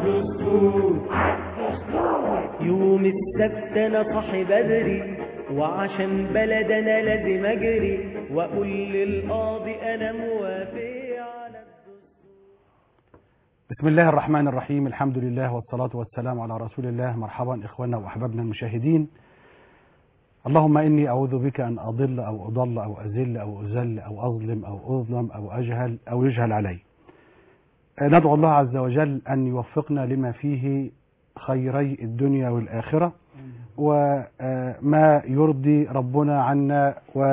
عالدستور يوم السبت انا صاحي بدري وعشان بلد انا لازم اجري واقول للقاضي انا موافق على بسم الله الرحمن الرحيم الحمد لله والصلاة والسلام على رسول الله مرحبا إخواننا وأحبابنا المشاهدين اللهم إني أعوذ بك أن أضل أو أضل أو أزل أو أزل أو أظلم أو أظلم أو أجهل أو يجهل علي ندعو الله عز وجل أن يوفقنا لما فيه خيري الدنيا والآخرة وما يرضي ربنا عنا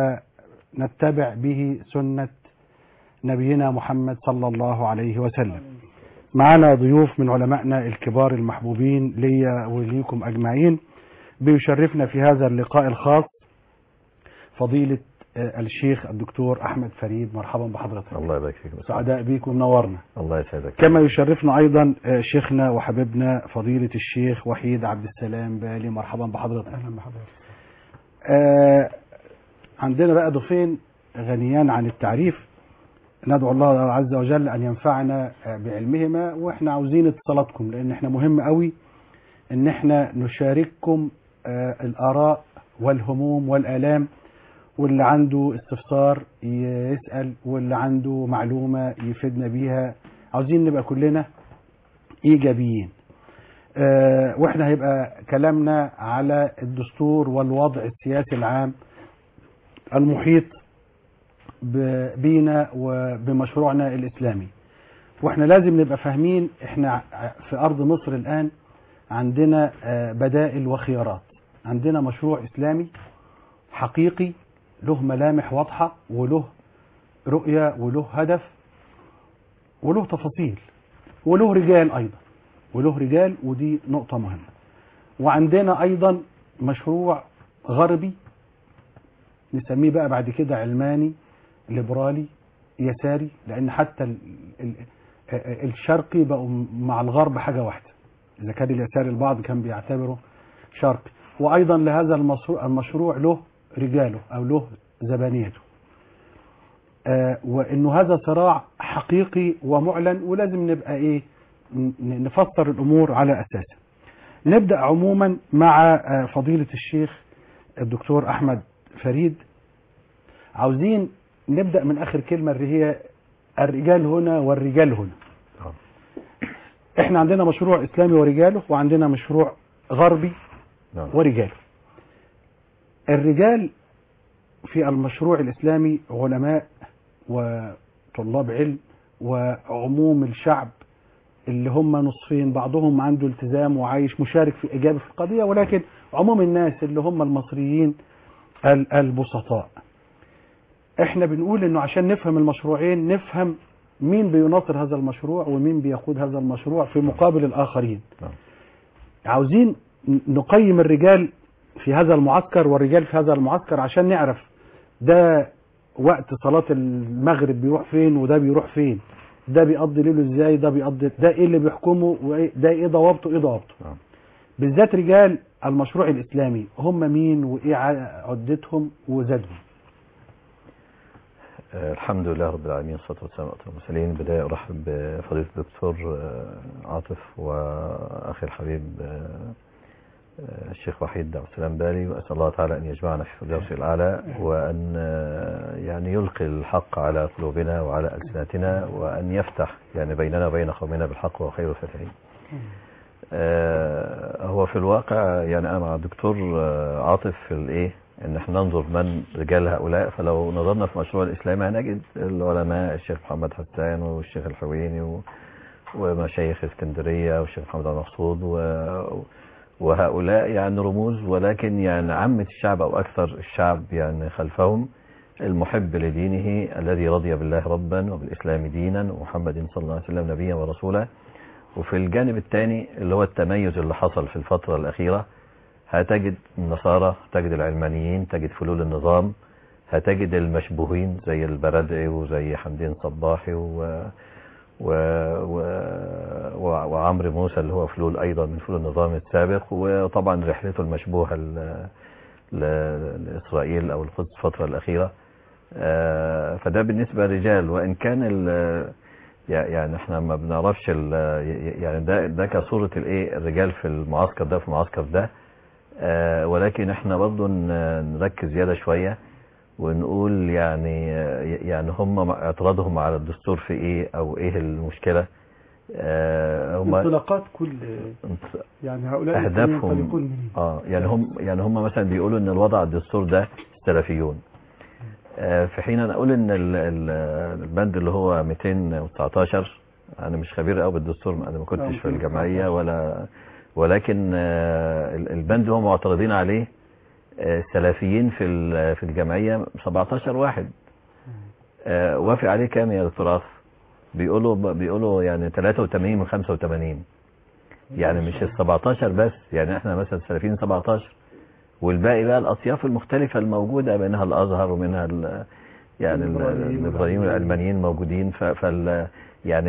ونتبع به سنة نبينا محمد صلى الله عليه وسلم معنا ضيوف من علمائنا الكبار المحبوبين ليا وليكم أجمعين بيشرفنا في هذا اللقاء الخاص فضيلة آه، الشيخ الدكتور أحمد فريد مرحبا بحضرتك الله يبارك فيك سعداء بيكم منورنا الله يسعدك كما يشرفنا أيضا آه، شيخنا وحبيبنا فضيلة الشيخ وحيد عبد السلام بالي مرحبا بحضرتك أهلا بحضرتك آه عندنا بقى ضيفين غنيان عن التعريف ندعو الله عز وجل أن ينفعنا آه، بعلمهما وإحنا عاوزين اتصالاتكم لأن إحنا مهم قوي إن إحنا نشارككم آه، الآراء والهموم والآلام واللي عنده استفسار يسأل واللي عنده معلومة يفيدنا بيها عاوزين نبقى كلنا إيجابيين آه، واحنا هيبقى كلامنا على الدستور والوضع السياسي العام المحيط ب- بينا وبمشروعنا الإسلامي واحنا لازم نبقى فاهمين احنا ع- في أرض مصر الآن عندنا آه، بدائل وخيارات عندنا مشروع إسلامي حقيقي له ملامح واضحة وله رؤية وله هدف وله تفاصيل وله رجال أيضا وله رجال ودي نقطة مهمة وعندنا أيضا مشروع غربي نسميه بقى بعد كده علماني ليبرالي يساري لأن حتى ال ال الشرقي بقوا مع الغرب حاجة واحدة إذا كان اليساري البعض كان بيعتبره شرقي وأيضا لهذا المشروع, المشروع له رجاله أو له زبانيته آه وإنه هذا صراع حقيقي ومعلن ولازم نبقى إيه ن- نفسر الأمور على أساسه نبدأ عموما مع آه، فضيلة الشيخ الدكتور أحمد فريد عاوزين نبدأ من آخر كلمة اللي هي الرجال هنا والرجال هنا آه. احنا عندنا مشروع إسلامي ورجاله وعندنا مشروع غربي نعم ورجاله الرجال في المشروع الإسلامي علماء وطلاب علم وعموم الشعب اللي هم نصفين بعضهم عنده التزام وعايش مشارك في إجابة في القضية ولكن عموم الناس اللي هم المصريين ال- البسطاء احنا بنقول انه عشان نفهم المشروعين نفهم مين بيناصر هذا المشروع ومين بيقود هذا المشروع في مقابل الآخرين نعم. عاوزين ن- نقيم الرجال في هذا المعسكر والرجال في هذا المعسكر عشان نعرف ده وقت صلاة المغرب بيروح فين وده بيروح فين ده بيقضي ليله ازاي ده بيقضي ده ايه اللي بيحكمه وإيه- ده ايه ضوابطه ايه ضوابطه نعم. بالذات رجال المشروع الاسلامي هم مين وايه ع- عدتهم وزادهم آه، الحمد لله رب العالمين والصلاة والسلام على أشرف المرسلين بداية أرحب بفضيلة الدكتور آه، عاطف وأخي الحبيب آه، آه، الشيخ وحيد عبد السلام بالي وأسأل الله تعالى أن يجمعنا في الفردوس الأعلى وأن آه، يعني يلقي الحق على قلوبنا وعلى ألسنتنا وأن يفتح يعني بيننا وبين قومنا بالحق وخير الفاتحين آه، هو في الواقع يعني انا مع الدكتور آه، عاطف في الايه ان احنا ننظر من رجال هؤلاء فلو نظرنا في مشروع الاسلامي هنجد العلماء الشيخ محمد حسان والشيخ الحويني و- ومشايخ اسكندريه والشيخ محمد عبد المقصود و- وهؤلاء يعني رموز ولكن يعني عامة الشعب او اكثر الشعب يعني خلفهم المحب لدينه الذي رضي بالله ربا وبالاسلام دينا ومحمد صلى الله عليه وسلم نبيا ورسولا وفي الجانب الثاني اللي هو التميز اللي حصل في الفترة الأخيرة هتجد النصارى تجد العلمانيين تجد فلول النظام هتجد المشبوهين زي البردعي وزي حمدين صباحي و... و... و... و... وعمرو موسى اللي هو فلول أيضا من فلول النظام السابق وطبعا رحلته المشبوهة ل... ل... لإسرائيل أو القدس الفترة الأخيرة آه، فده بالنسبة للرجال وإن كان ال... يع- يعني احنا ما بنعرفش ال- يعني ده ده كصورة الايه الرجال في المعسكر ده في المعسكر ده آه، ولكن احنا برضو ن- نركز زيادة شوية ونقول يعني آه، يعني هم اعتراضهم على الدستور في ايه او ايه المشكلة آه، هم انطلاقات كل يعني هؤلاء اهدافهم ينطلقون منين؟ اه يعني هم يعني هم مثلا بيقولوا ان الوضع على الدستور ده السلفيون آه، في حين انا اقول ان ال- ال- البند اللي هو 219 انا مش خبير قوي بالدستور انا ما كنتش في الجمعيه ولا ولكن آه، ال- البند اللي هم معترضين عليه آه، سلفيين في ال- في الجمعيه 17 واحد آه، وافق عليه كام يا دكتور عاطف بيقولوا بيقولوا يعني 83 من 85 يعني مش ال 17 بس يعني احنا مثلا السلفيين 17 والباقي بقى الاطياف المختلفه الموجوده منها الازهر ومنها ال يعني ال- الليبراليين الليبراليين والعلمانيين موجودين ف- فال يعني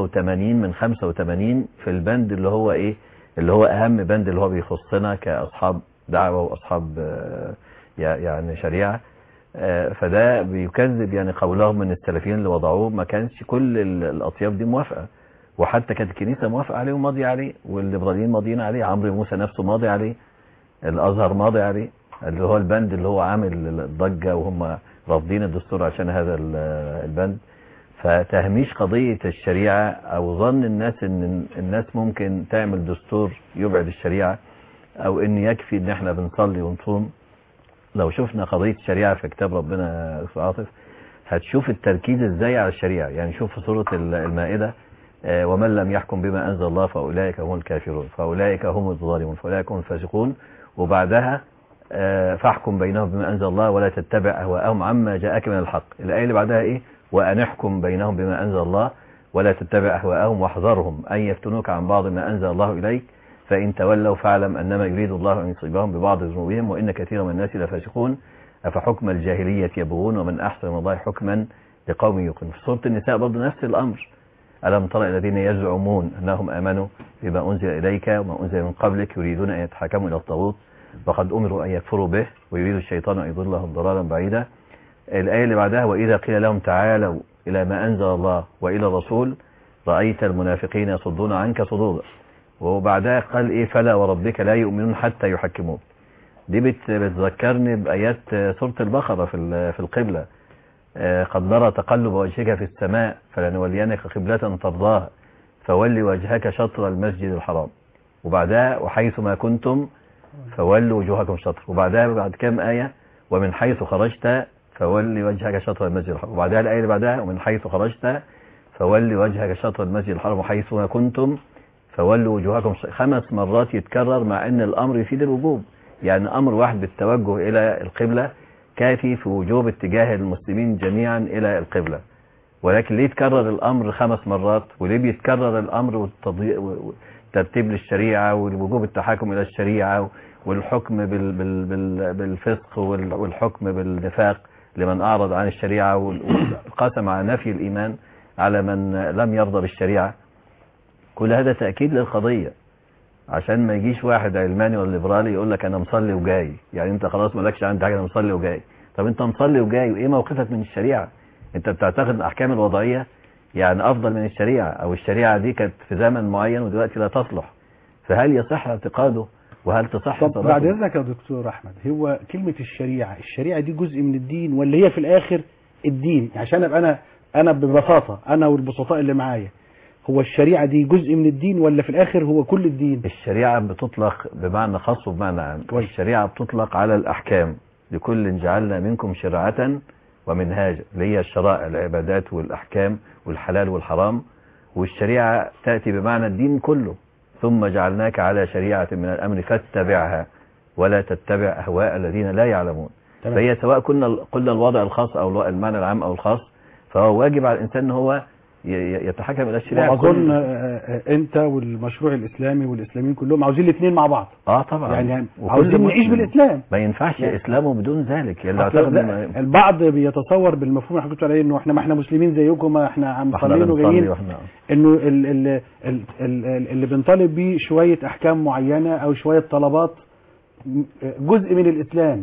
83 من 85 في البند اللي هو ايه اللي هو اهم بند اللي هو بيخصنا كاصحاب دعوه واصحاب آه، يع- يعني شريعه آه، فده بيكذب يعني قولهم ان السلفيين اللي وضعوه ما كانش كل ال- الاطياف دي موافقه وحتى كانت الكنيسه موافقه عليه وماضيه عليه والليبراليين ماضيين عليه عمرو موسى نفسه ماضي عليه الازهر ماضي عليه اللي هو البند اللي هو عامل الضجه وهم رافضين الدستور عشان هذا ال- البند فتهميش قضيه الشريعه او ظن الناس ان الناس ممكن تعمل دستور يبعد الشريعه او ان يكفي ان احنا بنصلي ونصوم لو شفنا قضيه الشريعه في كتاب ربنا يا أستاذ عاطف هتشوف التركيز ازاي على الشريعه يعني شوف في سوره ال- المائده آه، ومن لم يحكم بما انزل الله فاولئك هم الكافرون فاولئك هم الظالمون فاولئك هم الفاسقون وبعدها آه، فاحكم بينهم بما انزل الله ولا تتبع اهواءهم عما جاءك من الحق الايه اللي بعدها ايه وان احكم بينهم بما انزل الله ولا تتبع اهواءهم واحذرهم ان يفتنوك عن بعض ما انزل الله اليك فان تولوا فاعلم انما يريد الله ان يصيبهم ببعض ذنوبهم وان كثيرا من الناس لفاسقون افحكم الجاهليه يبغون ومن احسن من الله حكما لقوم يوقنون في سوره النساء برضه نفس الامر ألم تر إلى الذين يزعمون أنهم آمنوا بما أنزل إليك وما أنزل من قبلك يريدون أن يتحكموا إلى الطاغوت وقد أمروا أن يكفروا به ويريد الشيطان أن يضلهم ضلالا بعيدا الآية اللي بعدها وإذا قيل لهم تعالوا إلى ما أنزل الله وإلى الرسول رأيت المنافقين يصدون عنك صدودا وبعدها قال إيه فلا وربك لا يؤمنون حتى يحكموك دي بت- بتذكرني بآيات سورة البقرة في ال- في القبلة آه، قد نرى تقلب وجهك في السماء فلنولينك قبلة ترضاها فول وجهك شطر المسجد الحرام وبعدها وحيث ما كنتم فولوا وجوهكم شطر وبعدها بعد كام آية ومن حيث خرجت فول وجهك شطر المسجد الحرام وبعدها الآية اللي بعدها ومن حيث خرجت فول وجهك شطر المسجد الحرام وحيث ما كنتم فولوا وجوهكم ش- خمس مرات يتكرر مع ان الامر يفيد الوجوب يعني امر واحد بالتوجه الى القبلة كافي في وجوب اتجاه المسلمين جميعا الى القبلة ولكن ليه تكرر الامر خمس مرات وليه بيتكرر الامر والتضييق والترتيب للشريعة ووجوب التحاكم الى الشريعة والحكم بال بال بال بالفسق وال- والحكم بالنفاق لمن اعرض عن الشريعة وال- والقسم على نفي الايمان على من لم يرضى بالشريعة كل هذا تأكيد للقضية عشان ما يجيش واحد علماني ولا ليبرالي يقول لك انا مصلي وجاي يعني انت خلاص مالكش عندي حاجه انا مصلي وجاي طب انت مصلي وجاي وايه موقفك من الشريعه انت بتعتقد الاحكام الوضعيه يعني افضل من الشريعه او الشريعه دي كانت في زمن معين ودلوقتي لا تصلح فهل يصح اعتقاده وهل تصح طب صلاته؟ بعد اذنك يا دكتور احمد هو كلمه الشريعه الشريعه دي جزء من الدين ولا هي في الاخر الدين عشان ابقى انا انا ببساطه انا والبسطاء اللي معايا هو الشريعه دي جزء من الدين ولا في الاخر هو كل الدين الشريعة بتطلق بمعنى خاص وبمعنى عام كويس. الشريعة بتطلق على الأحكام لكل جعلنا منكم شرعة ومنهاجا اللي هي الشرائع العبادات والأحكام والحلال والحرام والشريعة تأتي بمعنى الدين كله ثم جعلناك على شريعة من الأمر فاتبعها ولا تتبع أهواء الذين لا يعلمون تمام. فهي سواء كنا قلنا الوضع الخاص أو المعنى العام أو الخاص فهو واجب على الإنسان أن هو ي- ي- يتحكم إلى الشريعة واظن كل- آه، آه، انت والمشروع الاسلامي والاسلاميين كلهم عاوزين الاثنين مع بعض اه طبعا يعني وكل عاوزين نعيش مسلم. بالاسلام ما ينفعش يعني- اسلامه بدون ذلك اللي أصل اعتقد لا، إن- البعض بيتصور بالمفهوم اللي حضرتك بتقول عليه انه احنا ما احنا مسلمين زيكم ما احنا عم احنا مصلين بنصلي وجايين واحنا انه ال ال ال ال ال اللي بنطالب بيه شويه احكام معينه او شويه طلبات م- جزء من الاسلام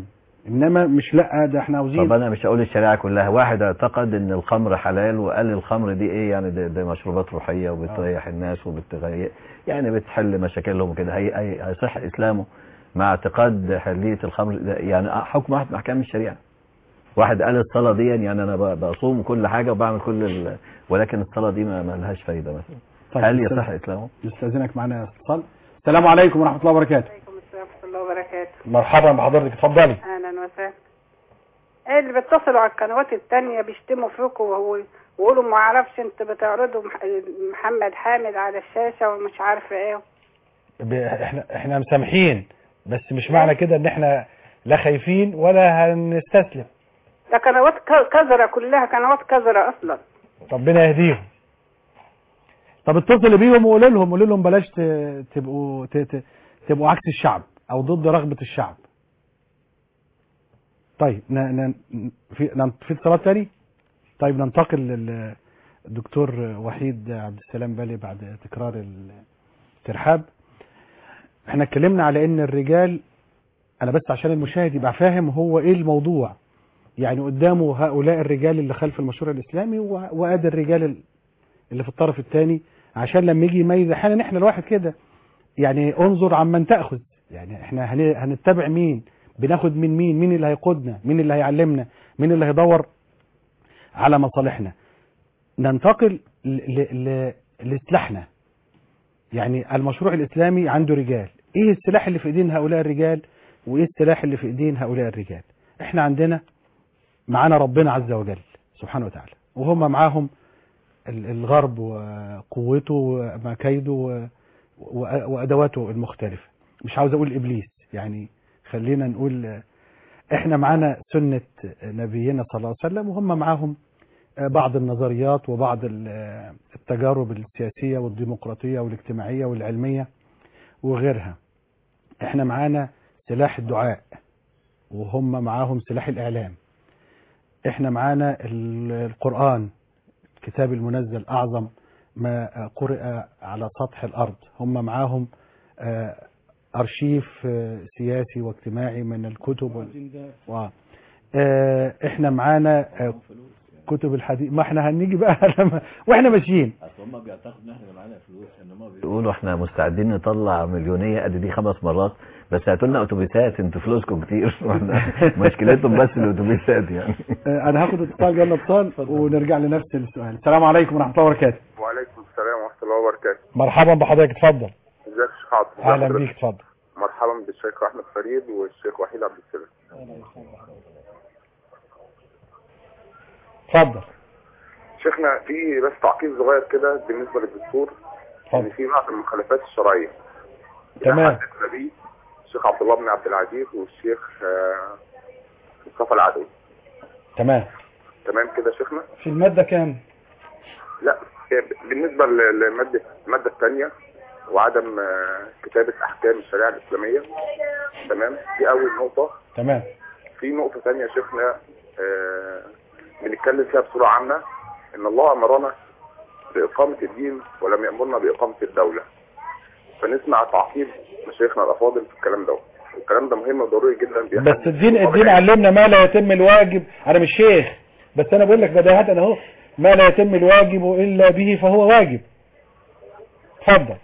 انما مش لا ده احنا طب عاوزين انا مش هقول الشريعه كلها واحد اعتقد ان الخمر حلال وقال الخمر دي ايه يعني ده, ده مشروبات روحيه وبتريح الناس وبتغير يعني بتحل مشاكلهم وكده هي هي- هيصح اسلامه مع اعتقاد حليه الخمر ده يعني حكم واحد من احكام الشريعه واحد قال الصلاه دي يعني انا ب- بصوم كل حاجه وبعمل كل ال... ولكن الصلاه دي ما ما لهاش فايده مثلا طيب، هل نستاذن- يصح اسلامه نستاذنك معنا يا اتصال السلام عليكم ورحمه الله وبركاته عليكم السلام ورحمة الله وبركاته مرحبا بحضرتك اتفضلي أهلا وسهلا إيه اللي بيتصلوا على القنوات التانية بيشتموا فيكم وهو- ويقولوا ما اعرفش انت بتعرضوا مح- محمد حامد على الشاشة ومش عارفة ايه ب- احنا احنا مسامحين بس مش معنى كده ان احنا لا خايفين ولا هنستسلم ده قنوات ك- كذرة كلها قنوات كذرة اصلا ربنا يهديهم طب اتصل بيهم وقول لهم قول لهم بلاش ت- تبقوا ت- ت- تبقوا عكس الشعب او ضد رغبه الشعب طيب ن... ن... في ن... في اتصالات تاني طيب ننتقل للدكتور وحيد عبد السلام بالي بعد تكرار الترحاب احنا اتكلمنا على ان الرجال انا بس عشان المشاهد يبقى فاهم هو ايه الموضوع يعني قدامه هؤلاء الرجال اللي خلف المشروع الاسلامي و- وادي الرجال ال- اللي في الطرف الثاني عشان لما يجي يميز احيانا احنا الواحد كده يعني انظر عمن تاخذ يعني احنا هن- هنتبع مين بناخد من مين مين اللي هيقودنا مين اللي هيعلمنا مين اللي هيدور على مصالحنا ننتقل ل- ل- ل- لسلاحنا يعني المشروع الاسلامي عنده رجال ايه السلاح اللي في ايدين هؤلاء الرجال وايه السلاح اللي في ايدين هؤلاء الرجال احنا عندنا معانا ربنا عز وجل سبحانه وتعالى وهم معاهم ال- الغرب وقوته ومكايده و- و- وادواته المختلفه مش عاوز اقول ابليس يعني خلينا نقول آه، احنا معانا سنه نبينا صلى الله عليه وسلم وهم معاهم آه، بعض النظريات وبعض ال- آه، التجارب السياسيه والديمقراطيه والاجتماعيه والعلميه وغيرها احنا معانا سلاح الدعاء وهم معاهم سلاح الاعلام احنا معانا ال- القرآن الكتاب المنزل أعظم ما قرأ على سطح الأرض هم معاهم آه، أرشيف آه، سياسي واجتماعي من الكتب وال... و... آه، احنا معانا آه، كتب الحديث ما احنا هنيجي بقى لما واحنا ماشيين اصل هم بيعتقدوا ان احنا معانا فلوس ان هم بيقولوا احنا مستعدين نطلع مليونيه قد دي خمس مرات بس هاتوا لنا اتوبيسات انتوا فلوسكم كتير واحنا مشكلتهم بس الاتوبيسات يعني آه، انا هاخد اتصال جالنا اتصال ونرجع لنفس السؤال السلام عليكم ورحمه الله وبركاته وعليكم السلام ورحمة الله وبركاته مرحبا بحضرتك اتفضل ازيك يا شيخ عاطف اهلا بيك اتفضل مرحبا بالشيخ احمد فريد والشيخ وحيد عبد السلام اتفضل شيخنا في بس تعقيب صغير كده بالنسبة للدستور ان اتفضل في بعض المخالفات الشرعية تمام. حدثنا بيه الشيخ عبد الله بن عبد العزيز والشيخ آه، مصطفى العدوي تمام تمام كده يا شيخنا في المادة كام لا هي بالنسبة ل- للمادة المادة الثانية وعدم آه، كتابة أحكام الشريعة الإسلامية تمام دي أول نقطة تمام في نقطة ثانية يا شيخنا آه، بنتكلم فيها بصورة عامة إن الله أمرنا بإقامة الدين ولم يأمرنا بإقامة الدولة فنسمع تعقيب مشايخنا الأفاضل في الكلام ده والكلام ده مهم وضروري جدا بيحدث بس الدين الدين علمنا ما لا يتم الواجب انا مش شيخ بس انا بقول لك بداهة اهو ما لا يتم الواجب الا به فهو واجب اتفضل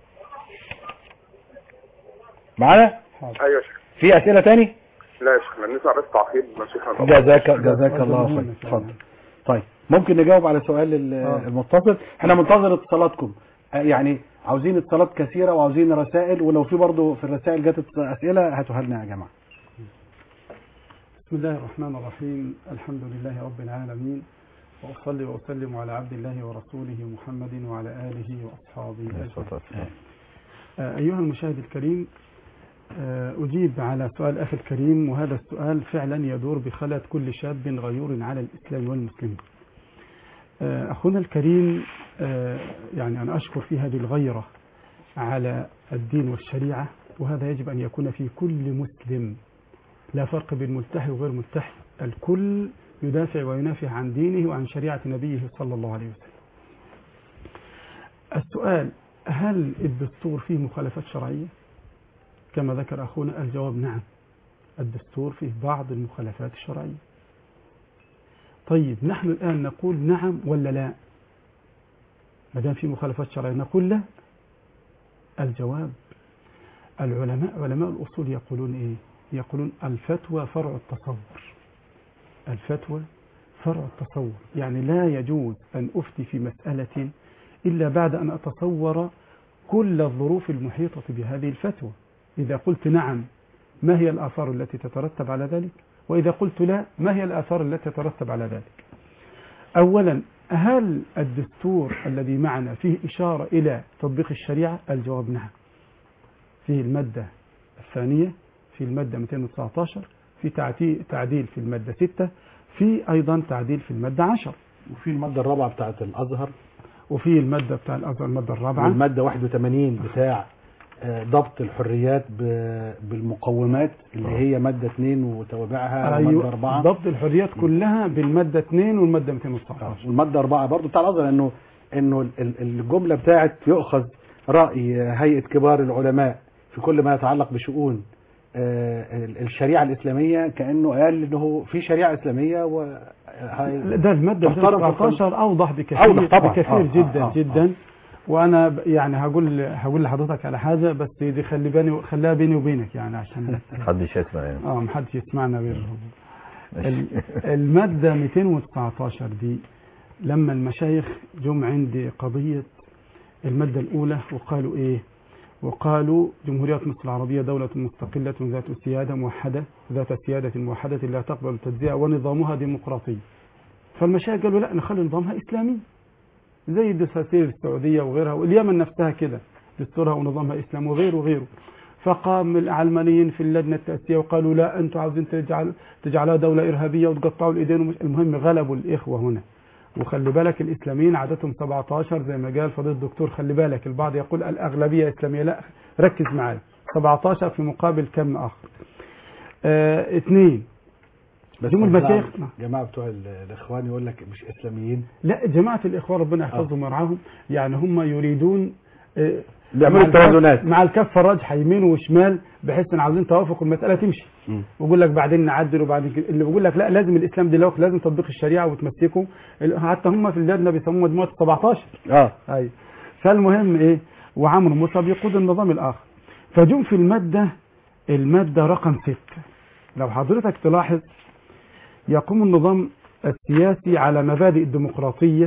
معانا أيوة يا شيخ في اسئله تاني لا يا شيخنا نسمع بس تعقيب مشايخنا الأفاضل جزاك جزاك الله خير اتفضل طيب ممكن نجاوب على سؤال ال- المتصل احنا منتظر اتصالاتكم آه، يعني عاوزين اتصالات كثيرة وعاوزين رسائل ولو في برضه في الرسائل جت اسئلة هاتوها لنا يا جماعة بسم الله الرحمن الرحيم الحمد لله رب العالمين وأصلي وأسلم على عبد الله ورسوله محمد وعلى آله وأصحابه أجمعين آه، أيها المشاهد الكريم آه، أجيب على سؤال أخي الكريم وهذا السؤال فعلا يدور بخلة كل شاب غيور على الإسلام والمسلمين آه، أخونا الكريم آه، يعني أنا أشكر في هذه الغيرة على الدين والشريعة وهذا يجب أن يكون في كل مسلم لا فرق بين ملتحي وغير ملتحي الكل يدافع وينافع عن دينه وعن شريعة نبيه صلى الله عليه وسلم السؤال هل الدستور فيه مخالفات شرعية كما ذكر أخونا الجواب نعم الدستور فيه بعض المخالفات الشرعية طيب نحن الآن نقول نعم ولا لا ما دام في مخالفات شرعية نقول لا الجواب العلماء علماء الأصول يقولون إيه يقولون الفتوى فرع التصور الفتوى فرع التصور يعني لا يجوز أن أفتي في مسألة إلا بعد أن أتصور كل الظروف المحيطة بهذه الفتوى إذا قلت نعم ما هي الآثار التي تترتب على ذلك وإذا قلت لا ما هي الآثار التي تترتب على ذلك أولا هل الدستور الذي معنا فيه إشارة إلى تطبيق الشريعة الجواب نعم فيه المادة الثانية في المادة 219 في تعديل في المادة 6 في أيضا تعديل في المادة 10 وفي المادة الرابعة بتاعت الأزهر وفي المادة بتاع الأزهر المادة الرابعة والمادة 81 بتاع آه، ضبط الحريات ب- بالمقومات اللي هي مادة 2 وتوابعها ومادة 4 ضبط الحريات كلها بالمادة 2 والمادة 219 والمادة 4 برضو بتاع الأزهر إنه إنه ال- ال- الجملة بتاعت يؤخذ رأي هيئة كبار العلماء في كل ما يتعلق بشؤون آه، ال- الشريعة الإسلامية كأنه قال إنه في شريعة إسلامية و هاي- ده المادة تحترم 219 أوضح بكثير أوضح طبعا. بكثير آه، جدا آه، آه، جدا وانا ب- يعني هقول هقول لحضرتك على حاجه بس دي خلي بالي خليها بيني وبينك يعني عشان محدش يسمع يعني اه محدش يسمعنا غيرهم ماشي. ال- المادة 219 دي لما المشايخ جم عندي قضية المادة الأولى وقالوا إيه وقالوا جمهورية مصر العربية دولة مستقلة ذات سيادة موحدة ذات سيادة موحدة لا تقبل التجزئة ونظامها ديمقراطي فالمشايخ قالوا لا نخلي نظامها إسلامي زي الدساتير السعودية وغيرها واليمن نفسها كده دستورها ونظامها إسلام وغيره وغيره فقام العلمانيين في اللجنة التأسيسية وقالوا لا أنتم عاوزين تجعل تجعلها دولة إرهابية وتقطعوا الإيدين ومش المهم غلبوا الإخوة هنا وخلي بالك الإسلاميين عددهم 17 زي ما قال فضيلة الدكتور خلي بالك البعض يقول الأغلبية إسلامية لا ركز معايا 17 في مقابل كم آخر آه اثنين بس جم المشايخ جماعة بتوع ال- الإخوان يقول لك مش إسلاميين لا جماعة الإخوان ربنا يحفظهم ويرعاهم يعني هم يريدون آه، بيعملوا مع الكف- التوازنات. مع الكفة الراجحة يمين وشمال بحيث ان عاوزين توافق المسألة تمشي مم. ويقول لك بعدين نعدل وبعدين كده. اللي بيقول لك لا لازم الاسلام دلوقتي لازم تطبيق الشريعه وتمسكه ال- حتى هم في اللجنه بيسموه مجموعه 17 اه ايوه فالمهم ايه وعمرو موسى بيقود النظام الاخر فجم في الماده الماده رقم 6 لو حضرتك تلاحظ يقوم النظام السياسي على مبادئ الديمقراطيه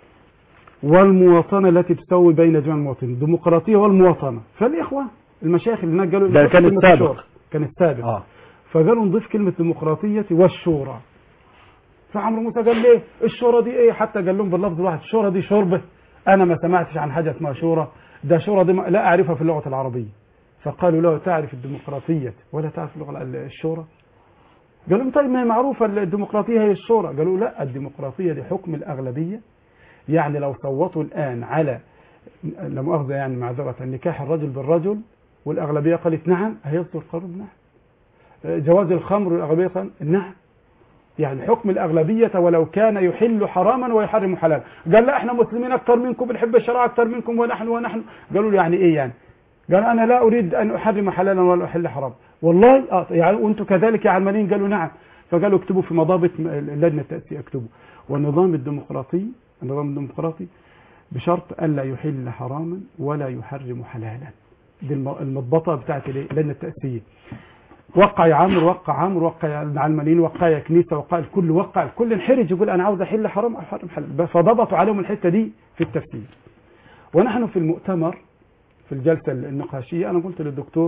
والمواطنه التي تسوي بين جميع المواطنين الديمقراطيه والمواطنه فالاخوه المشايخ اللي هناك قالوا ده نضيف كان كلمة السابق. الشورى. كان السابق اه فقالوا نضيف كلمة الديمقراطية والشورى فعمرو موسى قال ليه الشورى دي ايه حتى قال لهم باللفظ الواحد الشورى دي شوربة انا ما سمعتش عن حاجة اسمها شورى ده شورى دي ما- لا اعرفها في اللغة العربية فقالوا له تعرف الديمقراطية ولا تعرف اللغة ال- الشورى قالوا لهم طيب ما هي معروفة الديمقراطية هي الشورى قالوا لا الديمقراطية دي حكم الأغلبية يعني لو صوتوا الآن على لا مؤاخذة يعني معذرة نكاح الرجل بالرجل والأغلبية قالت نعم هيصدر قرار نعم جواز الخمر والأغلبية قال نعم يعني حكم الأغلبية ولو كان يحل حراما ويحرم حلالا قال لا احنا مسلمين أكثر منكم بنحب الشرع أكثر منكم ونحن ونحن قالوا له يعني إيه يعني قال أنا لا أريد أن أحرم حلالا ولا أحل حراما والله آه يعني وأنتم كذلك يا علمانيين قالوا نعم فقالوا اكتبوا في مضابط اللجنة التأسيسية اكتبوا والنظام الديمقراطي النظام الديمقراطي بشرط ألا يحل حراما ولا يحرم حلالا دي الم- المضبطة بتاعت الايه؟ اللجنة التأسيسية وقع يا عمرو وقع عمرو وقع يا العلمانيين وقع يا كنيسة وقع الكل وقع الكل انحرج يقول أنا عاوز أحل حرام أحرم حلال فضبطوا عليهم الحتة دي في التفسير ونحن في المؤتمر في الجلسة النقاشية أنا قلت للدكتور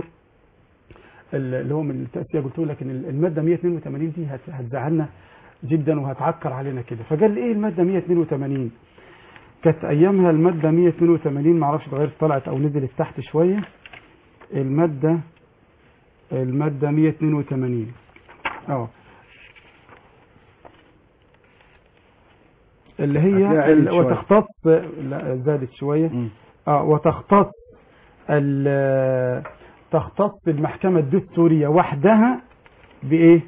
اللي هو من التأسية قلت له لكن المادة 182 دي هت- هتزعلنا جدا وهتعكر علينا كده فقال لي ايه المادة 182 كانت ايامها المادة 182 معرفش اتغيرت طلعت او نزلت تحت شوية المادة المادة 182 اه اللي هتلاقيها هي علت ال- شوية. وتختص لا زادت شوية مم. اه وتختص ال- تختص المحكمة الدستورية وحدها بإيه؟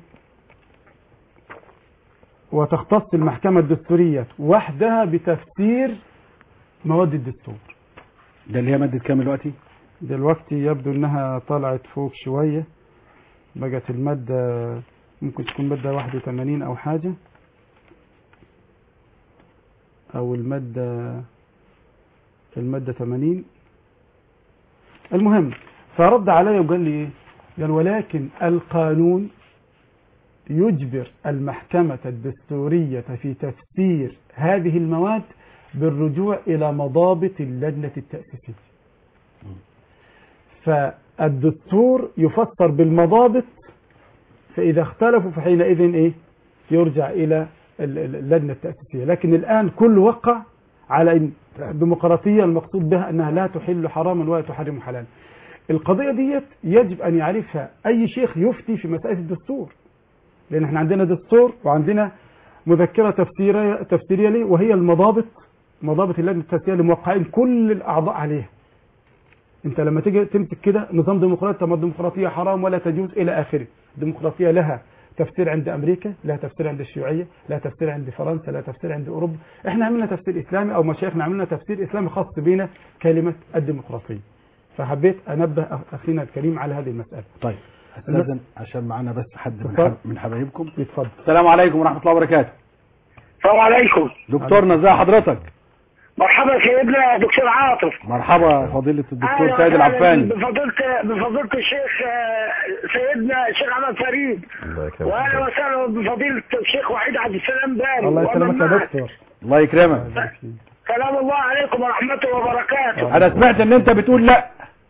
وتختص المحكمة الدستورية وحدها بتفسير مواد الدستور ده اللي هي مادة كام دلوقتي؟ دلوقتي يبدو انها طلعت فوق شوية بقت المادة ممكن تكون مادة 81 أو حاجة أو المادة المادة 80 المهم فرد علي وقال لي إيه؟ قال ولكن القانون يجبر المحكمة الدستورية في تفسير هذه المواد بالرجوع إلى مضابط اللجنة التأسيسية فالدستور يفسر بالمضابط فإذا اختلفوا فحينئذ إيه يرجع إلى ال- ال- اللجنة التأسيسية لكن الآن كل وقع على أن الديمقراطية المقصود بها أنها لا تحل حراما ولا تحرم حلالا القضية ديت يجب أن يعرفها أي شيخ يفتي في مسألة الدستور لأن احنا عندنا دستور وعندنا مذكرة تفسيرية تفسيرية ليه وهي المضابط مضابط اللجنة التأسيسية اللي موقعين كل الأعضاء عليها انت لما تيجي تمسك كده نظام ديمقراطي طب ما الديمقراطية حرام ولا تجوز إلى آخره الديمقراطية لها تفسير عند أمريكا لها تفسير عند الشيوعية لها تفسير عند فرنسا لها تفسير عند أوروبا احنا عملنا تفسير إسلامي أو مشايخنا عملنا تفسير إسلامي خاص بنا كلمة الديمقراطية فحبيت أنبه أخ- أخينا الكريم على هذه المسألة طيب استاذن عشان معانا بس حد من, اتفضل. حب من حبايبكم يتفضل السلام عليكم ورحمه الله وبركاته السلام عليكم دكتورنا ازي حضرتك مرحبا سيدنا دكتور عاطف مرحبا فضيله الدكتور أهلا سيد وسهلا العفاني بفضيلة بفضيلة الشيخ آه، سيدنا الشيخ احمد فريد الله يكرمك واهلا وسهلا بفضيلة الشيخ وحيد عبد السلام باري الله ومن يسلمك يا معك. دكتور الله يكرمك سلام الله عليكم ورحمته وبركاته انا سمعت ان انت بتقول لا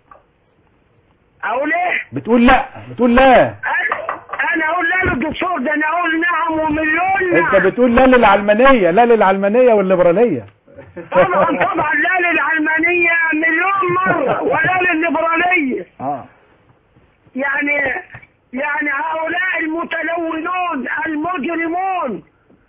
اقول ايه؟ بتقول لا بتقول لا أنا- انا اقول لا للدكتور ده انا اقول نعم ومليون انت نعم بتقول لا للعلمانيه لا للعلمانيه والليبراليه طبعا طبعا لا للعلمانية مليون مرة ولا للليبرالية اه يعني يعني هؤلاء المتلونون المجرمون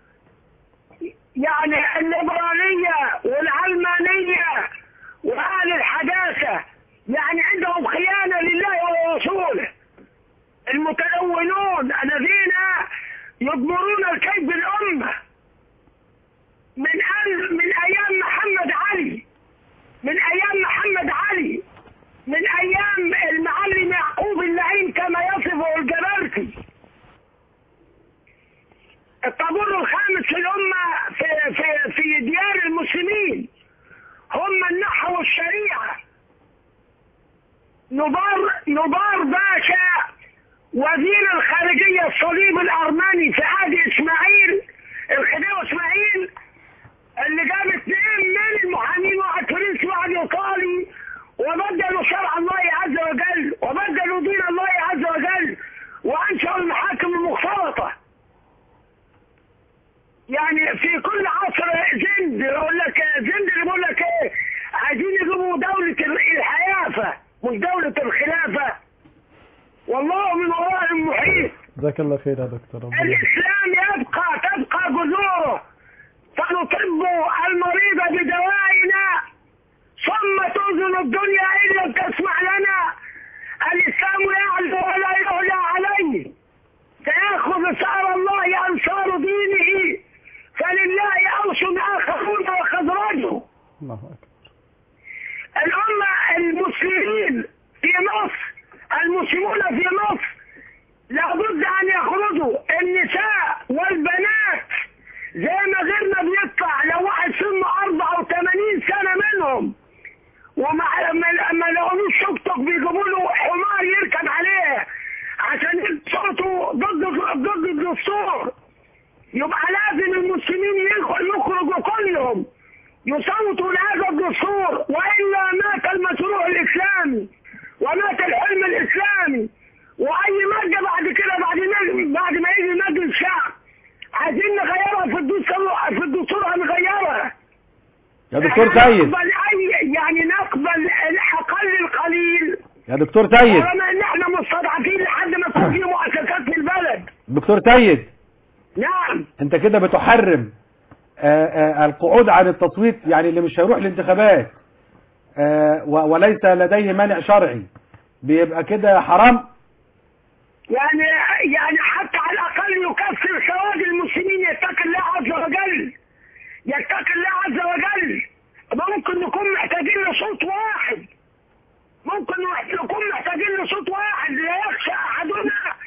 يعني الليبرالية والعلمانية وأهل الحداثة يعني عندهم خيانة لله ورسوله المتلونون الذين يضمرون الكيد بالأمة من أل من أيام محمد علي من أيام محمد علي من ايام المعلم يعقوب اللعين كما يصفه الجبرتي الطابور الخامس في الامه في في في ديار المسلمين هم النحو والشريعه نبار نبار باشا وزير الخارجيه الصليب الارمني في عهد اسماعيل الخديوي اسماعيل اللي جاب اثنين من المحامين واحد فرنسي واحد ايطالي وبدلوا شرع الله عز وجل وبدلوا دين الله عز وجل وانشأوا المحاكم المختلطة يعني في كل عصر زند يقول لك زند اللي بيقول لك ايه عايزين يجيبوا دولة الحيافة مش دولة الخلافة والله من ورائهم محيط جزاك الله خير يا دكتور ربنا يبارك. الإسلام يبقى تبقى جذوره فنطب المريض بدوائنا ثم تؤذن الدنيا إن لم تسمع لنا الإسلام يعلو ولا يعلى عليه سيأخذ ثار الله أنصار دينه فلله أوس آخرون وخزرجه الله أكبر الأمة المسلمين في مصر المسلمون في مصر لابد أن يخرجوا النساء والبنات زي ما غيرنا بيطلع لو واحد سنه 84 سنة منهم وما ما ما لقولوش توك توك بيجيبوا له حمار يركب عليه عشان صوته ضد ضد الدستور يبقى لازم المسلمين يخ- يخرجوا كلهم يصوتوا لهذا الدستور والا مات المشروع الاسلامي ومات الحلم الاسلامي واي ماده بعد كده بعد ما بعد ما يجي مجلس الشعب عايزين نغيرها في الدستور في الدستور هنغيرها يا دكتور إحنا سيد نقبل اي يعني نقبل الاقل القليل يا دكتور سيد طالما ان احنا مستضعفين لحد ما يكون في مؤسسات في البلد دكتور سيد نعم انت كده بتحرم آه، آه، القعود عن التصويت يعني اللي مش هيروح الانتخابات آه، و- وليس لديه مانع شرعي بيبقى كده حرام يعني يعني حتى على الاقل يكفر سواد المسلمين يتقي الله عز وجل يتقي الله عز وجل ممكن نكون محتاجين لصوت واحد ممكن نكون محتاجين لصوت واحد لا يخشى احدنا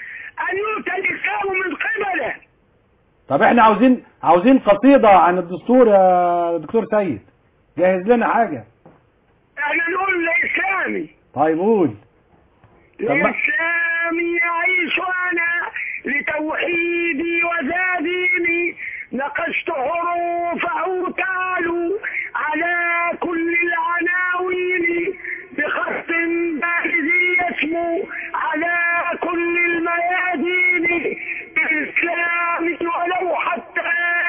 أن يؤتى الإسلام من قبله طب احنا عاوزين عاوزين قصيدة عن الدستور يا دكتور سيد جهز لنا حاجة احنا نقول لإسلامي طيب قول طب ما- لإسلامي يعيش أنا لتوحيدي وزاديني نقشت حروفه تعالوا على كل العناوين بخط بارز يسمو على كل الميادين بإسلامي ولو حتى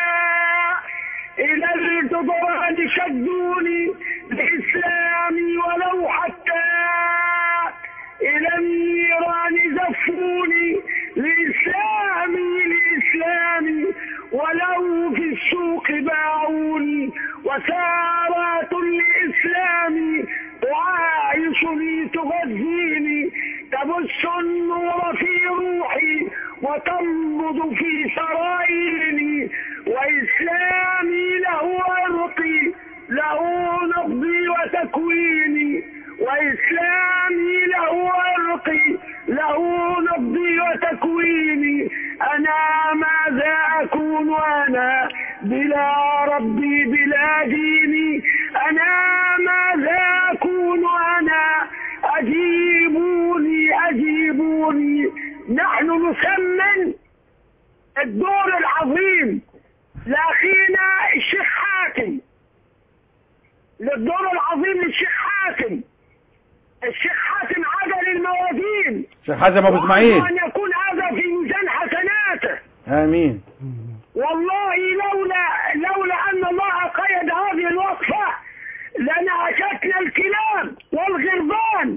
إلى الجدران شدوني بإسلامي ولو حتى إلى النيران زفوني لإسلامي لإسلامي ولو في السوق باعوني وسارات لإسلامي تعايشني تغذيني تبث النور في روحي وتنبض في سرائري وإسلامي له عرقي له نبضي وتكويني وإسلامي له عرقي له نبضي وتكويني أنا ماذا أكون أنا بلا ربي بلا ديني أنا ماذا أكون أنا أجيبوني أجيبوني نحن نسمن الدور العظيم لأخينا الشيخ حاتم للدور العظيم للشيخ حاتم الشيخ حاتم عدل الموازين شيخ حازم ابو اسماعيل وأن يكون هذا في ميزان حسناته امين والله لولا لولا ان الله قيد هذه الوقفه لنعشتنا الكلاب والغربان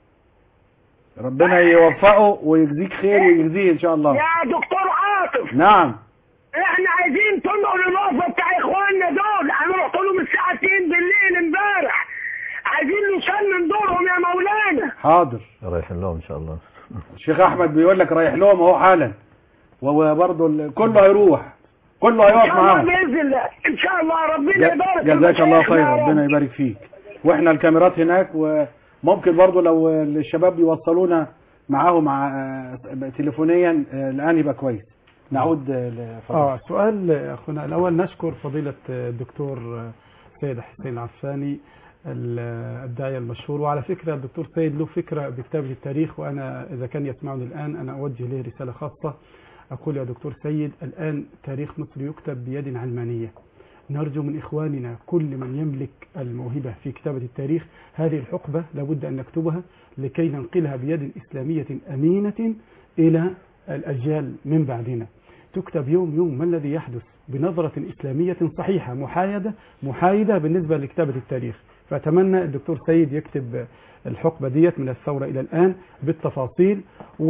ربنا يوفقه ويجزيك خير ويجزيه ان شاء الله يا دكتور عاطف نعم احنا عايزين تنقل الوقفه بتاع اخواننا دول انا رحت لهم الساعه 2 بالليل امبارح عايزين نسمم دورهم يا مولانا حاضر رايحين لهم ان شاء الله الشيخ احمد بيقول لك رايح لهم اهو حالا وبرضه ال- كله هيروح كله هيقف ان شاء الله معاهم باذن الله ان شاء الله ربنا ج- يبارك جزاك الله فيك يا خير رب. ربنا يبارك فيك واحنا الكاميرات هناك وممكن برضو لو الشباب يوصلونا معاهم مع آه، تليفونيا آه، الان يبقى كويس نعود آه، لفضل اه سؤال اخونا الاول نشكر فضيله الدكتور سيد حسين العفاني ال- الداعيه المشهور وعلى فكره الدكتور سيد له فكره بكتابه التاريخ وانا اذا كان يسمعني الان انا اوجه له رساله خاصه اقول يا دكتور سيد الان تاريخ مصر يكتب بيد علمانيه نرجو من إخواننا كل من يملك الموهبة في كتابة التاريخ هذه الحقبة لابد أن نكتبها لكي ننقلها بيد إسلامية أمينة إلى الأجيال من بعدنا تكتب يوم يوم ما الذي يحدث بنظرة إسلامية صحيحة محايدة محايدة بالنسبة لكتابة التاريخ فأتمنى الدكتور سيد يكتب الحقبة ديت من الثورة إلى الآن بالتفاصيل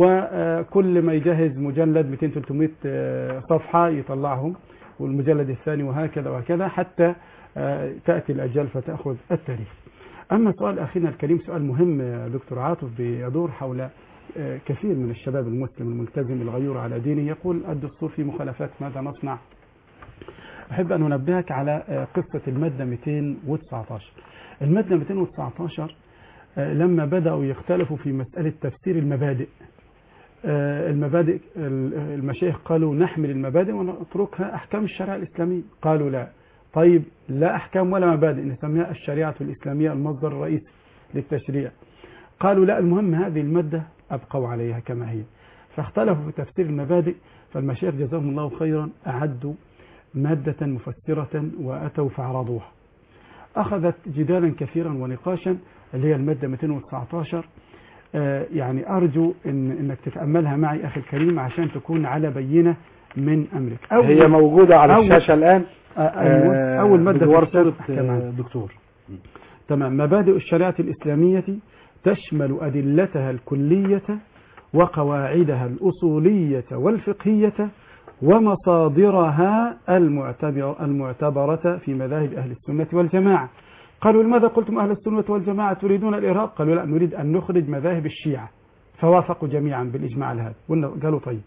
وكل ما يجهز مجلد 200-300 صفحة يطلعهم والمجلد الثاني وهكذا وهكذا حتى آه، تأتي الأجيال فتأخذ التاريخ أما سؤال أخينا الكريم سؤال مهم يا دكتور عاطف بيدور حول آه، كثير من الشباب المسلم الملتزم الغيور على دينه يقول الدستور في مخالفات ماذا نصنع أحب أن أنبهك على آه، قصة المادة 219 المادة 219 آه، لما بدأوا يختلفوا في مسألة تفسير المبادئ آه، المبادئ ال- المشايخ قالوا نحمل المبادئ ونتركها أحكام الشريعة الإسلامية قالوا لا طيب لا أحكام ولا مبادئ نسميها الشريعة الإسلامية المصدر الرئيسي للتشريع قالوا لا المهم هذه المادة أبقوا عليها كما هي فاختلفوا في تفسير المبادئ فالمشايخ جزاهم الله خيرا أعدوا مادة مفسرة وأتوا فعرضوها أخذت جدالا كثيرا ونقاشا اللي هي المادة 219 آه، يعني أرجو إن إنك تتأملها معي أخي الكريم عشان تكون على بينة من أمرك أول هي موجودة على أول- الشاشة الآن آه، أيوة. آه، أول مادة بجوار في كتاب صورة أحكام آه، عامة. دكتور تمام مبادئ الشريعة الإسلامية تشمل أدلتها الكلية وقواعدها الأصولية والفقهية ومصادرها المعتبر المعتبرة في مذاهب أهل السنة والجماعة قالوا لماذا قلتم أهل السنة والجماعة تريدون الإرهاب قالوا لا نريد أن نخرج مذاهب الشيعة فوافقوا جميعا بالإجماع على هذا قلنا- قالوا طيب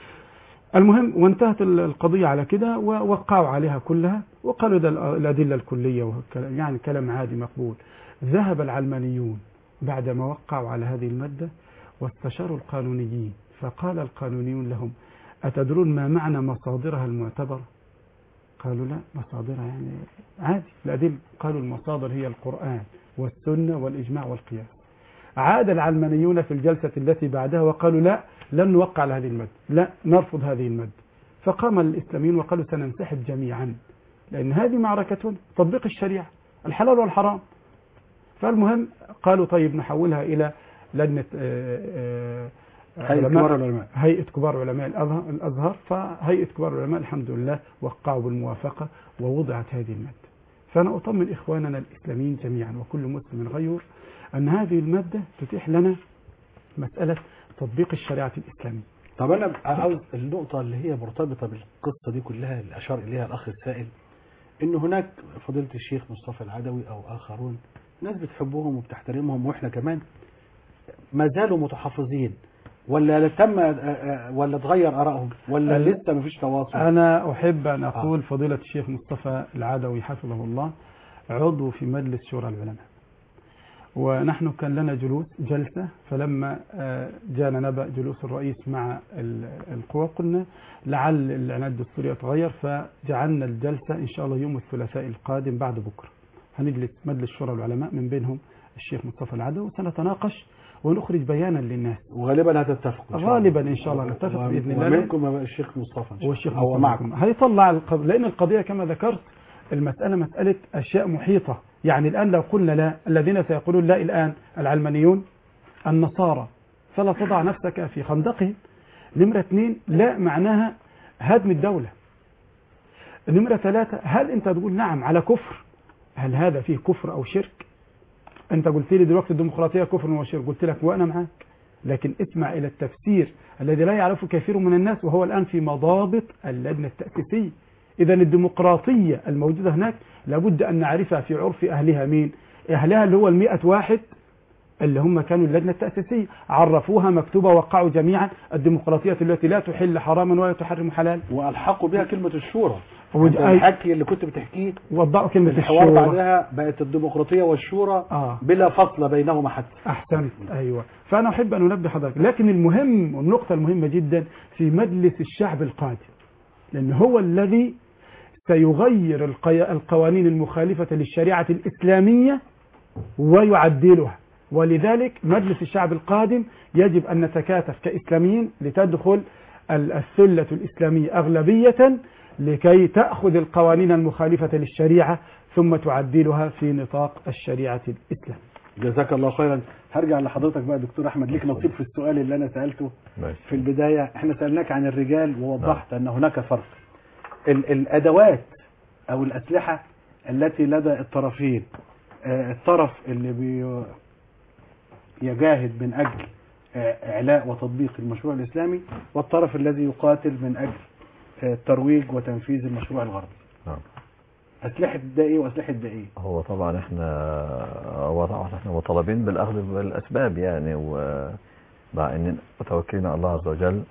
المهم وانتهت ال- القضية على كده ووقعوا عليها كلها وقالوا ده ال- الأدلة الكلية وهكذا يعني كلام عادي مقبول ذهب العلمانيون بعدما وقعوا على هذه المادة واستشاروا القانونيين فقال القانونيون لهم أتدرون ما معنى مصادرها المعتبرة قالوا لا مصادرها يعني عادي الأدلة قالوا المصادر هي القرآن والسنة والإجماع والقياس عاد العلمانيون في الجلسة التي بعدها وقالوا لا لن نوقع على هذه المادة لا نرفض هذه المادة فقام الإسلاميون وقالوا سننسحب جميعا لأن هذه معركة تطبيق الشريعة الحلال والحرام فالمهم قالوا طيب نحولها إلى لجنة آه، آه، هيئة علماء- كبار العلماء. هيئة كبار علماء الأزهر- الأزهر فهيئة كبار العلماء الحمد لله وقعوا بالموافقة ووضعت هذه المادة فأنا أطمن إخواننا الإسلاميين جميعا وكل مسلم غير أن هذه المادة تتيح لنا مسألة تطبيق الشريعة الإسلامية طب انا عاوز النقطة اللي هي مرتبطة بالقصة دي كلها اللي اشار اليها الاخ السائل ان هناك فضيلة الشيخ مصطفى العدوي او اخرون ناس بتحبهم وبتحترمهم واحنا كمان ما زالوا متحفظين ولا تم ولا اتغير ارائهم ولا ال- لسه مفيش تواصل أنا أحب أن أقول فضيلة الشيخ مصطفى العدوي حفظه الله عضو في مجلس شورى العلماء ونحن كان لنا جلوس جلسة فلما آه، جاءنا نبأ جلوس الرئيس مع ال- القوى قلنا لعل العناد الدستوري يتغير فجعلنا الجلسة إن شاء الله يوم الثلاثاء القادم بعد بكرة هنجلس مجلس شورى العلماء من بينهم الشيخ مصطفى العدوي وسنتناقش ونخرج بيانا للناس وغالبا هتتفقوا إن شاء الله. غالبا إن شاء الله نتفق و- بإذن الله ومنكم يبقى الشيخ مصطفى إن شاء والشيخ الله. هو مصطفى معكم معكم. هيطلع القضية لأن القضية كما ذكرت المسألة مسألة أشياء محيطة يعني الآن لو قلنا لا الذين سيقولون لا الآن العلمانيون النصارى فلا تضع نفسك في خندقهم نمرة اثنين لا معناها هدم الدولة نمرة ثلاثة هل أنت تقول نعم على كفر هل هذا فيه كفر أو شرك أنت قلت لي دلوقتي الديمقراطية كفر وشرك قلت لك وأنا معاك لكن اسمع إلى التفسير الذي لا يعرفه كثير من الناس وهو الآن في مضابط اللجنة التأسيسية إذا الديمقراطية الموجودة هناك لابد أن نعرفها في عرف أهلها مين أهلها اللي هو المئة واحد اللي هم كانوا اللجنة التأسيسية عرفوها مكتوبة وقعوا جميعا الديمقراطية التي لا تحل حراما ولا تحرم حلال والحقوا بها كلمة الشورى ود- أنت أي- الحكي اللي كنت بتحكيه وضعوا كلمة الحوار الشورى بعدها بقت الديمقراطية والشورى آه. بلا فصل بينهما حتى أحسنت أيوة فأنا أحب أن أنبه حضرتك لكن المهم والنقطة المهمة جدا في مجلس الشعب القادم لأن هو الذي سيغير القي- القوانين المخالفة للشريعة الإسلامية ويعدلها ولذلك مجلس الشعب القادم يجب أن نتكاتف كإسلاميين لتدخل ال- الثلة الإسلامية أغلبية لكي تأخذ القوانين المخالفة للشريعة ثم تعدلها في نطاق الشريعة الإسلامية جزاك الله خيرا هرجع لحضرتك بقى دكتور احمد ليك نصيب في السؤال اللي انا سالته ماشي. في البدايه احنا سالناك عن الرجال ووضحت ان هناك فرق ال- الادوات او الاسلحه التي لدى الطرفين آه، الطرف اللي بي يجاهد من اجل آه، اعلاء وتطبيق المشروع الاسلامي والطرف الذي يقاتل من اجل آه، ترويج وتنفيذ المشروع الغربي نعم. اسلحه ده ايه واسلحه ده ايه هو طبعا احنا هو طبعا احنا مطالبين بالاخذ بالاسباب يعني ومع ان متوكلين على الله عز وجل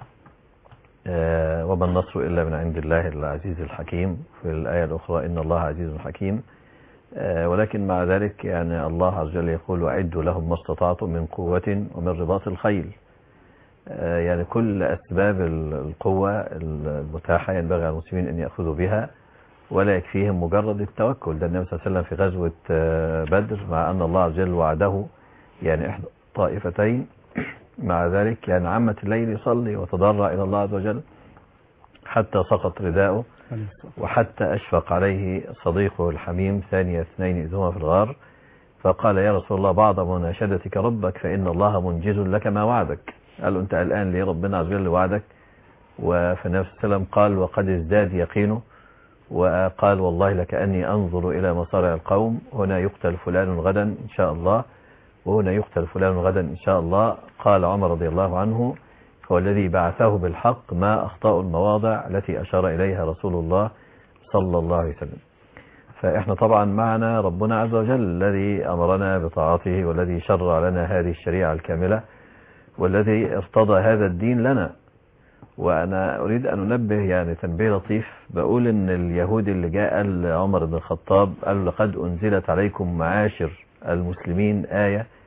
آه، وما النصر الا من عند الله العزيز الحكيم في الايه الاخرى ان الله عزيز حكيم آه، ولكن مع ذلك يعني الله عز وجل يقول واعدوا لهم ما استطعتم من قوه ومن رباط الخيل آه، يعني كل اسباب القوه المتاحه ينبغي على المسلمين ان ياخذوا بها ولا يكفيهم مجرد التوكل ده النبي صلى الله عليه وسلم في غزوة آه، بدر مع أن الله عز وجل وعده يعني إحدى طائفتين مع ذلك يعني عمت الليل يصلي وتضرع إلى الله عز وجل حتى سقط رداؤه وحتى أشفق عليه صديقه الحميم ثاني اثنين إذ هما في الغار فقال يا رسول الله بعد مناشدتك ربك فإن الله منجز لك ما وعدك قال له أنت الآن ليه ربنا عز وجل وعدك وفي صلى الله عليه وسلم قال وقد ازداد يقينه وقال والله لكأني أنظر إلى مصارع القوم هنا يقتل فلان غدا إن شاء الله وهنا يقتل فلان غدا إن شاء الله قال عمر رضي الله عنه هو الذي بعثه بالحق ما أخطأ المواضع التي أشار إليها رسول الله صلى الله عليه وسلم فإحنا طبعا معنا ربنا عز وجل الذي أمرنا بطاعته والذي شرع لنا هذه الشريعة الكاملة والذي ارتضى هذا الدين لنا وأنا أريد أن أنبه يعني تنبيه لطيف بقول إن اليهودي اللي جاء قال لعمر بن الخطاب قال له لقد أنزلت عليكم معاشر المسلمين آية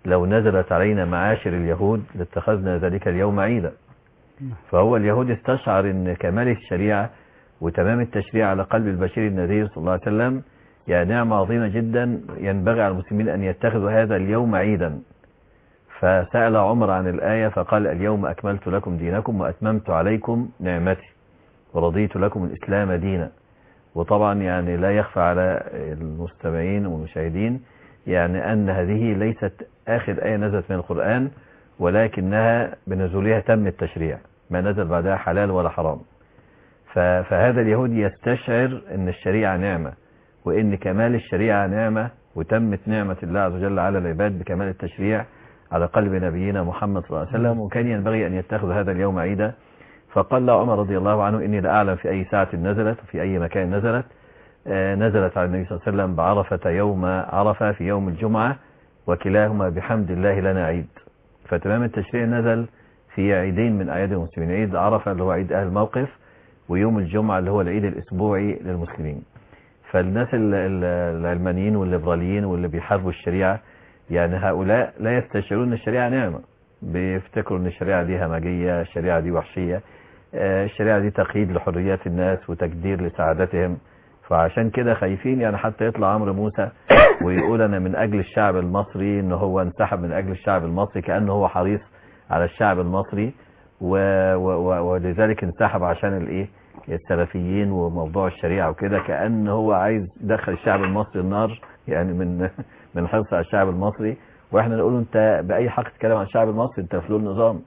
لو نزلت علينا معاشر اليهود لاتخذنا ذلك اليوم عيدا فهو اليهود استشعر ان كمال الشريعة وتمام التشريع على قلب البشير النذير صلى الله عليه وسلم يعني نعمة عظيمة جدا ينبغي على المسلمين أن يتخذوا هذا اليوم عيدا فسأل عمر عن الآية فقال اليوم أكملت لكم دينكم وأتممت عليكم نعمتي ورضيت لكم الإسلام دينا وطبعا يعني لا يخفى على المستمعين والمشاهدين يعني أن هذه ليست آخر آية نزلت من القرآن ولكنها بنزولها تم التشريع ما نزل بعدها حلال ولا حرام ف- فهذا اليهود يستشعر أن الشريعة نعمة وأن كمال الشريعة نعمة وتمت نعمة الله عز وجل على العباد بكمال التشريع على قلب نبينا محمد صلى الله عليه وسلم وكان ينبغي أن يتخذ هذا اليوم عيدا فقال له عمر رضي الله عنه إني لا أعلم في أي ساعة نزلت وفي أي مكان نزلت آه، نزلت على النبي صلى الله عليه وسلم بعرفة يوم عرفة في يوم الجمعة وكلاهما بحمد الله لنا عيد فتمام التشريع نزل في عيدين من أعياد المسلمين عيد عرفة اللي هو عيد أهل الموقف ويوم الجمعة اللي هو العيد الأسبوعي للمسلمين فالناس ال- ال- العلمانيين والليبراليين واللي بيحاربوا الشريعة يعني هؤلاء لا يستشعرون ان الشريعة نعمة بيفتكروا ان الشريعة دي همجية الشريعة دي وحشية آه، الشريعة دي تقييد لحريات الناس وتجدير لسعادتهم فعشان كده خايفين يعني حتى يطلع عمرو موسى ويقول انا من اجل الشعب المصري ان هو انسحب من اجل الشعب المصري كأنه هو حريص على الشعب المصري و و و ولذلك انسحب عشان الايه السلفيين وموضوع الشريعة وكده كأن هو عايز يدخل الشعب المصري النار يعني من من حرص على الشعب المصري واحنا نقول له انت بأي حق تتكلم عن الشعب المصري انت فلول نظام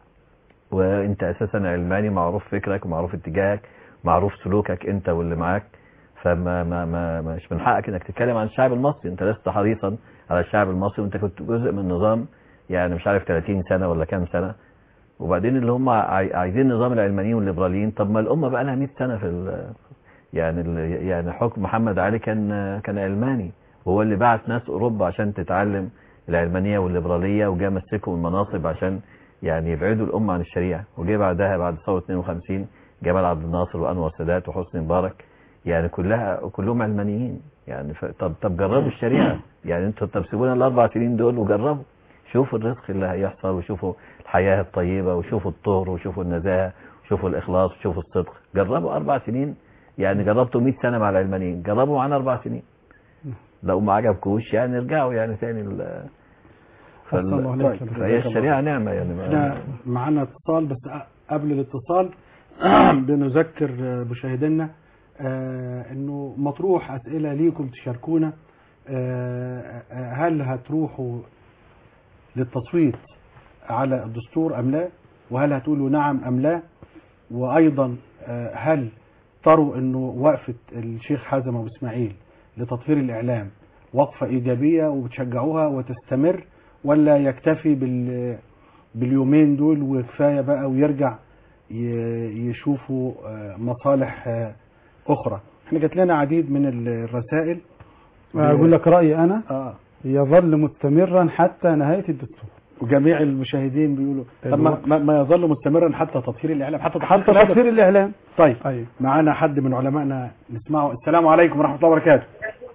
وانت اساسا علماني معروف فكرك ومعروف اتجاهك معروف سلوكك انت واللي معاك فما ما ما مش من حقك انك تتكلم عن الشعب المصري انت لست حريصا على الشعب المصري وانت كنت جزء من نظام يعني مش عارف 30 سنة ولا كام سنة وبعدين اللي هم عاي- عايزين نظام العلمانيين والليبراليين طب ما الامه بقى لها 100 سنه في ال- يعني ال- يعني حكم محمد علي كان كان علماني وهو اللي بعت ناس اوروبا عشان تتعلم العلمانيه والليبراليه وجا مسكهم المناصب عشان يعني يبعدوا الامه عن الشريعه وجه بعدها بعد ثوره 52 جمال عبد الناصر وانور السادات وحسني مبارك يعني كلها كلهم علمانيين يعني ف... طب طب جربوا الشريعه يعني انتوا طب سيبونا الاربع سنين دول وجربوا شوفوا الرزق اللي هيحصل وشوفوا الحياة الطيبة وشوفوا الطهر وشوفوا النزاهة وشوفوا الإخلاص وشوفوا الصدق جربوا أربع سنين يعني جربتوا 100 سنة مع العلمانيين جربوا معانا أربع سنين لو ما عجبكوش يعني ارجعوا يعني تاني ال... أحسن الله طيب. عليك يا دكتور. فهي الشريعة نعمة يعني ما- احنا معانا اتصال بس أ- قبل الاتصال بنذكر آه، مشاهدينا آه، انه مطروح اسئله ليكم تشاركونا آه، آه، هل هتروحوا للتصويت على الدستور ام لا وهل هتقولوا نعم ام لا وايضا آه، هل تروا انه وقفه الشيخ حازم ابو اسماعيل لتطهير الاعلام وقفه ايجابيه وبتشجعوها وتستمر ولا يكتفي بال باليومين دول وكفايه بقى ويرجع ي- يشوفوا آه، مصالح آه، اخرى احنا جات لنا عديد من الرسائل أقول لك رأيي أنا اه يظل مستمرا حتى نهاية الدستور وجميع المشاهدين بيقولوا طب ما, ما- ما يظل مستمرا حتى تطهير الاعلام حتى تطهير حتى الإعلام. تطهير الإعلام طيب أيوه معانا حد من علمائنا نسمعه السلام عليكم ورحمه الله وبركاته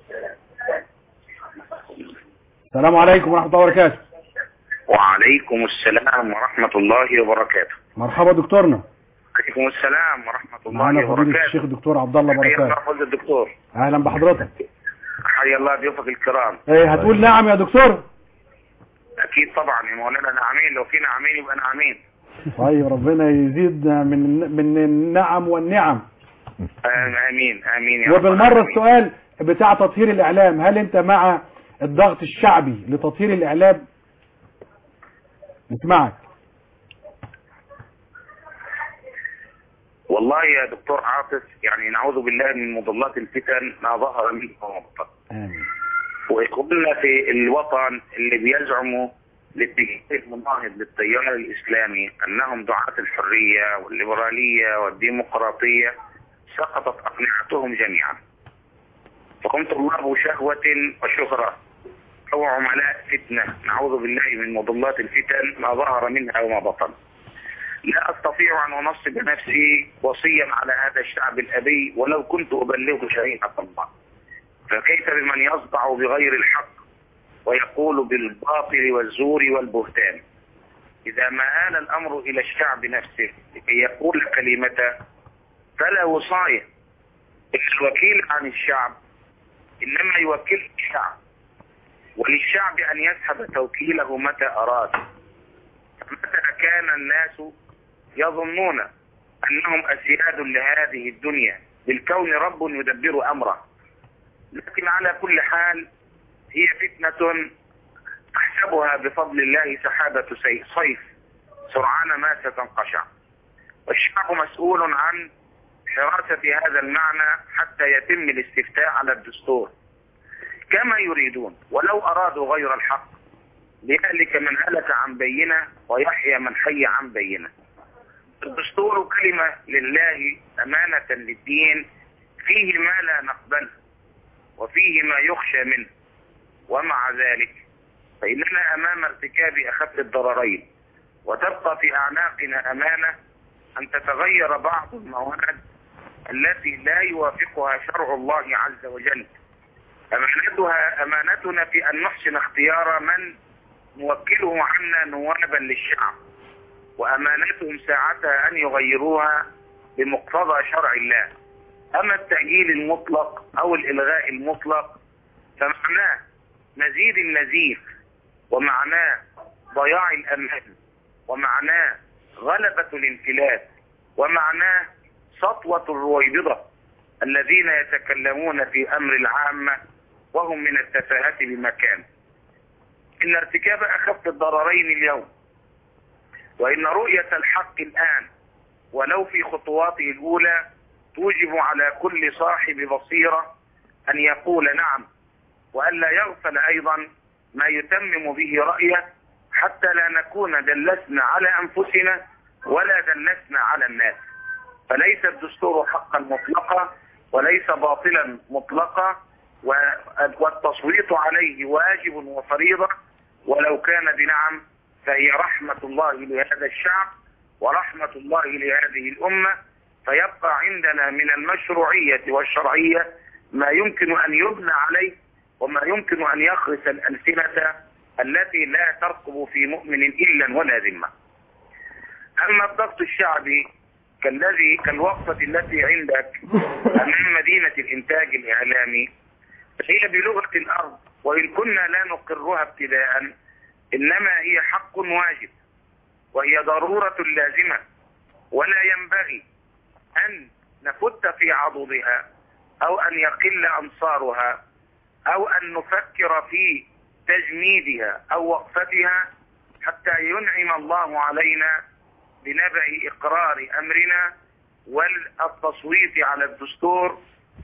السلام عليكم ورحمه الله وبركاته وعليكم السلام ورحمة الله وبركاته مرحبا دكتورنا عليكم السلام ورحمة الله معانا فضيله وبركاته الشيخ الدكتور عبد الله حيا الله بركات فضل الدكتور اهلا بحضرتك حيا الله ضيوفك الكرام ايه هتقول نعم يا دكتور أكيد طبعا يا مولانا نعمين لو في نعمين يبقى نعمين طيب ربنا يزيد من من النعم والنعم آه، آمين آمين يا رب وبالمره العالمين. السؤال بتاع تطهير الاعلام هل انت مع الضغط الشعبي لتطهير الاعلام نسمعك والله يا دكتور عاطف يعني نعوذ بالله من مضلات الفتن ما ظهر منه وما بطن امين وقلنا في الوطن اللي بيزعموا الاتجاه المناهض للتيار الإسلامي أنهم دعاة الحرية والليبرالية والديمقراطية سقطت أقنعتهم جميعا فهم طلاب شهوة وشهرة أو عملاء فتنة نعوذ بالله من مضلات الفتن ما ظهر منها وما بطن لا أستطيع أن أنصب نفسي وصيا على هذا الشعب الأبي ولو كنت أبلغ شريعة الله فكيف بمن يصدع بغير الحق ويقول بالباطل والزور والبهتان إذا ما آل الأمر إلى الشعب نفسه لكي يقول كلمته فلا وصاية إن الوكيل عن الشعب إنما يوكل الشعب وللشعب أن يسحب توكيله متى أراد فمتى كان الناس يظنون أنهم أسياد لهذه الدنيا بالكون رب يدبر أمره لكن على كل حال هي فتنة تحسبها بفضل الله سحابة سي- صيف سرعان ما ستنقشع والشعب مسؤول عن حراسة هذا المعنى حتى يتم الاستفتاء على الدستور كما يريدون ولو أرادوا غير الحق ليهلك من هلك عن بينه ويحيى من حي عن بينه الدستور كلمة لله أمانة للدين فيه ما لا نقبله وفيه ما يخشى منه ومع ذلك فإننا أمام ارتكاب أخف الضررين وتبقى في أعناقنا أمانة أن تتغير بعض المواد التي لا يوافقها شرع الله عز وجل أمانتها أمانتنا في أن نحسن اختيار من نوكله عنا نوابا للشعب وأمانتهم ساعتها أن يغيروها بمقتضى شرع الله أما التأجيل المطلق أو الإلغاء المطلق فمعناه مزيد النزيف ومعناه ضياع الأمان ومعناه غلبة الانفلات ومعناه سطوة الرويبضة الذين يتكلمون في أمر العامة وهم من التفاهة بمكان إن ارتكاب أخف الضررين اليوم وإن رؤية الحق الآن ولو في خطواته الأولى توجب على كل صاحب بصيرة أن يقول نعم وأن لا يغفل أيضا ما يتمم به رأيه حتى لا نكون دلسنا على أنفسنا ولا دلسنا على الناس فليس الدستور حقا مطلقا وليس باطلا مطلقا و- والتصويت عليه واجب وفريضة ولو كان بنعم فهي رحمة الله لهذا الشعب ورحمة الله لهذه الأمة فيبقى عندنا من المشروعية والشرعية ما يمكن أن يبنى عليه وما يمكن أن يخرس الألسنة التي لا ترقب في مؤمن إلا ولا ذمة أما الضغط الشعبي كالذي كالوقفة التي عندك أمام مدينة الإنتاج الإعلامي هي بلغة الأرض وإن كنا لا نقرها ابتداء إنما هي حق واجب وهي ضرورة لازمة ولا ينبغي أن نفت في عضدها أو أن يقل أنصارها أو أن نفكر في تجميدها أو وقفتها حتى ينعم الله علينا بنبع إقرار أمرنا والتصويت على الدستور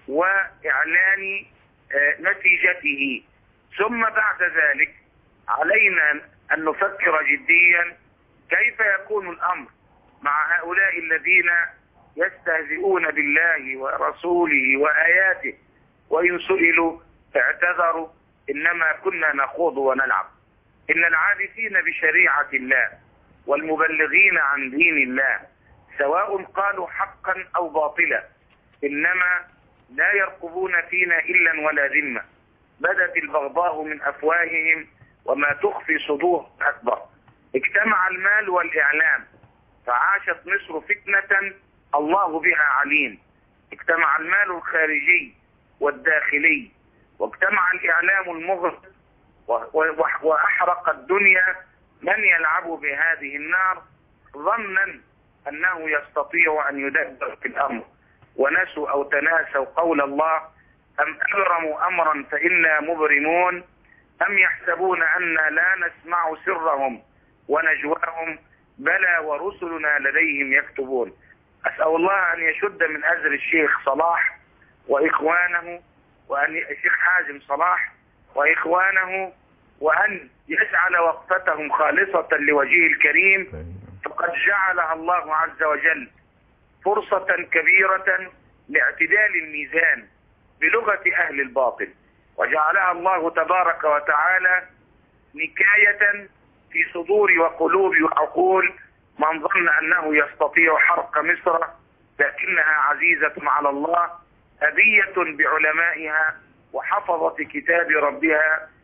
وإعلان آه، نتيجته ثم بعد ذلك علينا أن نفكر جديا كيف يكون الأمر مع هؤلاء الذين يستهزئون بالله ورسوله وآياته وإن سئلوا اعتذروا إنما كنا نخوض ونلعب إن العابثين بشريعة الله والمبلغين عن دين الله سواء قالوا حقا أو باطلا إنما لا يرقبون فينا إلا ولا ذمة بدت البغضاء من أفواههم وما تخفي صدور أكبر اجتمع المال والإعلام فعاشت مصر فتنة الله بها عليم اجتمع المال الخارجي والداخلي واجتمع الإعلام المغرب و- و- وأحرق الدنيا من يلعب بهذه النار ظنا أنه يستطيع أن يدبر في الأمر ونسوا أو تناسوا قول الله أم أبرموا أمرا فإنا مبرمون أم يحسبون أنا لا نسمع سرهم ونجواهم بلى ورسلنا لديهم يكتبون أسأل الله أن يشد من أزر الشيخ صلاح وإخوانه وأن الشيخ حازم صلاح وإخوانه وأن يجعل وقفتهم خالصة لوجهه الكريم فقد جعلها الله عز وجل فرصة كبيرة لاعتدال الميزان بلغة أهل الباطل وجعلها الله تبارك وتعالى نكاية في صدور وقلوب وعقول من ظن أنه يستطيع حرق مصر لكنها عزيزة على الله أبية بعلمائها وحفظة كتاب ربها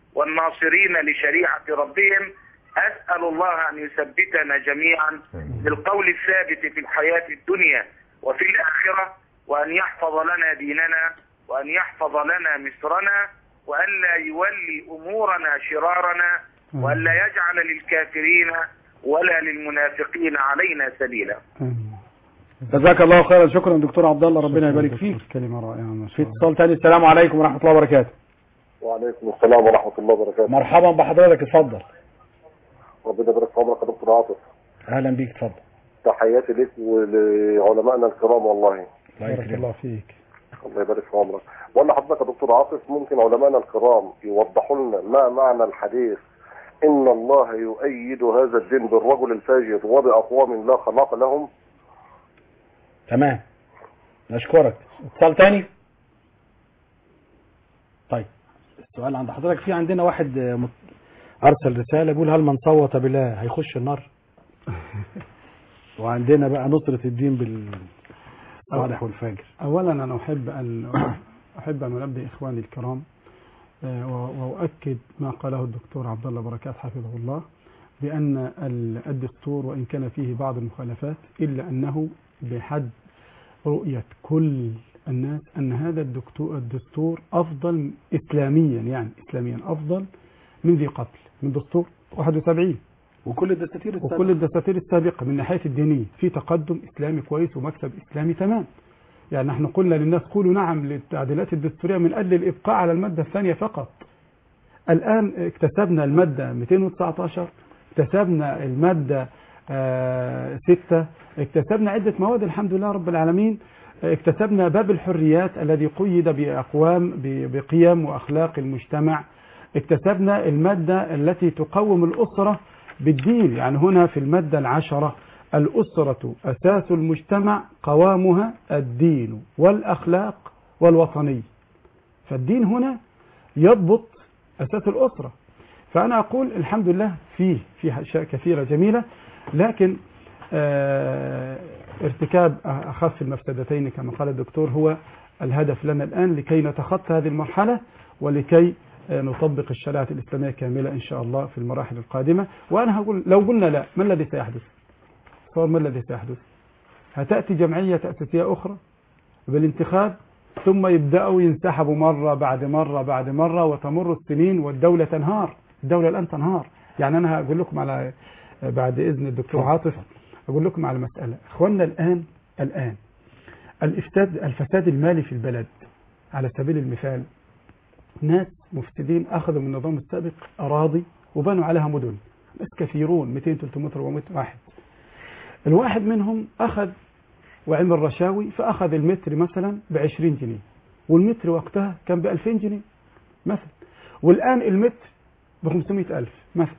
والناصرين لشريعة ربهم أسأل الله أن يثبتنا جميعا بالقول الثابت في الحياة الدنيا وفي الآخرة وأن يحفظ لنا ديننا وأن يحفظ لنا مصرنا وأن لا يولي أمورنا شرارنا وأن لا يجعل للكافرين ولا للمنافقين علينا سبيلا جزاك الله خيرا شكرا دكتور عبد الله ربنا يبارك فيك كلمة رائعة ما في شاء الله اتصال تاني السلام عليكم ورحمه الله وبركاته وعليكم السلام ورحمة الله وبركاته مرحبا بحضرتك اتفضل ربنا يبارك في عمرك يا دكتور عاطف اهلا بيك اتفضل تحياتي لك ولعلمائنا الكرام والله الله بارك يكرمك الله فيك الله يبارك في عمرك بقول لحضرتك يا دكتور عاطف ممكن علمائنا الكرام يوضحوا لنا ما معنى الحديث إن الله يؤيد هذا الدين بالرجل الفاجر وبأقوام لا خلاق لهم تمام نشكرك اتصال تاني طيب السؤال عند حضرتك في عندنا واحد آه، مت- ارسل رساله بيقول هل من صوت بالله هيخش النار وعندنا بقى نصرة الدين بالصالح والفاجر أولا أنا أحب أن أحب أن أنبه إخواني الكرام آه، و- وأؤكد ما قاله الدكتور عبد الله بركات حفظه الله بأن ال- الدستور وإن كان فيه بعض المخالفات إلا أنه بحد رؤية كل الناس أن هذا الدكتور الدستور أفضل إسلاميا يعني إسلاميا أفضل من ذي قبل من دستور 71 وكل الدساتير السابقة. وكل الدساتير السابقة من ناحية الدينية في تقدم إسلامي كويس ومكسب إسلامي تمام يعني نحن قلنا للناس قولوا نعم للتعديلات الدستورية من أجل الإبقاء على المادة الثانية فقط الآن اكتسبنا المادة 219 اكتسبنا المادة آه، 6 اكتسبنا عدة مواد الحمد لله رب العالمين اكتسبنا باب الحريات الذي قيد بأقوام ب- بقيم وأخلاق المجتمع اكتسبنا المادة التي تقوم الأسرة بالدين يعني هنا في المادة العشرة الأسرة أساس المجتمع قوامها الدين والأخلاق والوطنية فالدين هنا يضبط أساس الأسرة فأنا أقول الحمد لله فيه فيه أشياء كثيرة جميلة لكن آه، ارتكاب أخف المفسدتين كما قال الدكتور هو الهدف لنا الآن لكي نتخطى هذه المرحلة ولكي آه، نطبق الشريعة الإسلامية كاملة إن شاء الله في المراحل القادمة وأنا هقول لو قلنا لا ما الذي سيحدث صور ما الذي سيحدث هتأتي جمعية تأسيسية أخرى بالانتخاب ثم يبدأوا ينسحبوا مرة بعد مرة بعد مرة وتمر السنين والدولة تنهار الدولة الآن تنهار يعني أنا هقول لكم على بعد إذن الدكتور عاطف أقول لكم على مسألة إخواننا الآن الآن الإفساد الفساد المالي في البلد على سبيل المثال ناس مفسدين أخذوا من النظام السابق أراضي وبنوا عليها مدن ناس كثيرون 200 300 400 واحد الواحد منهم أخذ وعمل رشاوي فأخذ المتر مثلا ب 20 جنيه والمتر وقتها كان ب 2000 جنيه مثلا والآن المتر ب 500 ألف مثلا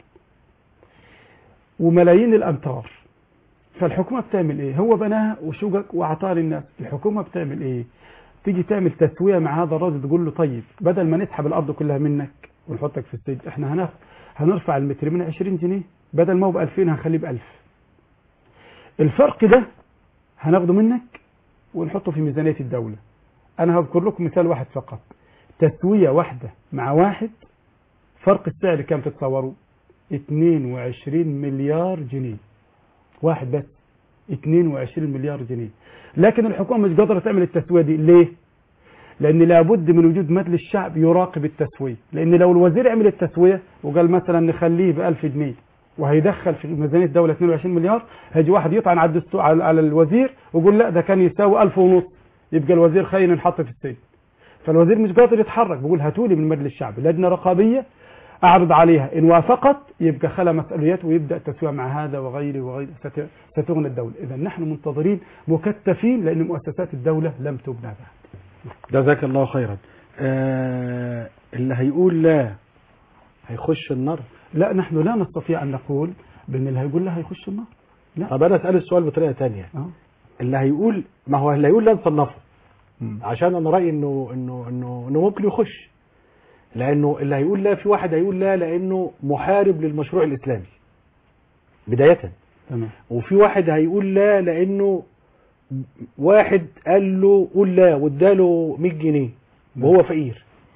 وملايين الأمتار فالحكومة بتعمل إيه هو بناها وشقق وأعطاها للناس الحكومة بتعمل إيه تيجي تعمل تسوية مع هذا الراجل تقول له طيب بدل ما نسحب الأرض كلها منك ونحطك في السجن احنا هناخد هنرفع المتر من 20 جنيه بدل ما هو ب 2000 هنخليه ب 1000 الفرق ده هناخده منك ونحطه في ميزانية الدولة أنا هذكر لكم مثال واحد فقط تسوية واحدة مع واحد فرق السعر كام تتصوروا 22 مليار جنيه واحد بس 22 مليار جنيه لكن الحكومة مش قادرة تعمل التسوية دي ليه لأن لابد من وجود مجلس الشعب يراقب التسوية لأن لو الوزير عمل التسوية وقال مثلا نخليه ب 1000 جنيه وهيدخل في ميزانية الدولة 22 مليار هيجي واحد يطعن على الدستور على على الوزير ويقول لا ده كان يساوي 1000 ونص يبقى الوزير خاين انحط في السجن فالوزير مش قادر يتحرك بيقول هاتوا لي من مجلس الشعب لجنة رقابية أعرض عليها إن وافقت يبقى خلى مسؤوليات ويبدأ التسوية مع هذا وغيره وغيره ست- ستغنى الدولة إذا نحن منتظرين مكتفين لأن مؤسسات الدولة لم تبنى بعد جزاك الله خيرا آه اللي هيقول لا هيخش النار لا نحن لا نستطيع أن نقول بأن اللي هيقول لا هيخش النار لا طب انا اسال السؤال بطريقه تانية آه. اللي هيقول ما هو اللي هيقول لا نصنفه عشان انا رايي انه انه انه انه ممكن يخش لانه اللي هيقول لا في واحد هيقول لا لانه محارب للمشروع الاسلامي بدايه تمام وفي واحد هيقول لا لانه واحد قال له قول لا واداله 100 جنيه وهو فقير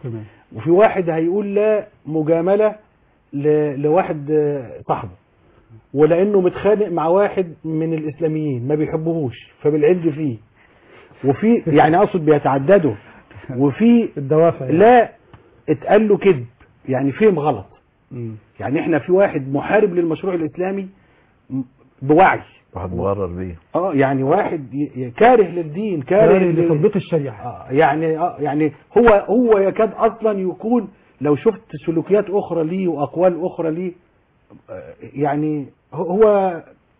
تمام وفي واحد هيقول لا مجاملة ل- لواحد آه، صاحبه ولانه متخانق مع واحد من الاسلاميين ما بيحبوهوش فبالعند فيه وفي يعني اقصد بيتعددوا وفي الدوافع يعني. لا اتقال له كذب يعني فهم غلط مم. يعني احنا في واحد محارب للمشروع الاسلامي م- بوعي واحد مغرر بيه اه يعني واحد ي- ي- كاره للدين كاره كاره لل- لتطبيق الشريعة آه يعني آه يعني هو هو يكاد اصلا يكون لو شفت سلوكيات اخرى ليه واقوال اخرى ليه آه، يعني هو- هو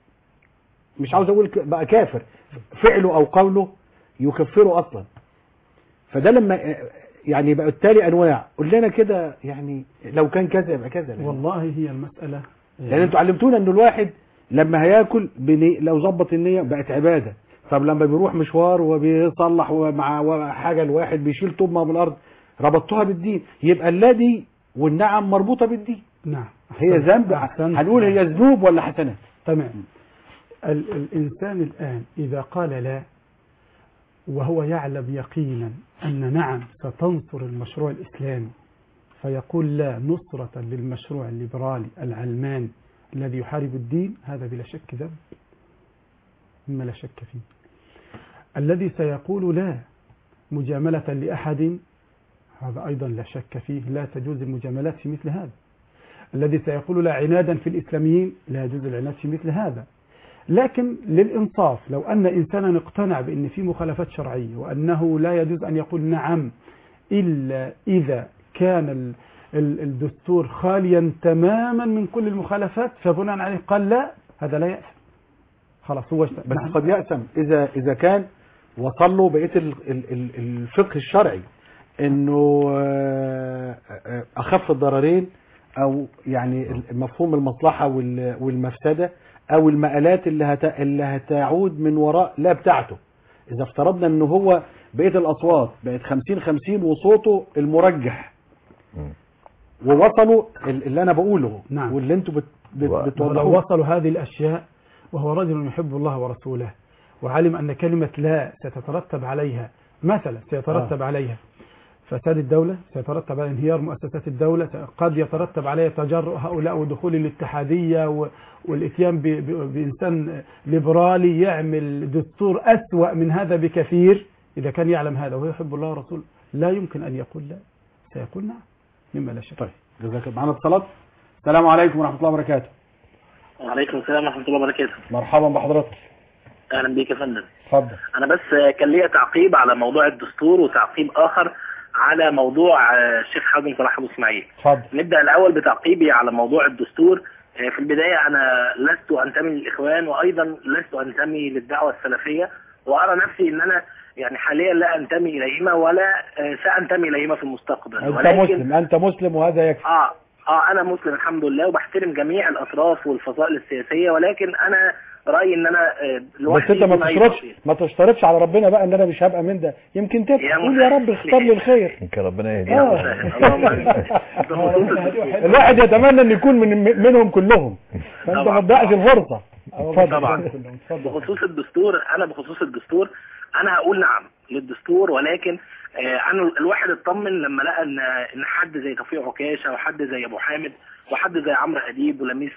مش عاوز اقول ك- بقى كافر فعله او قوله يكفره اصلا فده لما آه، يعني يبقى التالي انواع قول لنا كده يعني لو كان كذا يبقى كذا والله هي المسألة لان انتوا علمتونا ان الواحد لما هياكل بني لو ظبط النيه بقت عباده طب لما بيروح مشوار وبيصلح مع حاجه الواحد بيشيل طوبه من الارض ربطتوها بالدين يبقى الذي والنعم مربوطه بالدين نعم هي أحسنت- ذنب أحسنت. هنقول هي ذنوب ولا حسنات تمام ال الإنسان الآن إذا قال لا وهو يعلم يقينا أن نعم ستنصر المشروع الإسلامي فيقول لا نصرة للمشروع الليبرالي العلماني الذي يحارب الدين هذا بلا شك ذنب مما لا شك فيه الذي سيقول لا مجاملة لأحد هذا أيضا لا شك فيه لا تجوز المجاملات في مثل هذا الذي سيقول لا عنادا في الإسلاميين لا يجوز العناد في مثل هذا لكن للإنصاف لو أن إنسانا اقتنع بأن في مخالفات شرعية وأنه لا يجوز أن يقول نعم إلا إذا كان ال- ال- الدستور خاليا تماما من كل المخالفات فبناء عليه قال لا هذا لا يأثم خلاص هو اشت- بس نعم. قد يأسم اذا اذا كان وصل له بقيه ال- ال- ال- الفقه الشرعي انه آه، آه، اخف الضررين او يعني مفهوم المصلحه وال- والمفسده او المآلات اللي هت... اللي هتعود من وراء لا بتاعته اذا افترضنا ان هو بقيه الاصوات بقت 50 50 وصوته المرجح مم. ووصلوا ال- اللي انا بقوله نعم. واللي انتوا بت... بت... و- لو بتوضحوه وصلوا هذه الأشياء وهو رجل يحب الله ورسوله وعلم أن كلمة لا ستترتب عليها مثلا سيترتب آه. عليها فساد الدولة سيترتب على انهيار مؤسسات الدولة قد يترتب عليها تجرؤ هؤلاء ودخول الاتحادية و- والاتيان ب- ب- بإنسان ليبرالي يعمل دستور أسوأ من هذا بكثير إذا كان يعلم هذا وهو يحب الله ورسوله لا يمكن أن يقول لا سيقول نعم مما لا شك طيب جزاك الله معانا اتصالات السلام عليكم ورحمه الله وبركاته وعليكم السلام ورحمة الله وبركاته مرحبا بحضرتك أهلا بيك يا فندم اتفضل أنا بس كان ليا تعقيب على موضوع الدستور وتعقيب آخر على موضوع آه، الشيخ حازم صلاح أبو إسماعيل اتفضل نبدأ الأول بتعقيبي على موضوع الدستور آه، في البداية أنا لست أنتمي للإخوان وأيضا لست أنتمي للدعوة السلفية وأرى نفسي أن أنا يعني حاليا لا أنتمي إليهما ولا آه، سأنتمي إليهما في المستقبل انت مسلم انت مسلم وهذا يكفي اه اه انا مسلم الحمد لله وبحترم جميع الاطراف والفصائل السياسيه ولكن انا رايي ان انا آه، بس لوحدي انت ما دون أي تشترطش تفصيل. ما تشترطش على ربنا بقى ان انا مش هبقى من ده يمكن تبقى يا قول يا رب اختار لي الخير يمكن ربنا يا يهدينا مسهل. اللهم آمين. بخصوص الدستور. الواحد يتمنى ان يكون من منهم كلهم فانت طبعا. ما تضيعش الفرصه اتفضل طبعا. اتفضل بخصوص الدستور انا بخصوص الدستور انا هقول نعم للدستور ولكن آه، انا الواحد اطمن لما لقى ان ان حد زي توفيق عكاشه وحد زي ابو حامد وحد زي عمرو اديب ولميس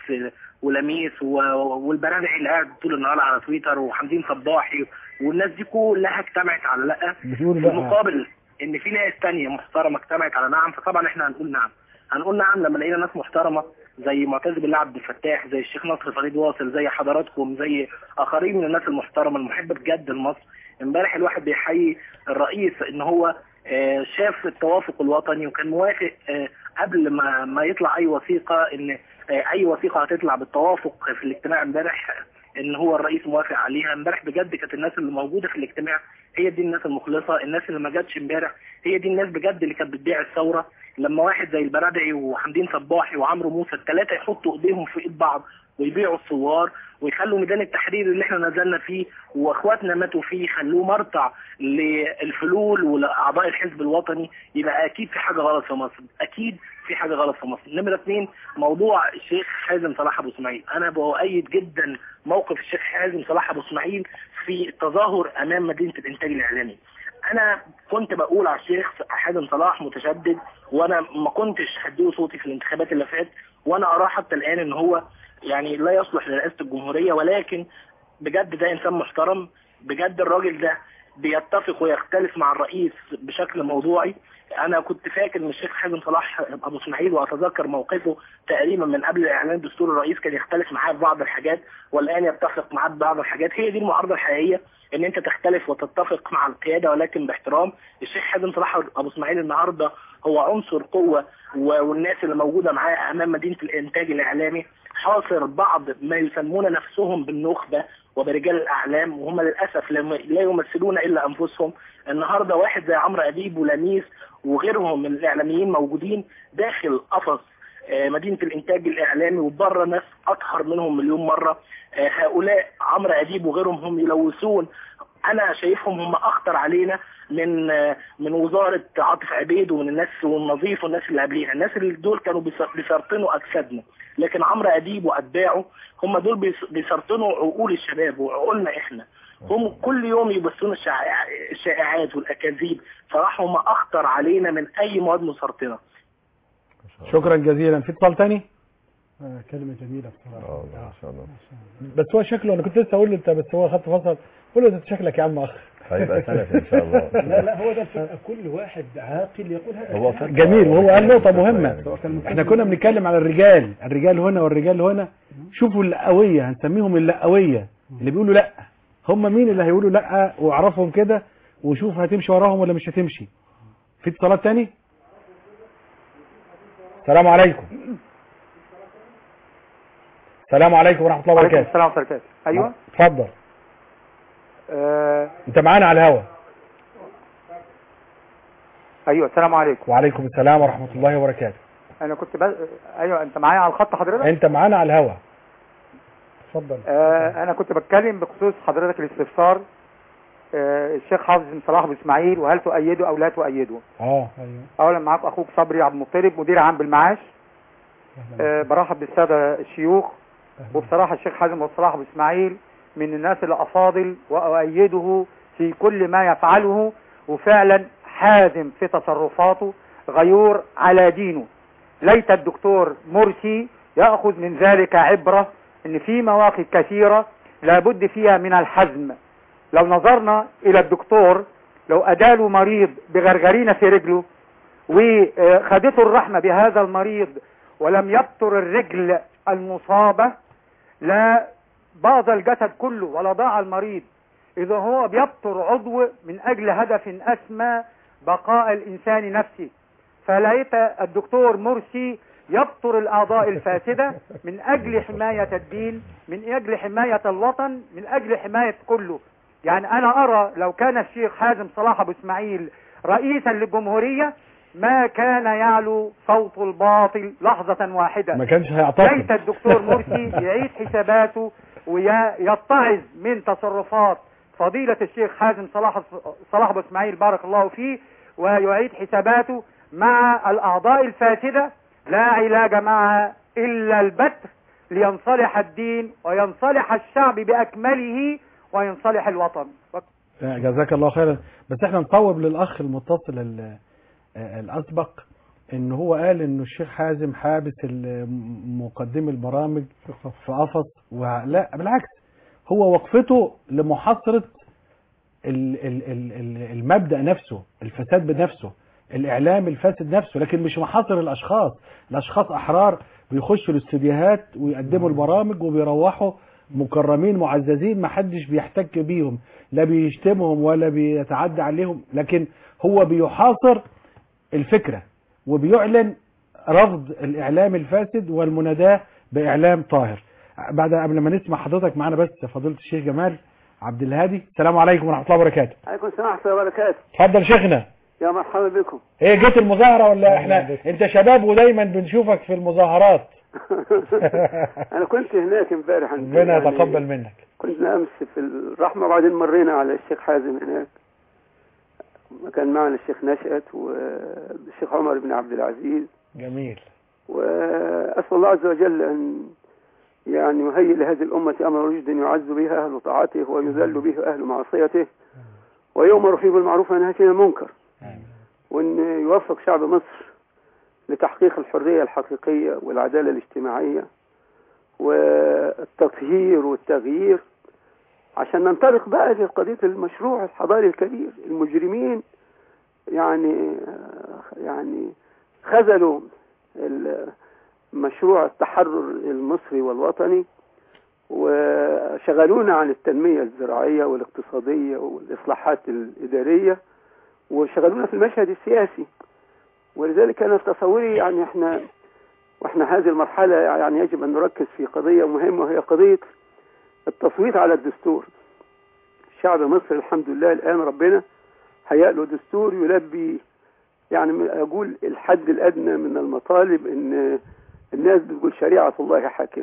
ولميس و- والبرامج اللي قاعد طول النهار على تويتر وحمدين صباحي والناس دي كلها اجتمعت على لا بتقول في لا المقابل ان في ناس تانية محترمه اجتمعت على نعم فطبعا احنا هنقول نعم هنقول نعم لما لقينا ناس محترمه زي معتز بالله عبد الفتاح زي الشيخ نصر فريد واصل زي حضراتكم زي اخرين من الناس المحترمه المحبه بجد لمصر امبارح الواحد بيحيي الرئيس ان هو آه، شاف التوافق الوطني وكان موافق آه، قبل ما ما يطلع اي وثيقه ان آه، اي وثيقه هتطلع بالتوافق في الاجتماع امبارح ان هو الرئيس موافق عليها امبارح بجد كانت الناس اللي موجوده في الاجتماع هي دي الناس المخلصه الناس اللي ما جاتش امبارح هي دي الناس بجد اللي كانت بتبيع الثوره لما واحد زي البرادعي وحمدين صباحي وعمرو موسى الثلاثه يحطوا ايديهم في ايد بعض ويبيعوا الثوار ويخلوا ميدان التحرير اللي احنا نزلنا فيه واخواتنا ماتوا فيه خلوه مرتع للفلول ولاعضاء الحزب الوطني يبقى اكيد في حاجه غلط في مصر اكيد في حاجه غلط في مصر نمره اثنين موضوع الشيخ حازم صلاح ابو اسماعيل انا بؤيد جدا موقف الشيخ حازم صلاح ابو اسماعيل في التظاهر امام مدينه الانتاج الاعلامي انا كنت بقول على الشيخ حازم صلاح متشدد وانا ما كنتش هديه صوتي في الانتخابات اللي فاتت وانا اراه حتى الان ان هو يعني لا يصلح لرئاسه الجمهوريه ولكن بجد ده انسان محترم بجد الراجل ده بيتفق ويختلف مع الرئيس بشكل موضوعي انا كنت فاكر ان الشيخ حازم صلاح ابو اسماعيل واتذكر موقفه تقريبا من قبل اعلان دستور الرئيس كان يختلف معاه في بعض الحاجات والان يتفق معاه في بعض الحاجات هي دي المعارضه الحقيقيه ان انت تختلف وتتفق مع القياده ولكن باحترام الشيخ حازم صلاح ابو اسماعيل النهارده هو عنصر قوه و- والناس اللي موجوده معاه امام مدينه الانتاج الاعلامي حاصر بعض ما يسمون نفسهم بالنخبه وبرجال الاعلام وهم للاسف لم- لا يمثلون الا انفسهم النهارده واحد زي عمرو اديب ولميس وغيرهم من الاعلاميين موجودين داخل قفص آه، مدينه الانتاج الاعلامي وبره ناس اطهر منهم مليون مره آه، هؤلاء عمرو اديب وغيرهم هم يلوثون انا شايفهم هم اخطر علينا من آه، من وزاره عاطف عبيد ومن الناس والنظيف والناس اللي قبليها الناس اللي دول كانوا بيس- بيسرطنوا اجسادنا لكن عمرو اديب واتباعه هم دول بيس- بيسرطنوا عقول الشباب وعقولنا احنا هم كل يوم يبثون الشائع- الشائعات والاكاذيب صراحه هم اخطر علينا من اي مواد مسرطنه شكرا جزيلا في اتصال تاني آه، كلمة جميلة بصراحة اه ما شاء الله بس هو شكله انا كنت لسه اقول له انت بس هو خط فصل قول له ده شكلك يا عم اخ هيبقى سلف ان شاء الله لا لا هو ده الفرق كل واحد عاقل يقول هذا هو الكلام. فكرة جميل وهو قال نقطة مهمة يعني. احنا كنا بنتكلم على الرجال الرجال هنا والرجال هنا شوفوا اللقوية هنسميهم اللقوية اللي بيقولوا لا هم مين اللي هيقولوا لا واعرفهم كده وشوف هتمشي وراهم ولا مش هتمشي في اتصالات تاني السلام عليكم السلام عليكم ورحمة الله وعليكم وبركاته السلام ورحمة الله وبركاته أيوه اتفضل آه انت معانا على الهوا أيوه السلام عليكم وعليكم السلام ورحمة الله وبركاته أنا كنت ب... أيوه أنت معايا على الخط حضرتك انت معانا على الهوا اتفضل آه أنا كنت بتكلم بخصوص حضرتك الاستفسار آه الشيخ حافظ بن صلاح بن إسماعيل وهل تؤيده أو لا تؤيده اه ايوه أولا معاك أخوك صبري عبد المطلب مدير عام بالمعاش آه برحب بالسادة الشيوخ وبصراحة الشيخ حازم بن صلاح بن إسماعيل من الناس اللي أفاضل وأؤيده في كل ما يفعله وفعلا حازم في تصرفاته غيور على دينه ليت الدكتور مرسي يأخذ من ذلك عبرة ان في مواقف كثيرة لابد فيها من الحزم لو نظرنا الى الدكتور لو اداله مريض بغرغرينة في رجله وخدته الرحمة بهذا المريض ولم يبتر الرجل المصابة لا باظ الجسد كله ولا ضاع المريض إذا هو بيبتر عضو من أجل هدف أسمى بقاء الإنسان نفسه فليت الدكتور مرسي يبتر الأعضاء الفاسدة من أجل حماية الدين من أجل حماية الوطن من أجل حماية كله يعني أنا أرى لو كان الشيخ حازم صلاح أبو إسماعيل رئيسا للجمهورية ما كان يعلو صوت الباطل لحظة واحدة ما كانش هيعتقد ليت الدكتور مرسي يعيد حساباته ويتعظ من تصرفات فضيلة الشيخ حازم صلاح صلاح أبو اسماعيل بارك الله فيه ويعيد حساباته مع الأعضاء الفاسدة لا علاج معها إلا البتر لينصلح الدين وينصلح الشعب بأكمله وينصلح الوطن جزاك الله خيرا بس احنا نصوب للاخ المتصل ال- آه، الاسبق ان هو قال انه الشيخ حازم حابس ال- مقدم البرامج في قفص ولا بالعكس هو وقفته لمحاصرة ال- ال- ال- ال- المبدأ نفسه الفساد بنفسه الاعلام الفاسد نفسه لكن مش محاصر الاشخاص الاشخاص احرار بيخشوا الاستديوهات ويقدموا البرامج وبيروحوا مكرمين معززين ما حدش بيحتك بيهم لا بيشتمهم ولا بيتعدى عليهم لكن هو بيحاصر الفكرة وبيعلن رفض الإعلام الفاسد والمناداة بإعلام طاهر بعد قبل ما نسمع حضرتك معانا بس فضيلة الشيخ جمال عبد الهادي السلام عليكم ورحمة الله وبركاته عليكم السلام ورحمة الله وبركاته اتفضل شيخنا يا مرحبا بكم ايه جيت المظاهرة ولا احنا انت شباب ودايما بنشوفك في المظاهرات أنا كنت هناك امبارح عند- ربنا يعني يتقبل منك كنا أمس في الرحمة وبعدين مرينا على الشيخ حازم هناك كان معنا الشيخ نشأت والشيخ عمر بن عبد العزيز جميل وأسأل الله عز وجل أن يعني يهيئ لهذه الأمة أمر رشد يعز به أهل طاعته ويذل به أهل معصيته ويؤمر فيه بالمعروف وينهى عن المنكر وان يوفق شعب مصر لتحقيق الحرية الحقيقية والعدالة الاجتماعية والتطهير والتغيير عشان ننطلق بقى لقضية المشروع الحضاري الكبير المجرمين يعني يعني خذلوا ال- مشروع التحرر المصري والوطني وشغلونا عن التنمية الزراعية والاقتصادية والإصلاحات الإدارية وشغلونا في المشهد السياسي ولذلك أنا في تصوري يعني احنا واحنا هذه المرحلة يعني يجب أن نركز في قضية مهمة وهي قضية التصويت على الدستور شعب مصر الحمد لله الآن ربنا هيأ له دستور يلبي يعني أقول الحد الأدنى من المطالب إن الناس بتقول شريعة الله حاكمة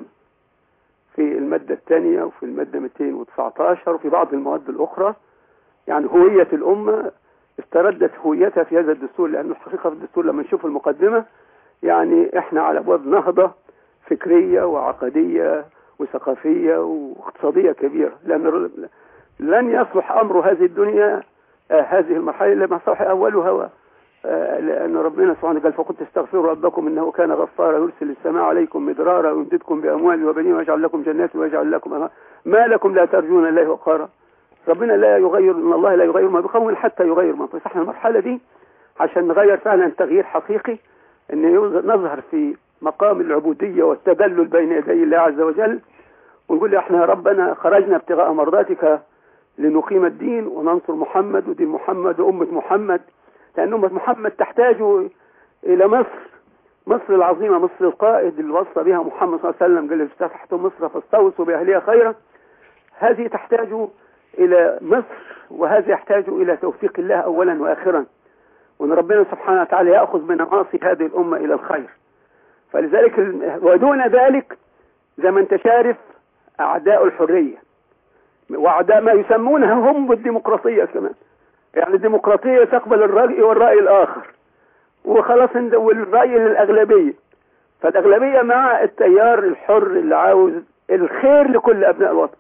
في المادة الثانية وفي المادة 219 وفي بعض المواد الأخرى يعني هوية الأمة استردت هويتها في هذا الدستور لأن الحقيقة في الدستور لما نشوف المقدمة يعني احنا على أبواب نهضة فكرية وعقدية وثقافية واقتصادية كبيرة لأن لن يصلح أمر هذه الدنيا آه هذه المرحلة إلا ما صلح أولها و- آه لأن ربنا سبحانه قال فقلت استغفروا ربكم إنه كان غفارا يرسل السماء عليكم مدرارا ويمددكم بأموال وبنين ويجعل لكم جنات ويجعل لكم أنهار. ما لكم لا ترجون الله وقارا ربنا لا يغير إن الله لا يغير ما بقوم حتى يغير ما فإحنا المرحلة دي عشان نغير فعلا تغيير حقيقي ان يظهر- نظهر في مقام العبودية والتذلل بين يدي الله عز وجل ونقول له احنا يا ربنا خرجنا ابتغاء مرضاتك لنقيم الدين وننصر محمد ودين محمد وأمة محمد لأن أمة محمد تحتاج إلى مصر مصر العظيمة مصر القائد اللي وصى بها محمد صلى الله عليه وسلم قال افتتحتم مصر فاستوصوا بأهلها خيرا هذه تحتاج إلى مصر وهذا يحتاج إلى توفيق الله أولا وآخرا وأن ربنا سبحانه وتعالى يأخذ من نواصي هذه الأمة إلى الخير فلذلك ال- ودون ذلك زي ما انت شارف أعداء الحرية وأعداء ما يسمونها هم بالديمقراطية كمان يعني الديمقراطية تقبل الرأي والرأي الآخر وخلاص انت- والرأي للأغلبية فالأغلبية مع التيار الحر اللي عاوز الخير لكل أبناء الوطن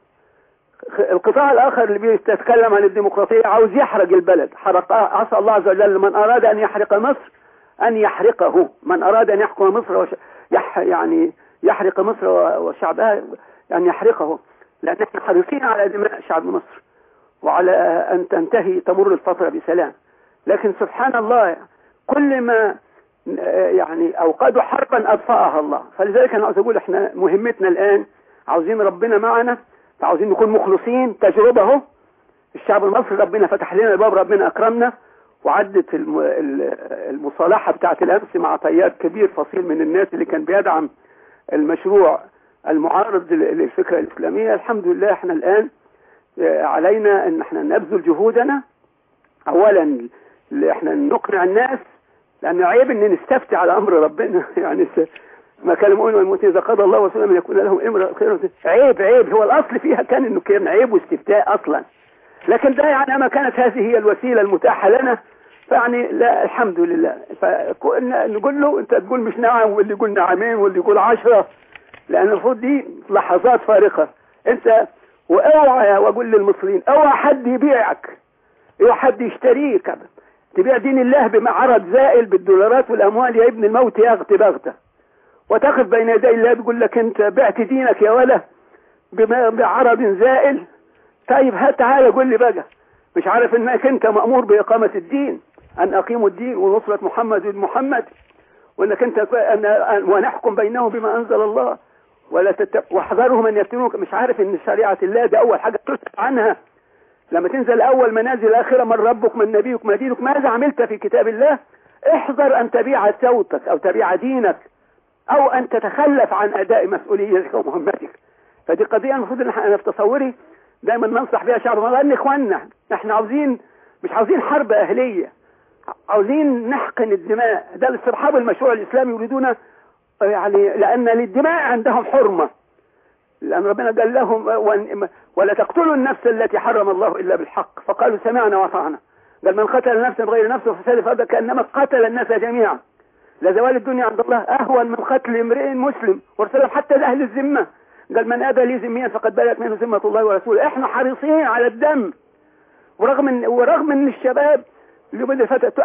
القطاع الآخر اللي بيتكلم عن الديمقراطية عاوز يحرق البلد حرق عسى الله عز وجل من أراد أن يحرق مصر أن يحرقه من أراد أن يحكم مصر وش... يح... يعني يحرق مصر و- وشعبها يعني يحرقه لأن احنا حريصين على دماء شعب مصر وعلى أن تنتهي تمر الفترة بسلام لكن سبحان الله كل ما آه، يعني أوقدوا حربا أطفأها الله فلذلك أنا عاوز أقول احنا مهمتنا الآن عاوزين ربنا معنا فعاوزين نكون مخلصين تجربة اهو الشعب المصري ربنا فتح لنا الباب ربنا أكرمنا وعدت الم- ال- المصالحة بتاعت الأمس مع تيار كبير فصيل من الناس اللي كان بيدعم المشروع المعارض لل- للفكرة الإسلامية الحمد لله احنا الآن آه، علينا ان احنا نبذل جهودنا اولا ل- احنا نقنع الناس لان عيب ان نستفتي على امر ربنا يعني س- ما كان المؤمن والمؤمن اذا قضى الله ورسوله ان يكون لهم امر خير عيب عيب هو الاصل فيها كان انه كان عيب واستفتاء اصلا لكن ده يعني ما كانت هذه هي الوسيله المتاحه لنا فيعني لا الحمد لله فكنا نقول له انت تقول مش نعم واللي يقول نعمين واللي يقول عشرة لان المفروض دي لحظات فارقه انت واوعى واقول للمصريين اوعى حد يبيعك اوعى حد يشتريك تبيع دين الله بمعرض زائل بالدولارات والاموال يا ابن الموت يغتي بغته وتقف بين يدي الله بيقول لك انت بعت دينك يا ولا بما- بعرض زائل طيب هات تعالى قول لي بقى مش عارف انك انت مأمور بإقامة الدين ان اقيموا الدين ونصرة محمد بن محمد وانك انت أن أن- ونحكم بينهم بما انزل الله ولا تت... واحذروا من يفتنوك مش عارف ان شريعة الله ده اول حاجة تسأل عنها لما تنزل اول منازل الاخرة من ربك من نبيك ما دينك ماذا عملت في كتاب الله احذر ان تبيع صوتك او تبيع دينك او ان تتخلف عن اداء مسؤوليتك ومهمتك فدي قضية المفروض ان احنا في تصوري دايما ننصح بها شعب الله لان اخواننا احنا عاوزين مش عاوزين حرب اهلية عاوزين نحقن الدماء ده الاسترحاب المشروع الاسلامي يريدون يعني لان للدماء عندهم حرمة لأن ربنا قال لهم وان- ولا تقتلوا النفس التي حرم الله إلا بالحق فقالوا سمعنا وأطعنا قال من قتل نفسا بغير نفس فساد فهذا كأنما قتل الناس جميعا لزوال الدنيا عند الله أهون من قتل امرئ مسلم ورسلهم حتى لأهل الذمة قال من أذى لي ذميا فقد بلغت منه ذمة الله ورسوله احنا حريصين على الدم ورغم ان ورغم ان الشباب اليوم اللي فاتت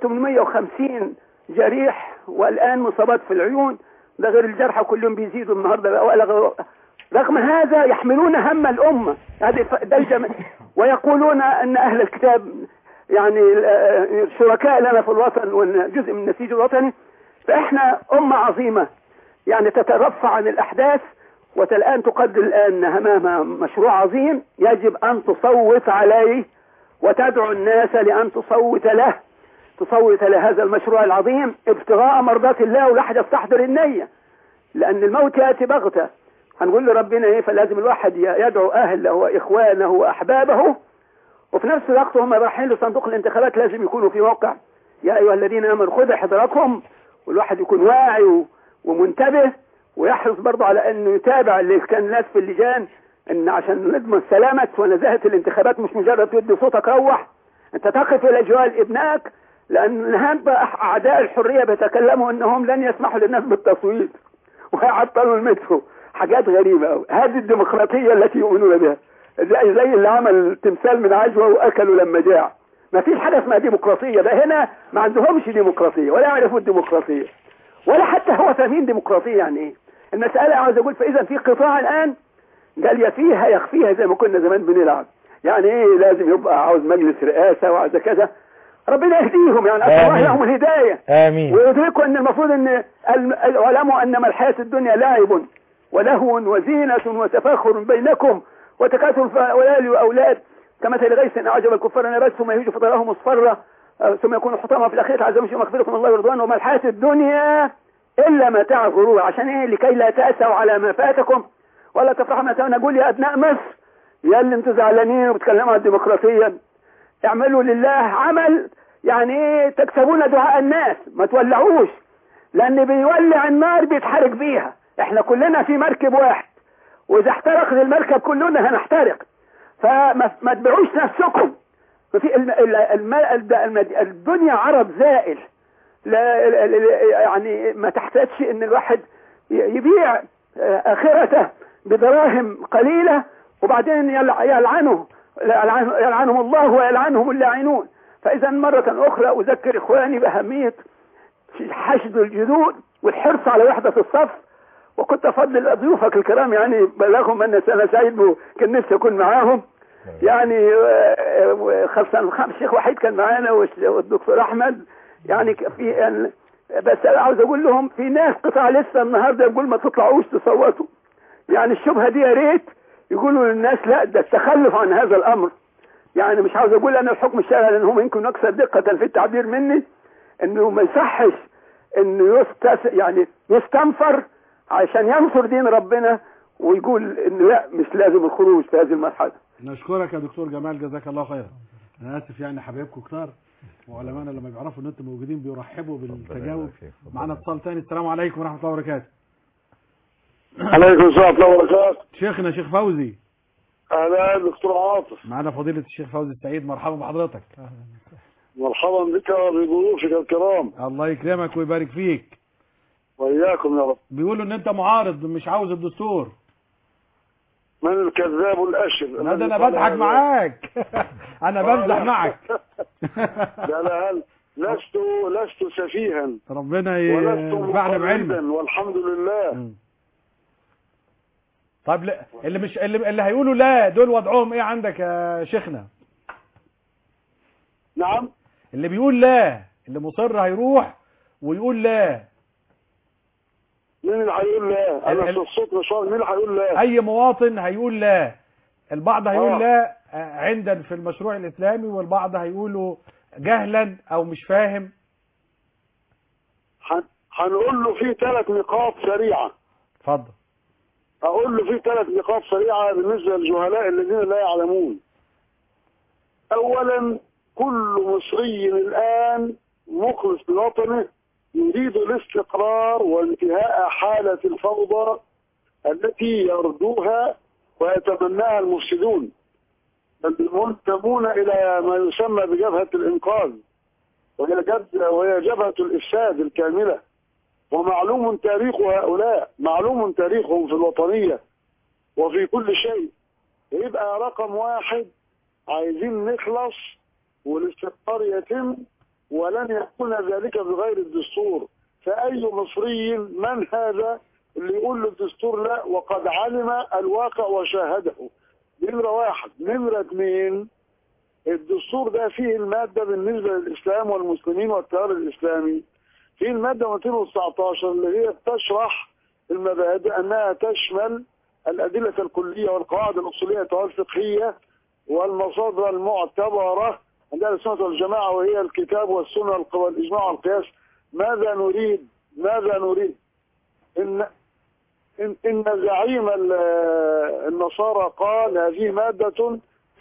1850 جريح والان مصابات في العيون ده غير الجرحى كل يوم بيزيدوا النهارده ولا- رغم هذا يحملون هم الامه هذه ف- ده الجمال ويقولون ان اهل الكتاب يعني آه، شركاء لنا في الوطن وان جزء من النسيج الوطني فاحنا امه عظيمه يعني تترفع عن الاحداث والان تقدر الان امام مشروع عظيم يجب ان تصوت عليه وتدعو الناس لان تصوت له تصوت لهذا المشروع العظيم ابتغاء مرضات الله ولا تستحضر النية لأن الموت يأتي بغتة هنقول لربنا ايه فلازم الواحد ي- يدعو أهله وإخوانه وأحبابه وفي نفس الوقت هم رايحين لصندوق الانتخابات لازم يكونوا في موقع يا أيها الذين آمنوا خذوا حذركم والواحد يكون واعي و- ومنتبه ويحرص برضه على أنه يتابع اللي كان الناس في اللجان ان عشان نضمن سلامة ونزاهة الانتخابات مش مجرد تدي صوتك روح انت تقف الى جوال ابنائك لان النهارده اعداء الحريه بيتكلموا انهم لن يسمحوا للناس بالتصويت ويعطلوا المترو حاجات غريبه قوي هذه الديمقراطيه التي يؤمنون بها زي زي اللي عمل تمثال من عجوه واكلوا لما جاع ما فيش حاجه اسمها ديمقراطيه ده هنا ما عندهمش ديمقراطيه ولا يعرفوا الديمقراطيه ولا حتى هو فاهمين ديمقراطيه يعني ايه المساله عاوز اقول فاذا في قطاع الان قال يفيها يخفيها زي ما كنا زمان بنلعب يعني ايه لازم يبقى عاوز مجلس رئاسه وعاوز كذا ربنا يهديهم يعني اسال الله آمين. لهم الهدايه آمين ويدركوا ان المفروض ان ال- واعلموا انما الحياه الدنيا لعب ولهو وزينه وتفاخر بينكم وتكاثر في اولاد واولاد كمثل غيث اعجب الكفار نبات ثم يهيج فتراه مصفرا آه، ثم يكون حطاما في الاخره عز وجل مغفره من الله ورضوانه وما الحياه الدنيا الا متاع الغرور عشان ايه لكي لا تاسوا على ما فاتكم ولا تفرحوا ما أتانا نقول يا ابناء مصر يا اللي انتوا زعلانين وبتكلموا عن الديمقراطيه اعملوا لله عمل يعني ايه تكسبون دعاء الناس ما تولعوش لان بيولع النار بيتحرق بيها احنا كلنا في مركب واحد واذا احترق المركب كلنا هنحترق فما ما تبيعوش نفسكم ففي الم... ال- الم... الد- الم- الدنيا عرض زائل لا ال- ال- يعني ما تحتاجش ان الواحد ي- يبيع آه، اخرته بدراهم قليله وبعدين يلع- يلعنه يلعنه- يلعنهم الله ويلعنهم اللاعنون فاذا مره اخرى اذكر اخواني باهميه حشد الجذور والحرص على وحده الصف وكنت افضل ضيوفك الكرام يعني بلغهم ان انا سعيد ب- كان نفسي اكون معاهم يعني آه، خاصة الشيخ وحيد كان معانا والش- والدكتور احمد يعني ك- في يعني بس انا عاوز اقول لهم في ناس قطاع لسه النهارده يقول ما تطلعوش تصوتوا يعني الشبهه دي يا ريت يقولوا للناس لا ده التخلف عن هذا الامر يعني مش عاوز اقول انا الحكم الشرعي لان هم يمكن اكثر دقه في التعبير مني انه ما يصحش انه يستس يعني يستنفر عشان ينصر دين ربنا ويقول ان لا مش لازم الخروج في هذه المرحله نشكرك يا دكتور جمال جزاك الله خيرا انا اسف يعني حبايبكم كتار وعلماءنا لما بيعرفوا ان انتم موجودين بيرحبوا بالتجاوب معانا اتصال تاني السلام عليكم ورحمه الله وبركاته عليكم السلام ورحمة الله وبركاته شيخنا شيخ فوزي أهلا دكتور عاطف معانا فضيله الشيخ فوزي السعيد مرحبا بحضرتك مرحبا بك وبضيوفك الكرام الله يكرمك ويبارك فيك وإياكم يا رب بيقولوا ان انت معارض مش عاوز الدستور من الكذاب الأشر لا ده انا بضحك معاك انا بمزح معك لا لا هل لست لست سفيها ربنا ولست ينفعنا بعلمك مقلدا والحمد لله طيب لا اللي مش اللي, اللي هيقولوا لا دول وضعهم ايه عندك يا شيخنا نعم اللي بيقول لا اللي مصر هيروح ويقول لا مين اللي هيقول لا ال- أنا ال- في الصوت مش واضح. مين اللي هيقول لا اي مواطن هيقول لا البعض هيقول آه. لا آه، عند في المشروع الاسلامي والبعض هيقولوا جهلا او مش فاهم هن- هنقول له في ثلاث نقاط سريعة اتفضل أقول له في ثلاث نقاط سريعة بالنسبة للجهلاء الذين لا يعلمون أولا كل مصري الآن مخلص لوطنه يريد الاستقرار وانتهاء حالة الفوضى التي يردوها ويتمناها المفسدون المنتمون إلى ما يسمى بجبهة الإنقاذ وهي جب- وهي جبهة الإفساد الكاملة ومعلوم تاريخ هؤلاء معلوم تاريخهم في الوطنية وفي كل شيء يبقى رقم واحد عايزين نخلص والاستقرار يتم ولن يكون ذلك بغير الدستور فأي مصري من هذا اللي يقول للدستور لا وقد علم الواقع وشاهده نمرة واحد نمرة اثنين الدستور ده فيه المادة بالنسبة للإسلام والمسلمين والتيار الإسلامي فيه المادة 219 اللي هي تشرح المبادئ أنها تشمل الأدلة الكلية والقواعد الأصولية والفقهية والمصادر المعتبرة عند أهل السنة والجماعة وهي الكتاب والسنة والإجماع والقياس ماذا نريد ماذا نريد إن إن, إن زعيم ال- النصارى قال هذه مادة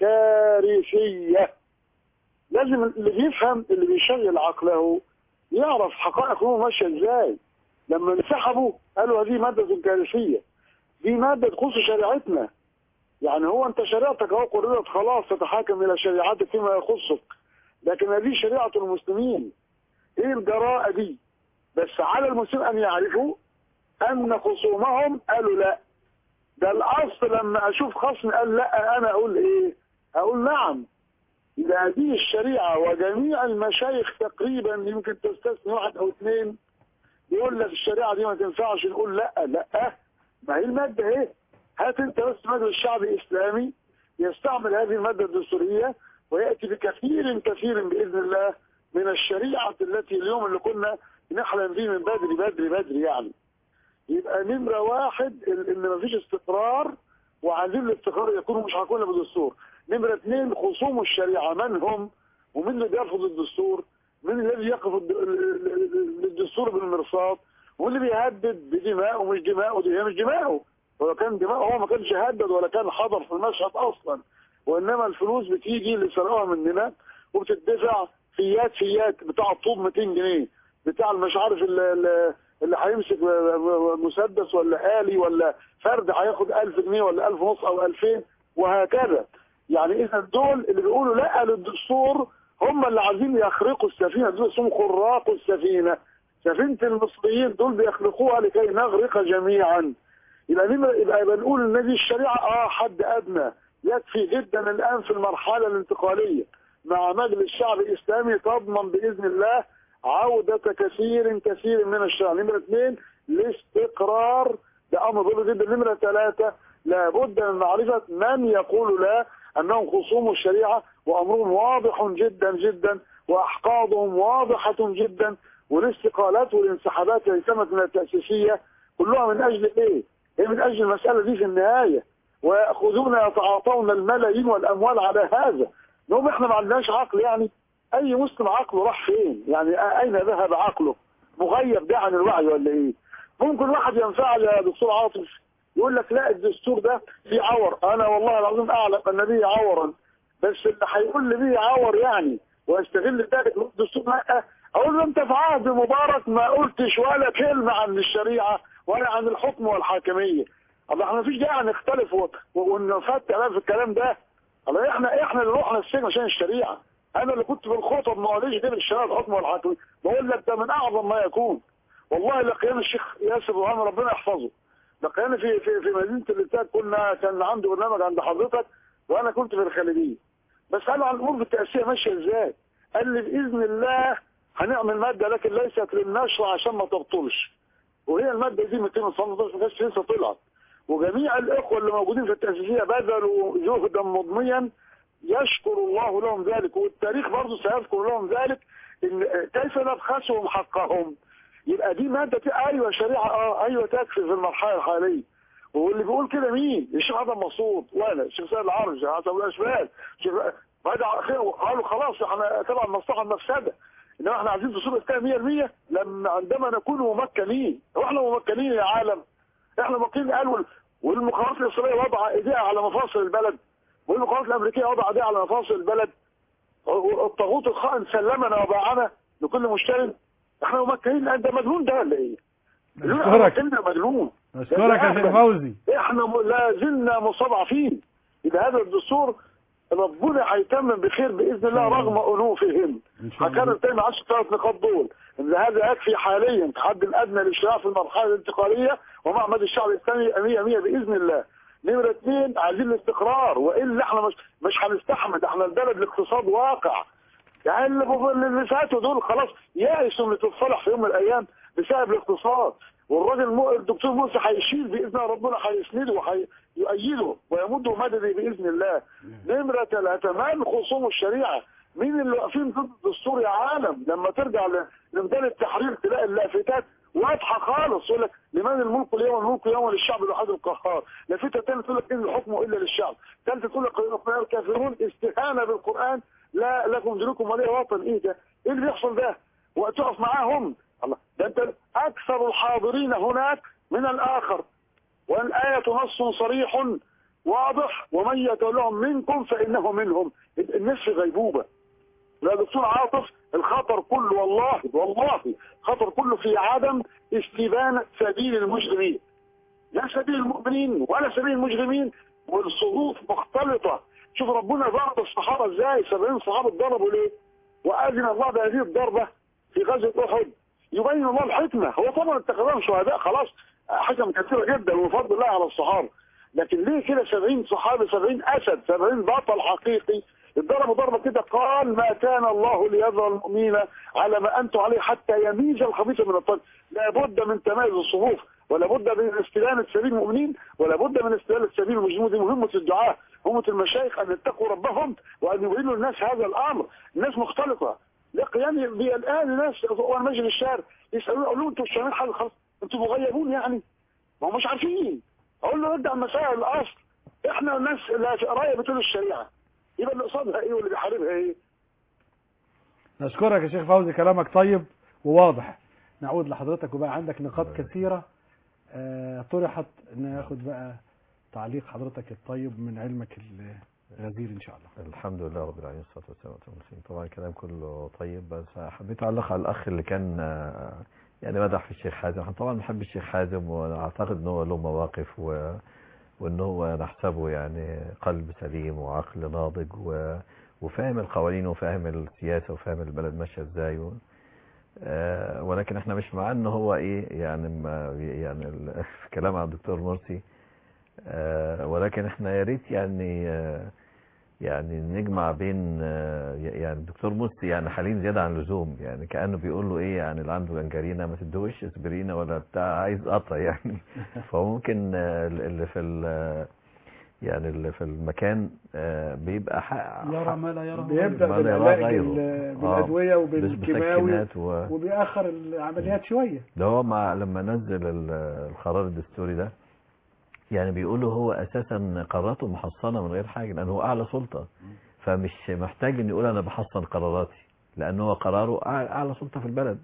كارثية لازم اللي بيفهم اللي بيشغل عقله يعرف حقائق الأمور ماشية ازاي لما انسحبوا قالوا هذه مادة كارثية دي مادة تخص شريعتنا يعني هو انت شريعتك اهو قررت خلاص تتحاكم الى شريعتك فيما يخصك لكن هذه شريعة المسلمين ايه الجراءة دي بس على المسلمين ان يعرفوا ان خصومهم قالوا لا ده الاصل لما اشوف خصم قال لا انا اقول ايه اقول نعم اذا هذه الشريعة وجميع المشايخ تقريبا يمكن تستثني واحد او اثنين يقول لك الشريعة دي ما تنفعش نقول لا لا ما هي المادة ايه هات انت بس مجلس الشعبي الاسلامي يستعمل هذه المادة الدستورية ويأتي بكثير كثير بإذن الله من الشريعة التي اليوم اللي كنا نحلم به من بدري بدري بدري يعني يبقى نمرة واحد ال- ان مفيش استقرار وعايزين الاستقرار يكون مش هيكون إلا بالدستور نمرة اثنين خصوم الشريعة من هم ومن اللي بيرفض الدستور من الذي يقف الد- ال- ال- الدستور بالمرصاد واللي بيهدد بدماء ومش دماء ودي هي مش دماءه هو كان دماء هو ما كانش هدد ولا كان حضر في المشهد اصلا وانما الفلوس بتيجي اللي سرقوها مننا وبتدفع فيات فيات بتاع الطوب 200 جنيه بتاع مش عارف ال- ال- اللي هيمسك مسدس ولا آلي ولا فرد هياخد 1000 جنيه ولا 1000 ونص او 2000 وهكذا يعني اذا دول اللي بيقولوا لا للدستور هم اللي عايزين يخرقوا السفينه دول اسمهم خراق السفينه سفينه المصريين دول بيخلقوها لكي نغرق جميعا يبقى نمرة يبقى بنقول ان دي الشريعه اه حد ادنى يكفي جدا الان في المرحله الانتقاليه مع مجلس الشعب الاسلامي تضمن باذن الله عوده كثير كثير من الشعب نمره اثنين الاستقرار ده امر ضروري جدا نمره ثلاثه لابد من معرفه من يقول لا انهم خصوم الشريعه وامرهم واضح جدا جدا واحقاضهم واضحه جدا والاستقالات والانسحابات التي تمت من التاسيسيه كلها من اجل ايه؟ هي من اجل المساله دي في النهايه وياخذون يتعاطون الملايين والاموال على هذا نقوم احنا ما عندناش عقل يعني اي مسلم عقله راح فين؟ يعني اين ذهب عقله؟ مغيب ده عن الوعي ولا ايه؟ ممكن واحد ينفعل يا دكتور عاطف يقول لك لا الدستور ده فيه عور انا والله العظيم اعلم ان به عورا بس اللي هيقول لي به عور يعني ويستغل ذلك الدستور لا اقول له انت في عهد مبارك ما قلتش ولا كلمه عن الشريعه ولا عن الحكم والحاكميه الله احنا مفيش داعي نختلف و- و- ونفتح بقى في الكلام ده الله احنا احنا اللي رحنا السجن عشان الشريعه انا اللي كنت في الخطب ما قاليش غير الشريعه الحكم والحاكميه بقول لك ده من اعظم ما يكون والله لقينا الشيخ ياسر برهان ربنا يحفظه لقينا في في في مدينه الانتاج كنا كان عنده برنامج عند حضرتك وانا كنت في الخليجيه بس قال عن الامور بالتاسيس ماشيه ازاي قال لي باذن الله هنعمل ماده لكن ليست للنشر عشان ما تبطلش وهي الماده دي 219 ما كانتش لسه طلعت وجميع الاخوه اللي موجودين في التاسيسيه بذلوا جهدا مضنيا يشكر الله لهم ذلك والتاريخ برضه سيذكر لهم ذلك ان كيف نبخسهم حقهم يبقى دي ماده ايوه شريعه اه ايوه تكفي في المرحله الحاليه واللي بيقول كده مين؟ الشيخ عدم مقصود وانا الشيخ سيد العرج حسب الاشبال الشيخ- بعد اخيرا قالوا خلاص احنا تبع المصلحه المفسده انما احنا عايزين تصير اسلام 100% لما عندما نكون ممكنين واحنا ممكنين يا عالم احنا ممكنين قالوا والمخابرات الاسرائيليه وضع ايديها على مفاصل البلد والمخابرات الامريكيه وضع ايديها على مفاصل البلد الطاغوت الخائن سلمنا وباعنا لكل مشتري احنا ممكنين انت مجنون ده ولا ايه؟ أشكرك. كلمه مجنون أشكرك يا شيخ فوزي احنا م- لا زلنا مستضعفين يبقى هذا الدستور ربنا هيتمم بخير باذن الله رغم انوفهم هكرر تاني عشر ثلاث نقاط دول ان هذا يكفي حاليا كحد الادنى للشراء في المرحله الانتقاليه ومع مجلس الشعب الاسلامي 100 100 باذن الله نمرة اثنين عايزين الاستقرار والا احنا مش مش هنستحمل احنا البلد الاقتصاد واقع يعني اللي اللي فاتوا دول خلاص يائسوا من تتصلح في يوم من الايام بسبب الاقتصاد والراجل مو الدكتور موسى هيشيل باذن ربنا هيسنده وهيؤيده ويمده مدده باذن الله نمره ثلاثه من خصوم الشريعه مين اللي واقفين ضد الدستور يا عالم لما ترجع ل- لميدان التحرير تلاقي اللافتات واضحه خالص يقول لك لمن الملك اليوم الملك اليوم للشعب الوحيد القهار لافته ثانيه تقول لك ان الحكم الا للشعب ثالثه تقول لك الكافرون استهانه بالقران لا لكم دينكم ولي وطن ايه ده؟ ايه اللي بيحصل ده؟ وتقف معاهم الله ده انت اكثر الحاضرين هناك من الاخر والايه نص صريح واضح ومن يتولهم منكم فانه منهم الناس في غيبوبه لا دكتور عاطف الخطر كله والله والله خطر كله في عدم استبانة سبيل المجرمين لا سبيل المؤمنين ولا سبيل المجرمين والصروف مختلطة شوف ربنا ضرب الصحابة ازاي 70 صحابة ضربوا ليه وأذن الله بهذه الضربة في غزوة أحد يبين الله الحكمة هو طبعا اتخذهم شهداء خلاص حكم كثيرة جدا وفضل الله على الصحابة لكن ليه كده 70 صحابي 70 أسد 70 بطل حقيقي اتضربوا ضربة كده قال ما كان الله ليذر المؤمنين على ما أنتم عليه حتى يميز الخبيث من الطيب لابد من تميز الصفوف ولا بد من استدانة سبيل المؤمنين ولا بد من استدانة سبيل المجرمين دي مهمة الدعاء مهمة المشايخ أن يتقوا ربهم وأن يبينوا الناس هذا الأمر الناس مختلطة يعني الآن ناس وأنا ماشي في الشارع يسألوني أقول لهم أنتوا مش فاهمين حاجة خالص أنتوا مغيبون يعني ما هم مش عارفين أقول له ارجع مسائل الأصل إحنا الناس لا قراية بتقول الشريعة يبقى اللي قصادها إيه واللي بيحاربها إيه نشكرك يا شيخ فوزي كلامك طيب وواضح نعود لحضرتك وبقى عندك نقاط كثيرة آه، طرحت ناخد بقى تعليق حضرتك الطيب من علمك الغزير ان شاء الله الحمد لله رب العالمين والصلاه والسلام على رسول الله طبعا الكلام كله طيب بس حبيت اعلق على الاخ اللي كان آه، يعني مدح في الشيخ حازم احنا طبعا بنحب الشيخ حازم واعتقد ان هو له مواقف و وان هو نحسبه يعني قلب سليم وعقل ناضج و وفاهم القوانين وفاهم السياسه وفاهم البلد ماشيه ازاي و... آه، ولكن احنا مش مع ان هو ايه يعني ما يعني ال- في كلام عن الدكتور مرسي آه، ولكن احنا يا ريت يعني آه، يعني نجمع بين آه، يعني الدكتور مرسي يعني حليم زياده عن اللزوم يعني كانه بيقول له ايه يعني اللي عنده جنجرينا ما تدوش اسبرينا ولا بتاع عايز قطع يعني فممكن آه، اللي في ال- يعني اللي في المكان آه، بيبقى حق يرى ما لا يرى بيبدا ما لا يراه بالعلاج غيره. بال- آه، بالادويه وبالكيماوي بالمسكنات و... وبيأخر العمليات شويه ده هو مع لما نزل ال- القرار الدستوري ده يعني بيقولوا هو اساسا قراراته محصنه من غير حاجه لان هو اعلى سلطه فمش محتاج ان يقول انا بحصن قراراتي لان هو قراره أع- اعلى سلطه في البلد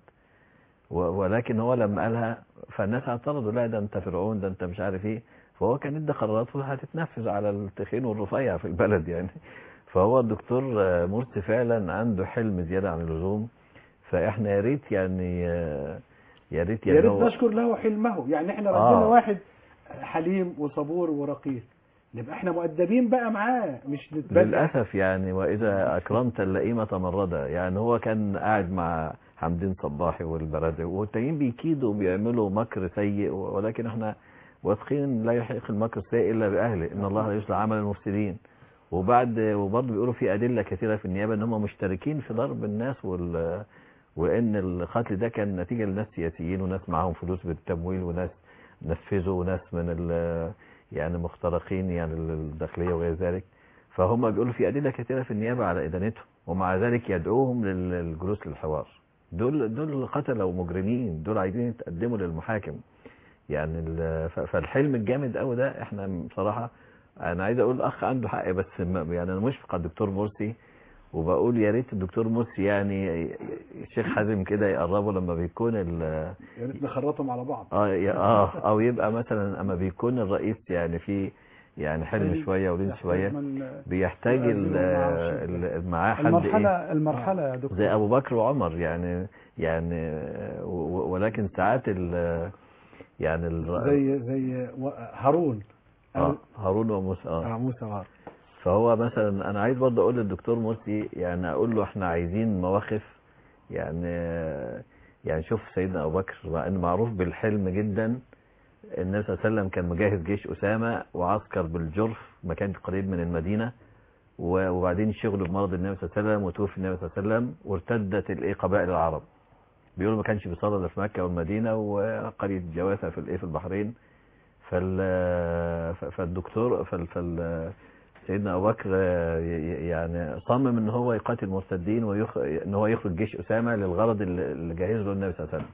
و- ولكن هو لما قالها فالناس اعترضوا لا ده انت فرعون ده انت مش عارف ايه فهو كان ادى قراراته هتتنفذ على التخين والرفيع في البلد يعني فهو الدكتور آه، مرسي فعلا عنده حلم زياده عن اللزوم فاحنا يا ريت يعني آه، يا ريت يا يعني ريت هو- نشكر له حلمه يعني احنا آه. ربنا واحد حليم وصبور ورقيق نبقى احنا مؤدبين بقى معاه مش نتبدل للأسف يعني وإذا أكرمت اللئيم تمردا يعني هو كان قاعد مع حمدين صباحي والبرادعي والتانيين بيكيدوا وبيعملوا مكر سيء ولكن احنا واثقين لا يحيق المكر السيء إلا بأهله إن الله لا يصلح عمل المفسدين وبعد وبرضه بيقولوا في أدلة كثيرة في النيابة إن هم مشتركين في ضرب الناس وال وإن القتل ده كان نتيجة لناس سياسيين وناس معاهم فلوس بالتمويل وناس نفذوا وناس من ال يعني مخترقين يعني الداخلية وغير ذلك فهم بيقولوا في أدلة كثيرة في النيابة على إدانتهم ومع ذلك يدعوهم لل- للجلوس للحوار دول دول قتلة ومجرمين دول عايزين يتقدموا للمحاكم يعني ال- ف- فالحلم الجامد قوي ده احنا بصراحة انا عايز اقول الاخ عنده حق بس ما- يعني انا مشفق على الدكتور مرسي وبقول يا ريت الدكتور مرسي يعني الشيخ حازم كده يقربه لما بيكون ال يا ريت نخرطهم على بعض اه يا- اه او يبقى مثلا اما بيكون الرئيس يعني في يعني حلم شويه ولين شويه من- بيحتاج ال- ال- معاه حد المرحلة ايه المرحلة يا دكتور زي ابو بكر وعمر يعني يعني و- و- ولكن ساعات ال يعني ال- زي زي و- هارون آه هارون وموسى اه اه موسى وهارون فهو مثلا انا عايز برضه اقول للدكتور مرسي يعني اقول له احنا عايزين مواقف يعني يعني شوف سيدنا ابو بكر مع انه معروف بالحلم جدا النبي صلى الله عليه وسلم كان مجهز جيش أسامة وعسكر بالجرف مكان قريب من المدينة و- وبعدين شغلوا بمرض النبي صلى الله عليه وسلم وتوفي النبي صلى الله عليه وسلم وارتدت الايه قبائل العرب بيقولوا ما كانش بيصلي إلا في مكة والمدينة وقرية جواسة في الايه في البحرين فال ف- فالدكتور فال فال سيدنا ابو بكر آه، ي- ي- يعني صمم ان هو يقاتل المرتدين ويخ... ان هو يخرج جيش اسامه للغرض اللي اللي جهز له النبي صلى الله عليه وسلم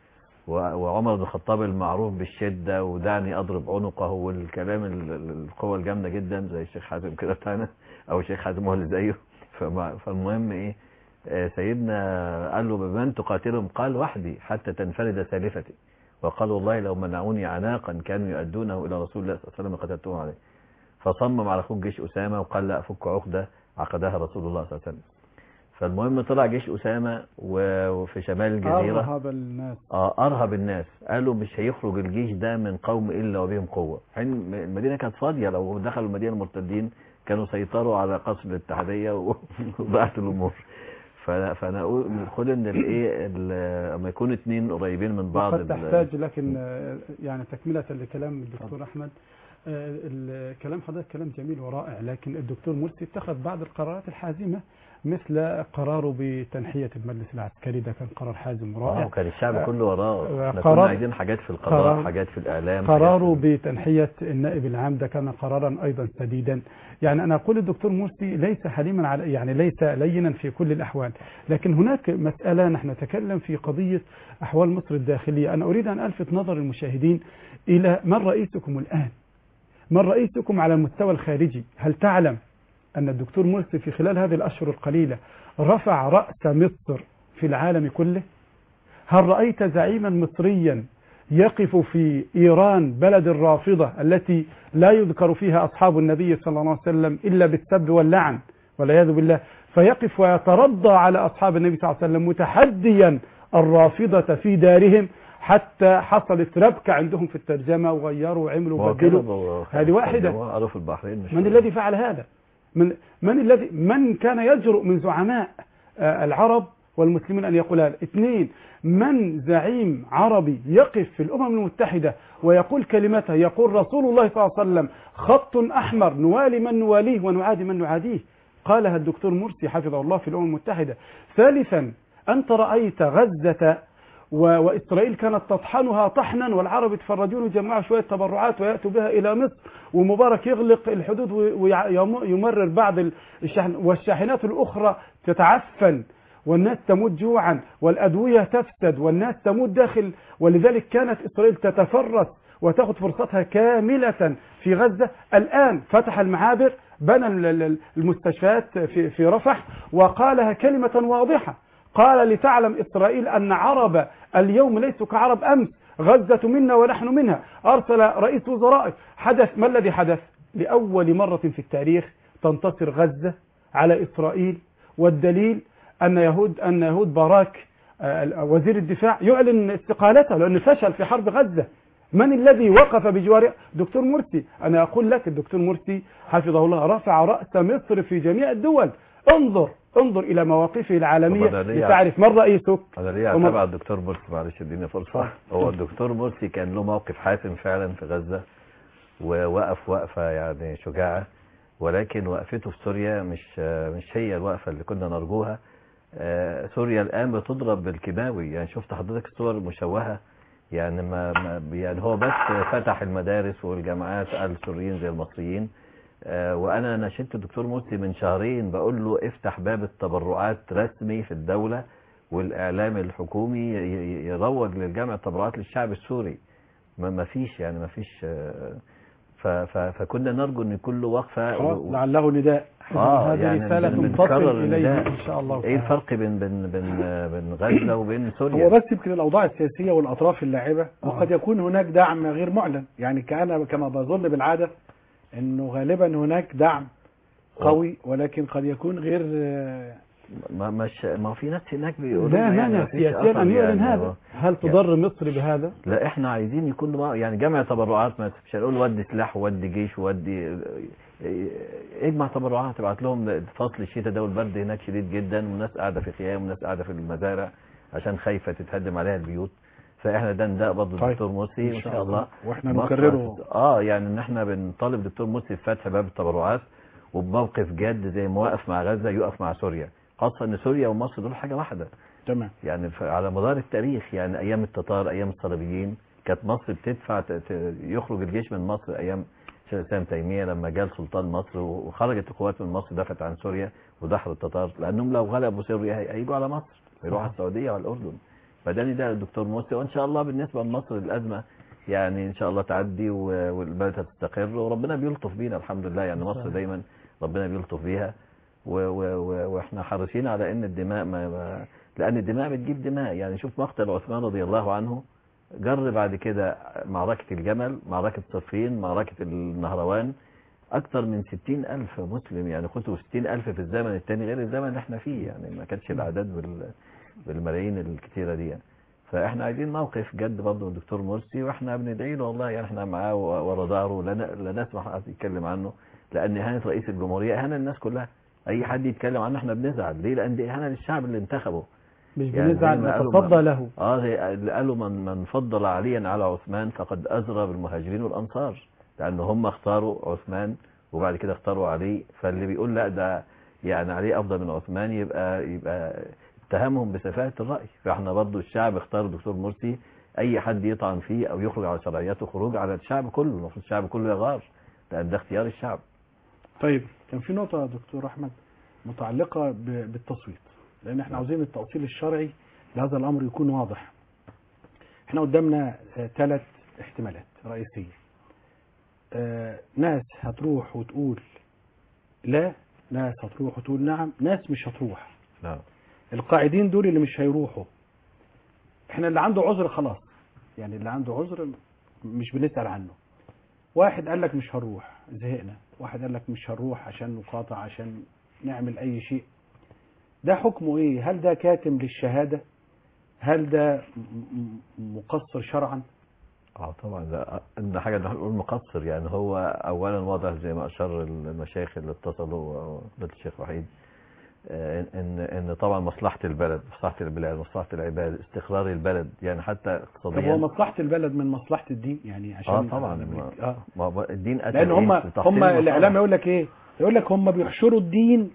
و- وعمر بن الخطاب المعروف بالشده ودعني اضرب عنقه والكلام ال- ال- القوه الجامده جدا زي الشيخ حازم كده بتاعنا او الشيخ حازم هو اللي زيه فما- فالمهم ايه آه، سيدنا قال له بمن تقاتلهم قال وحدي حتى تنفرد سالفتي وقال والله لو منعوني عناقا كانوا يؤدونه الى رسول الله صلى الله عليه وسلم قتلتهم عليه فصمم على خروج جيش أسامة وقال لا أفك عقدة عقدها رسول الله صلى الله عليه وسلم فالمهم طلع جيش أسامة و- وفي شمال الجزيرة أرهب الناس آه أرهب الناس قالوا مش هيخرج الجيش ده من قوم إلا وبهم قوة حين المدينة كانت فاضية لو دخلوا المدينة المرتدين كانوا سيطروا على قصر الاتحادية و- وضاعت الأمور ف- فأنا أقول خد إن الإيه ال- لما يكونوا اتنين قريبين من بعض وقد ال- تحتاج لكن آه، يعني تكملة لكلام الدكتور أحمد آه، الكلام حضرتك كلام جميل ورائع لكن الدكتور مرسي اتخذ بعض القرارات الحازمة مثل قراره بتنحية المجلس العسكري ده كان قرار حازم آه، ورائع وكان الشعب آه، كله وراه آه، احنا قرار- كنا عايزين حاجات في القضاء قرار- حاجات في الإعلام قراره بتنحية النائب العام ده كان قرارا أيضا سديدا يعني أنا أقول الدكتور مرسي ليس حليما على يعني ليس لينا في كل الأحوال لكن هناك مسألة نحن نتكلم في قضية أحوال مصر الداخلية أنا أريد أن ألفت نظر المشاهدين إلى من رئيسكم الآن من رئيسكم على المستوى الخارجي هل تعلم أن الدكتور مرسي في خلال هذه الأشهر القليلة رفع رأس مصر في العالم كله هل رأيت زعيما مصريا يقف في إيران بلد الرافضة التي لا يذكر فيها أصحاب النبي صلى الله عليه وسلم إلا بالسب واللعن والعياذ بالله فيقف ويترضى على أصحاب النبي صلى الله عليه وسلم متحديا الرافضة في دارهم حتى حصلت ربكة عندهم في الترجمة وغيروا وعملوا وبدلوا هذه واحدة قالوا في البحرين مش من الذي فعل هذا من من الذي من كان يجرؤ من زعماء آه، العرب والمسلمين أن يقول هذا اثنين من زعيم عربي يقف في الأمم المتحدة ويقول كلمته يقول رسول الله صلى الله عليه وسلم خط أحمر نوالي من نواليه ونعادي من نعاديه قالها الدكتور مرسي حفظه الله في الأمم المتحدة ثالثا أنت رأيت غزة و- وإسرائيل كانت تطحنها طحنا والعرب يتفرجون ويجمعوا شوية تبرعات ويأتوا بها إلى مصر ومبارك يغلق الحدود ويمرر بعض الشحن والشاحنات الأخرى تتعفن والناس تموت جوعا والأدوية تفسد والناس تموت داخل ولذلك كانت إسرائيل تتفرس وتأخذ فرصتها كاملة في غزة الآن فتح المعابر بنى ال- ال- المستشفيات في في رفح وقالها كلمة واضحة قال لتعلم إسرائيل أن عرب اليوم ليسوا كعرب أمس غزة منا ونحن منها أرسل رئيس وزرائه حدث ما الذي حدث لأول مرة في التاريخ تنتصر غزة على إسرائيل والدليل أن يهود أن يهود باراك آه، وزير الدفاع يعلن استقالته لأنه فشل في حرب غزة من الذي وقف بجوار دكتور مرسي أنا أقول لك الدكتور مرسي حفظه الله رفع رأس مصر في جميع الدول انظر انظر إلى مواقفه العالمية طب أنا ليه- لتعرف من رئيسك انا ليه وما- اتابع الدكتور مرسي معلش اديني فرصه هو الدكتور مرسي كان له موقف حاسم فعلا في غزه ووقف وقفه يعني شجاعه ولكن وقفته في سوريا مش مش هي الوقفه اللي كنا نرجوها آه، سوريا الان بتضرب بالكيماوي يعني شفت حضرتك الصور المشوهه يعني ما ما- يعني هو بس فتح المدارس والجامعات السوريين زي المصريين آه، وانا ناشدت الدكتور مرسي من شهرين بقول له افتح باب التبرعات رسمي في الدولة والاعلام الحكومي ي- ي- يروج للجمع التبرعات للشعب السوري ما ما فيش يعني ما فيش آه، ف- ف- فكنا نرجو ان يكون له وقفه خلاص و- لعله نداء اه هذه يعني رسالة بن- تصل بنكرر إليه النداء. إن شاء الله ايه تعالى. الفرق بين بين بين بين غزه وبين سوريا هو بس يمكن الاوضاع السياسيه والاطراف اللاعبه وقد يكون هناك دعم غير معلن يعني كان كما بظن بالعاده انه غالبا هناك دعم قوي ولكن قد يكون غير آه، ما مش ما هو في ناس هناك بيقولوا لا لنا يعني مانع مفيش سياسيا أثر أن يعلن يعني هذا هو- هل تضر مصر بهذا لا احنا عايزين يكون ما يعني جمع تبرعات مثلا مش هنقول ودي سلاح وودي جيش وودي اجمع تبرعات تبعت لهم فصل الشتاء ده والبرد هناك شديد جدا والناس قاعده في خيام والناس قاعده في المزارع عشان خايفه تتهدم عليها البيوت فاحنا ده نداء برضه طيب. الدكتور مرسي إن وان شاء شاء الله الله. وإحنا مصر نكرره. هتت- اه يعني ان احنا بنطالب دكتور مرسي بفتح باب التبرعات وبموقف جاد زي ما وقف مع غزه يقف مع سوريا خاصه ان سوريا ومصر دول حاجه واحده تمام يعني ف- على مدار التاريخ يعني ايام التتار ايام الصليبيين كانت مصر بتدفع ت- ت- يخرج الجيش من مصر ايام شيخ الاسلام تيميه لما جاء سلطان مصر و- وخرجت القوات من مصر دافعت عن سوريا ودحروا التتار لانهم لو غلبوا سوريا هي- هيجوا على مصر هيروحوا على السعوديه وعلى الاردن فده نداء الدكتور مرسي وان شاء الله بالنسبه لمصر الازمه يعني ان شاء الله تعدي و- والبلد هتستقر وربنا بيلطف بينا الحمد لله يعني مصر دايما ربنا بيلطف بيها و و و واحنا حريصين على ان الدماء ما ما- لان الدماء بتجيب دماء يعني شوف مقتل عثمان رضي الله عنه جر بعد كده معركة الجمل معركة صفين معركة النهروان أكثر من ستين ألف مسلم يعني قتلوا ستين ألف في الزمن الثاني غير الزمن اللي احنا فيه يعني ما كانتش الأعداد بال بالملايين الكتيرة دي يعني. فاحنا عايزين موقف جد برضه من الدكتور مرسي واحنا بندعي له والله يعني احنا معاه ورا ظهره لا ن- لا نسمح حد يتكلم عنه لان اهانه رئيس الجمهوريه اهانه الناس كلها اي حد يتكلم عنه احنا بنزعل ليه لان دي اهانه للشعب اللي انتخبه مش يعني بنزعل زي ما قالوا نتصدى من- له اه زي اللي قالوا من من فضل عليا على عثمان فقد ازرى بالمهاجرين والانصار لان هم اختاروا عثمان وبعد كده اختاروا علي فاللي بيقول لا ده يعني علي افضل من عثمان يبقى يبقى اتهمهم بسفاهه الراي فاحنا برضو الشعب اختار الدكتور مرسي اي حد يطعن فيه او يخرج على شرعيته خروج على الشعب كله المفروض الشعب كله يغار لان ده اختيار الشعب طيب كان في نقطة يا دكتور أحمد متعلقة ب- بالتصويت لأن احنا عاوزين التأصيل الشرعي لهذا الأمر يكون واضح احنا قدامنا ثلاث احتمالات رئيسية آه، ناس هتروح وتقول لا ناس هتروح وتقول نعم ناس مش هتروح نعم القاعدين دول اللي مش هيروحوا احنا اللي عنده عذر خلاص يعني اللي عنده عذر مش بنسأل عنه واحد قال لك مش هنروح زهقنا واحد قال لك مش هنروح عشان نقاطع عشان نعمل اي شيء ده حكمه ايه هل ده كاتم للشهادة هل ده م- م- مقصر شرعا اه طبعا ده ان حاجه نقول مقصر يعني هو اولا واضح زي ما اشار المشايخ اللي اتصلوا فضيله الشيخ وحيد آه، ان ان طبعا مصلحه البلد مصلحه البلاد مصلحه العباد استقرار البلد يعني حتى طب هو اقتصاديا مصلحة البلد من مصلحة الدين يعني عشان اه طبعا ما اه ما هو الدين أتى لان هم إيه؟ لتحصيل هم المصالح. الاعلام يقول لك ايه يقول لك هم بيحشروا الدين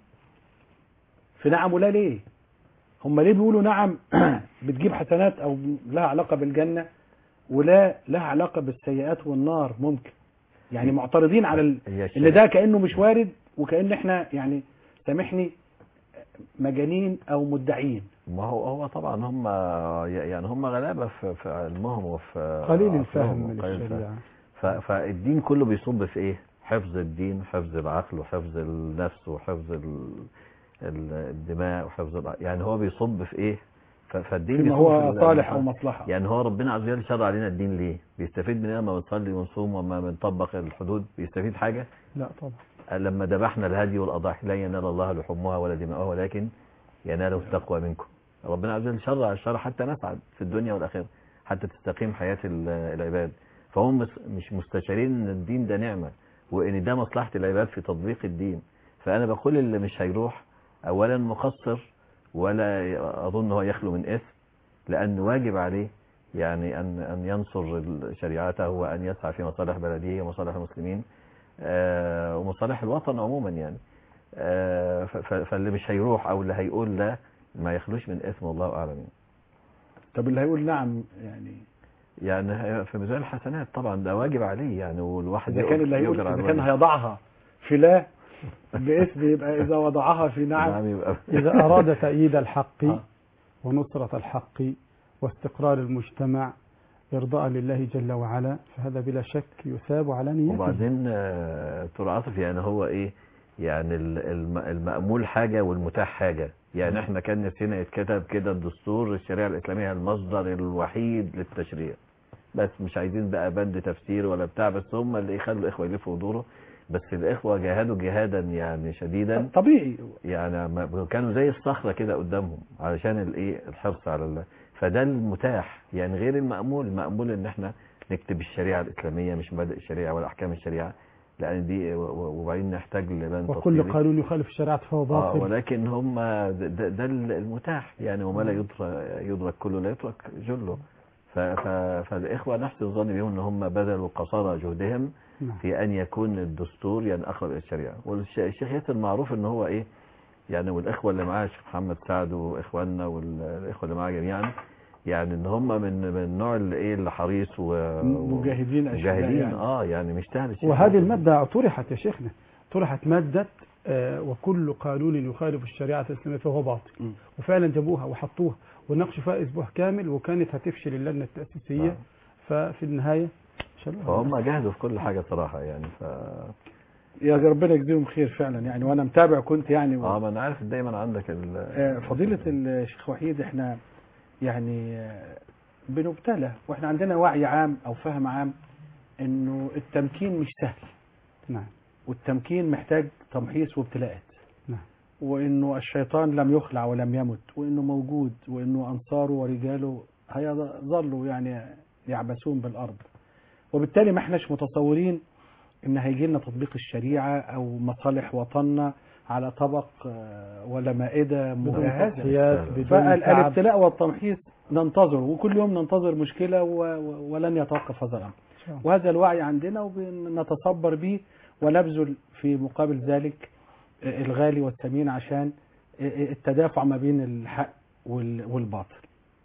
في نعم ولا ليه هم ليه بيقولوا نعم بتجيب حسنات او لها علاقة بالجنة ولا لها علاقة بالسيئات والنار ممكن يعني معترضين على ال... هي ان ده كأنه مش وارد وكأن احنا يعني سامحني مجانين او مدعين ما هو هو طبعا هم يعني هم غلابه في, في علمهم وفي قليل عقلهم الفهم وقليل للشريعة ف- فالدين كله بيصب في ايه حفظ الدين حفظ العقل وحفظ النفس وحفظ ال- ال- الدماء وحفظ الع- يعني هو بيصب في ايه ف- فالدين فيما بيصب هو في ال- صالح او مصلحة يعني هو ربنا عز وجل شرع علينا الدين ليه بيستفيد مننا لما بنصلي ونصوم وما بنطبق الحدود بيستفيد حاجه لا طبعا لما ذبحنا الهدي والاضاحي لا ينال الله لحومها ولا دماؤها ولكن يناله التقوى منكم ربنا عز وجل شرع الشرع حتى نسعد في الدنيا والاخره حتى تستقيم حياه ال- العباد فهم مس- مش مستشعرين ان الدين ده نعمه وان ده مصلحه العباد في تطبيق الدين فانا بقول اللي مش هيروح اولا مقصر ولا ي- اظن هو يخلو من اثم لان واجب عليه يعني ان ان ينصر شريعته وان يسعى في مصالح بلده ومصالح المسلمين آه، ومصالح الوطن عموما يعني آه، ف- ف- فاللي مش هيروح او اللي هيقول لا ما يخلوش من اثم والله اعلم يعني. طب اللي هيقول نعم يعني يعني هي- في ميزان الحسنات طبعا ده واجب عليه يعني والواحد اذا كان اللي هيقول يؤجر على اذا كان الواجب. هيضعها في لا باسم يبقى اذا وضعها في نعم نعم يبقى إذا أراد تأييد الحق آه. ونصرة الحق واستقرار المجتمع إرضاء لله جل وعلا فهذا بلا شك يثاب على نيته وبعدين آه، دكتور عاطف يعني هو ايه يعني ال- الم- المأمول حاجة والمتاح حاجة يعني احنا كان نفسنا يتكتب كده الدستور الشريعة الإسلامية المصدر الوحيد للتشريع بس مش عايزين بقى بند تفسير ولا بتاع بس هم اللي يخلوا الإخوة يلفوا ودوره بس الإخوة جاهدوا جهادا يعني شديدا طبيعي يعني ما- كانوا زي الصخرة كده قدامهم علشان الايه الحرص على الله فده المتاح يعني غير المأمول المأمول ان احنا نكتب الشريعة الإسلامية مش مبادئ الشريعة ولا أحكام الشريعة لأن دي و- و- وبعدين نحتاج لبند وكل تفصيلي. قانون يخالف الشريعة فهو آه باطل ولكن هم ده, ده ده المتاح يعني وما لا يدرك, يدرك كله لا يترك جله ف... ف... فالاخوه نحسن الظن بهم ان هم بذلوا قصارى جهدهم نعم. في ان يكون الدستور يعني اقرب الى الشريعه والشيخ ياسر معروف ان هو ايه يعني والاخوه اللي معاه الشيخ محمد سعد واخواننا والاخوه اللي معاه جميعا يعني ان هم من من النوع اللي ايه اللي حريص و مجاهدين أشقياء مجاهدين يعني. اه يعني مش سهل الشيخ وهذه ياسر. المادة طرحت يا شيخنا طرحت مادة آه، وكل قانون يخالف الشريعة الإسلامية فهو باطل وفعلا جابوها وحطوها وناقشوا فيها أسبوع كامل وكانت هتفشل اللجنة التأسيسية نعم. ففي النهاية شالوها. فهم جاهدوا في كل حاجه صراحه يعني ف يا ربنا يجزيهم خير فعلا يعني وانا متابع كنت يعني اه ما انا عارف دايما عندك ال... آه، فضيلة الشيخ وحيد احنا يعني آه، بنبتلى واحنا عندنا وعي عام او فهم عام انه التمكين مش سهل نعم والتمكين محتاج تمحيص وابتلاءات نعم. وانه الشيطان لم يخلع ولم يمت وانه موجود وانه انصاره ورجاله هيظلوا يعني يعبثون بالارض وبالتالي ما احناش متصورين ان هيجي لنا تطبيق الشريعه او مصالح وطننا على طبق آه، ولا مائده مجهزه تضحيات، بدون تعب. فالابتلاء والتمحيص ننتظره وكل يوم ننتظر مشكله و- و- ولن يتوقف هذا الامر شاء الله. وهذا الوعي عندنا وبنتصبر به ونبذل في مقابل ذلك الغالي والثمين عشان التدافع ما بين الحق وال- والباطل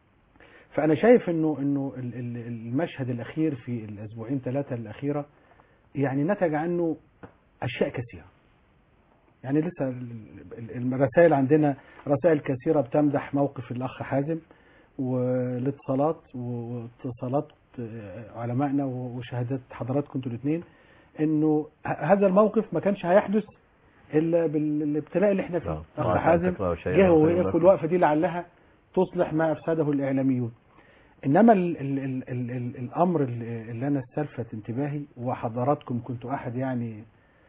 فأنا شايف إنه إنه ال- ال- المشهد الأخير في الأسبوعين ثلاثة الأخيرة يعني نتج عنه أشياء كثيرة يعني لسه ال- ال- الرسائل عندنا رسائل كثيرة بتمدح موقف الأخ حازم والاتصالات واتصالات علمائنا وشهادات حضراتكم انتوا الاثنين انه ه- هذا الموقف ما كانش هيحدث الا بالابتلاء اللي احنا فيه نعم. اخ آه، حازم تقرأ شيئا جه وخير ووقف لكم. الوقفه دي لعلها تصلح ما افسده الاعلاميون انما ال ال ال ال ال الامر اللي اللي انا استلفت انتباهي وحضراتكم كنتوا احد يعني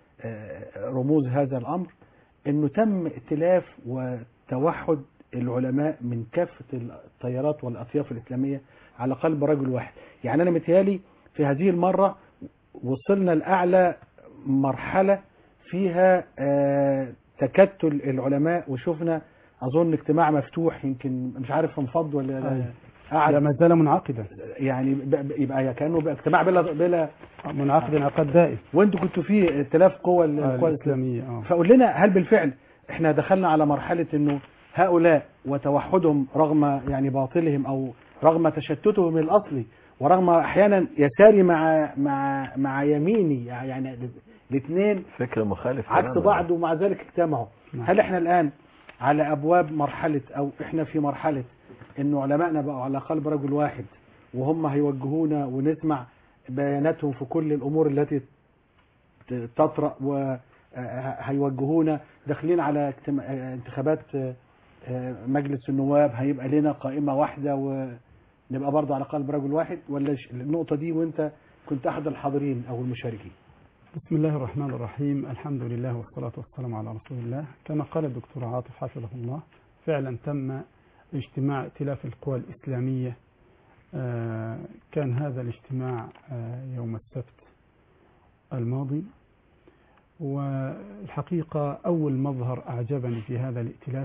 آه، رموز هذا الامر انه تم ائتلاف وتوحد العلماء من كافه التيارات والاطياف الاسلاميه على قلب رجل واحد يعني انا متهيالي في هذه المره وصلنا لاعلى مرحله فيها آه، تكتل العلماء وشفنا اظن اجتماع مفتوح يمكن مش عارف انفض ولا أيوة. قعد لا ما زال منعقدا يعني ب- ب- يبقى كانه بقى اجتماع بلا بلا منعقد انعقاد دائم وانتوا كنتوا في ائتلاف قوى ال- آه، القوى الإسلامية آه. فقول لنا هل بالفعل احنا دخلنا على مرحله انه هؤلاء وتوحدهم رغم يعني باطلهم او رغم تشتتهم الاصلي ورغم احيانا يساري مع مع مع يميني يعني الاثنين فكر مخالف عكس تماماً. بعض ومع ذلك اجتمعوا نعم. هل احنا الان على ابواب مرحله او احنا في مرحله انه علمائنا بقوا على قلب رجل واحد وهم هيوجهونا ونسمع بياناتهم في كل الامور التي ت- تطرأ وهيوجهونا داخلين على اجتماع- آه، انتخابات آه، آه، مجلس النواب هيبقى لنا قائمة واحدة ونبقى برضه على قلب رجل واحد ولا ش- النقطة دي وانت كنت احد الحاضرين او المشاركين بسم الله الرحمن الرحيم الحمد لله والصلاة والسلام على رسول الله كما قال الدكتور عاطف حفظه الله فعلا تم اجتماع ائتلاف القوى الإسلامية آه، كان هذا الاجتماع آه، يوم السبت الماضي والحقيقة أول مظهر أعجبني في هذا الائتلاف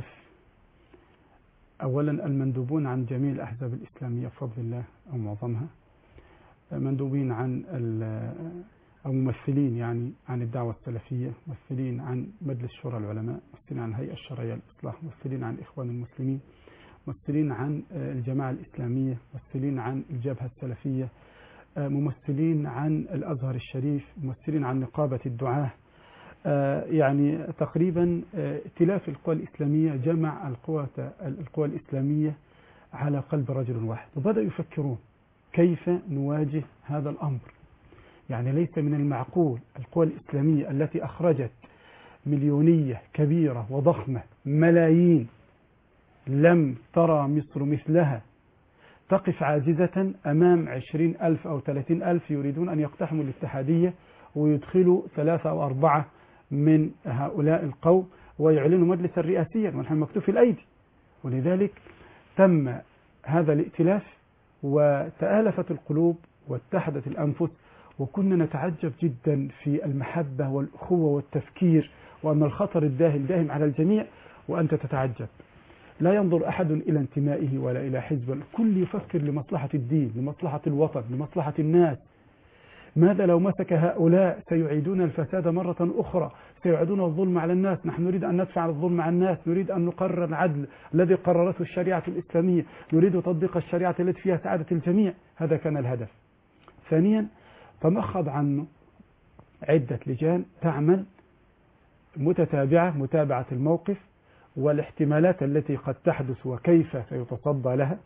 أولا المندوبون عن جميع الأحزاب الإسلامية بفضل الله أو معظمها مندوبين عن ال- أو ممثلين يعني عن الدعوة السلفية ممثلين عن مجلس شورى العلماء ممثلين عن الهيئة الشرعية للإصلاح ممثلين عن إخوان المسلمين ممثلين عن آه، الجماعة الإسلامية ممثلين عن الجبهة السلفية آه، ممثلين عن الأزهر الشريف ممثلين عن نقابة الدعاة آه، يعني تقريبا آه، ائتلاف القوى الإسلامية جمع القوى القوى الإسلامية على قلب رجل واحد وبدأوا يفكرون كيف نواجه هذا الأمر يعني ليس من المعقول القوى الإسلامية التي أخرجت مليونية كبيرة وضخمة ملايين لم ترى مصر مثلها تقف عاجزة أمام عشرين ألف أو ثلاثين ألف يريدون أن يقتحموا الاتحادية ويدخلوا ثلاثة أو أربعة من هؤلاء القوم ويعلنوا مجلسا رئاسيا ونحن مكتوب في الأيدي ولذلك تم هذا الائتلاف وتآلفت القلوب واتحدت الأنفس وكنا نتعجب جدا في المحبة والأخوة والتفكير وأن الخطر الداهم داهم على الجميع وأنت تتعجب لا ينظر أحد إلى انتمائه ولا إلى حزب الكل يفكر لمصلحة الدين لمصلحة الوطن لمصلحة الناس ماذا لو مسك هؤلاء سيعيدون الفساد مرة أخرى سيعيدون الظلم على الناس نحن نريد أن ندفع الظلم عن الناس نريد أن نقرر العدل الذي قررته الشريعة الإسلامية نريد تطبيق الشريعة التي فيها سعادة الجميع هذا كان الهدف ثانيا تمخض عنه عدة لجان تعمل متتابعة متابعة الموقف والاحتمالات التي قد تحدث وكيف سيتصدى لها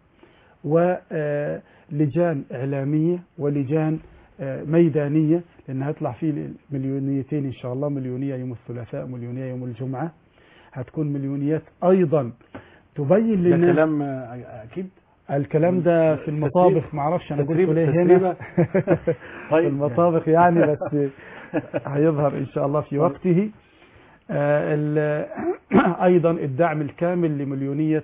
ولجان إعلامية ولجان ميدانية لأن هيطلع فيه مليونيتين إن شاء الله مليونية يوم الثلاثاء مليونية يوم الجمعة هتكون مليونيات أيضا تبين ده للناس كلام أكيد الكلام ده في المطابخ ما اعرفش انا قلت تسريب- ليه تسريبة. هنا في المطابخ يعني بس هيظهر ان شاء الله في وقته آه، ال- ايضا الدعم الكامل لمليونيه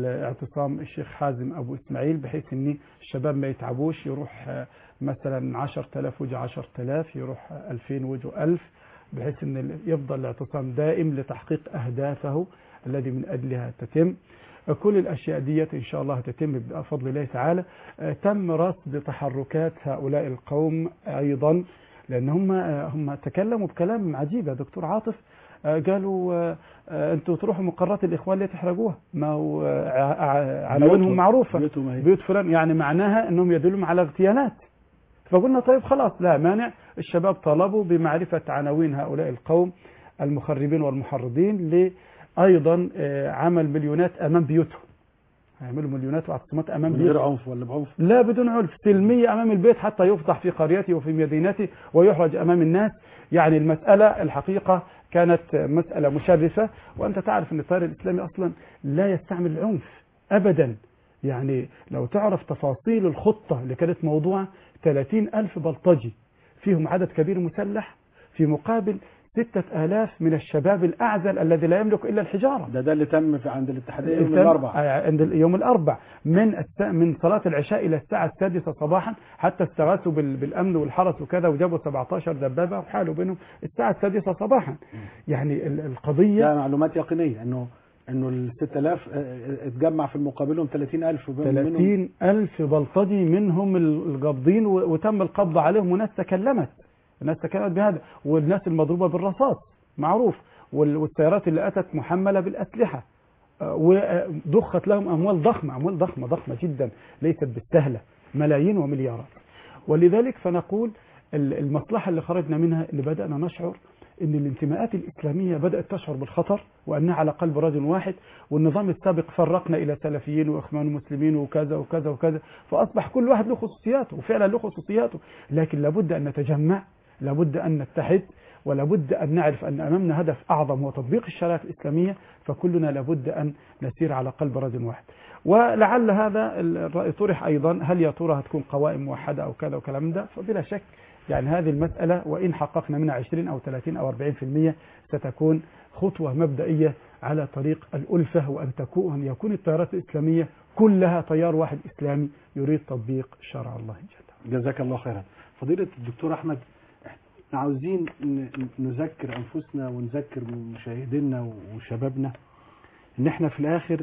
اعتصام الشيخ حازم ابو اسماعيل بحيث ان الشباب ما يتعبوش يروح آه، مثلا 10000 وجه 10000 يروح 2000 وجه 1000 بحيث ان ال- يفضل الاعتصام دائم لتحقيق اهدافه الذي من اجلها تتم كل الأشياء ديت إن شاء الله تتم بفضل الله تعالى آه، تم رصد تحركات هؤلاء القوم أيضا لأن هم آه، هم تكلموا بكلام عجيب يا دكتور عاطف آه، قالوا آه، آه، أنتوا تروحوا مقرات الإخوان ليه تحرقوها ما هو آه، ع- ع- عناوينهم بيوتهم. معروفة بيوتهم أهي. بيوت فلان يعني معناها أنهم يدلون على اغتيالات فقلنا طيب خلاص لا مانع الشباب طلبوا بمعرفة عناوين هؤلاء القوم المخربين والمحرضين لأيضا آه، عمل مليونات أمام بيوتهم هيعملوا مليونات واعتصامات أمام من غير بيوتهم عنف ولا بعنف لا بدون عنف سلمية أمام البيت حتى يفضح في قريته وفي مدينته ويحرج أمام الناس يعني المسألة الحقيقة كانت مسألة مشرفة وأنت تعرف أن التيار الإسلامي أصلا لا يستعمل العنف أبدا يعني لو تعرف تفاصيل الخطة اللي كانت موضوعة 30 ألف بلطجي فيهم عدد كبير مسلح في مقابل ستة آلاف من الشباب الأعزل الذي لا يملك إلا الحجارة ده ده اللي تم في عند الاتحادية يوم تم- الأربعاء آه، عند ال- يوم الأربع من الس... من صلاة العشاء إلى الساعة السادسة صباحا حتى استغاثوا بال... بالأمن والحرس وكذا وجابوا 17 دبابة وحالوا بينهم الساعة السادسة صباحا يعني ال- القضية ده معلومات يقينية انه انه ال 6000 اه، اتجمع في مقابلهم 30000 وبين- منهم 30 ألف بلطجي منهم ال- القابضين و- وتم القبض عليهم وناس تكلمت الناس تكلمت بهذا والناس المضروبة بالرصاص معروف وال- والسيارات اللي أتت محملة بالأسلحة آه، وضخت لهم أموال ضخمة أموال ضخمة ضخمة جدا ليست بالسهلة ملايين ومليارات ولذلك فنقول ال- المصلحة اللي خرجنا منها اللي بدأنا نشعر ان الانتماءات الاسلاميه بدات تشعر بالخطر وانها على قلب رجل واحد والنظام السابق فرقنا الى سلفيين واخوان مسلمين وكذا وكذا وكذا فاصبح كل واحد له خصوصياته وفعلا له خصوصياته لكن لابد ان نتجمع لابد ان نتحد ولابد ان نعرف ان امامنا هدف اعظم هو تطبيق الشريعه الاسلاميه فكلنا لابد ان نسير على قلب رجل واحد ولعل هذا الراي طرح ايضا هل يا ترى هتكون قوائم موحده او كذا وكلام ده فبلا شك يعني هذه المسألة وإن حققنا منها 20 أو 30 أو 40% ستكون خطوة مبدئية على طريق الألفة وأن تكون أن يكون التيارات الإسلامية كلها تيار واحد إسلامي يريد تطبيق شرع الله جل جزاك الله خيرا فضيلة الدكتور أحمد احنا عاوزين ن- نذكر أنفسنا ونذكر مشاهدينا وشبابنا إن احنا في الآخر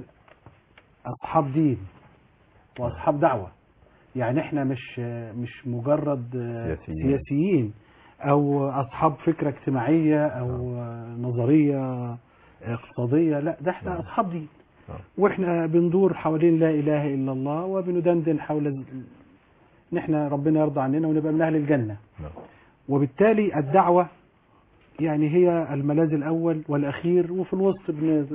أصحاب دين وأصحاب دعوة يعني احنا مش مش مجرد سياسيين. سياسيين أو أصحاب فكرة اجتماعية أو نظرية اقتصادية لا ده احنا أصحاب دين واحنا بندور حوالين لا إله إلا الله وبندندن حول ال- ان احنا ربنا يرضى عننا ونبقى من اهل الجنه وبالتالي الدعوه يعني هي الملاذ الاول والاخير وفي الوسط بن...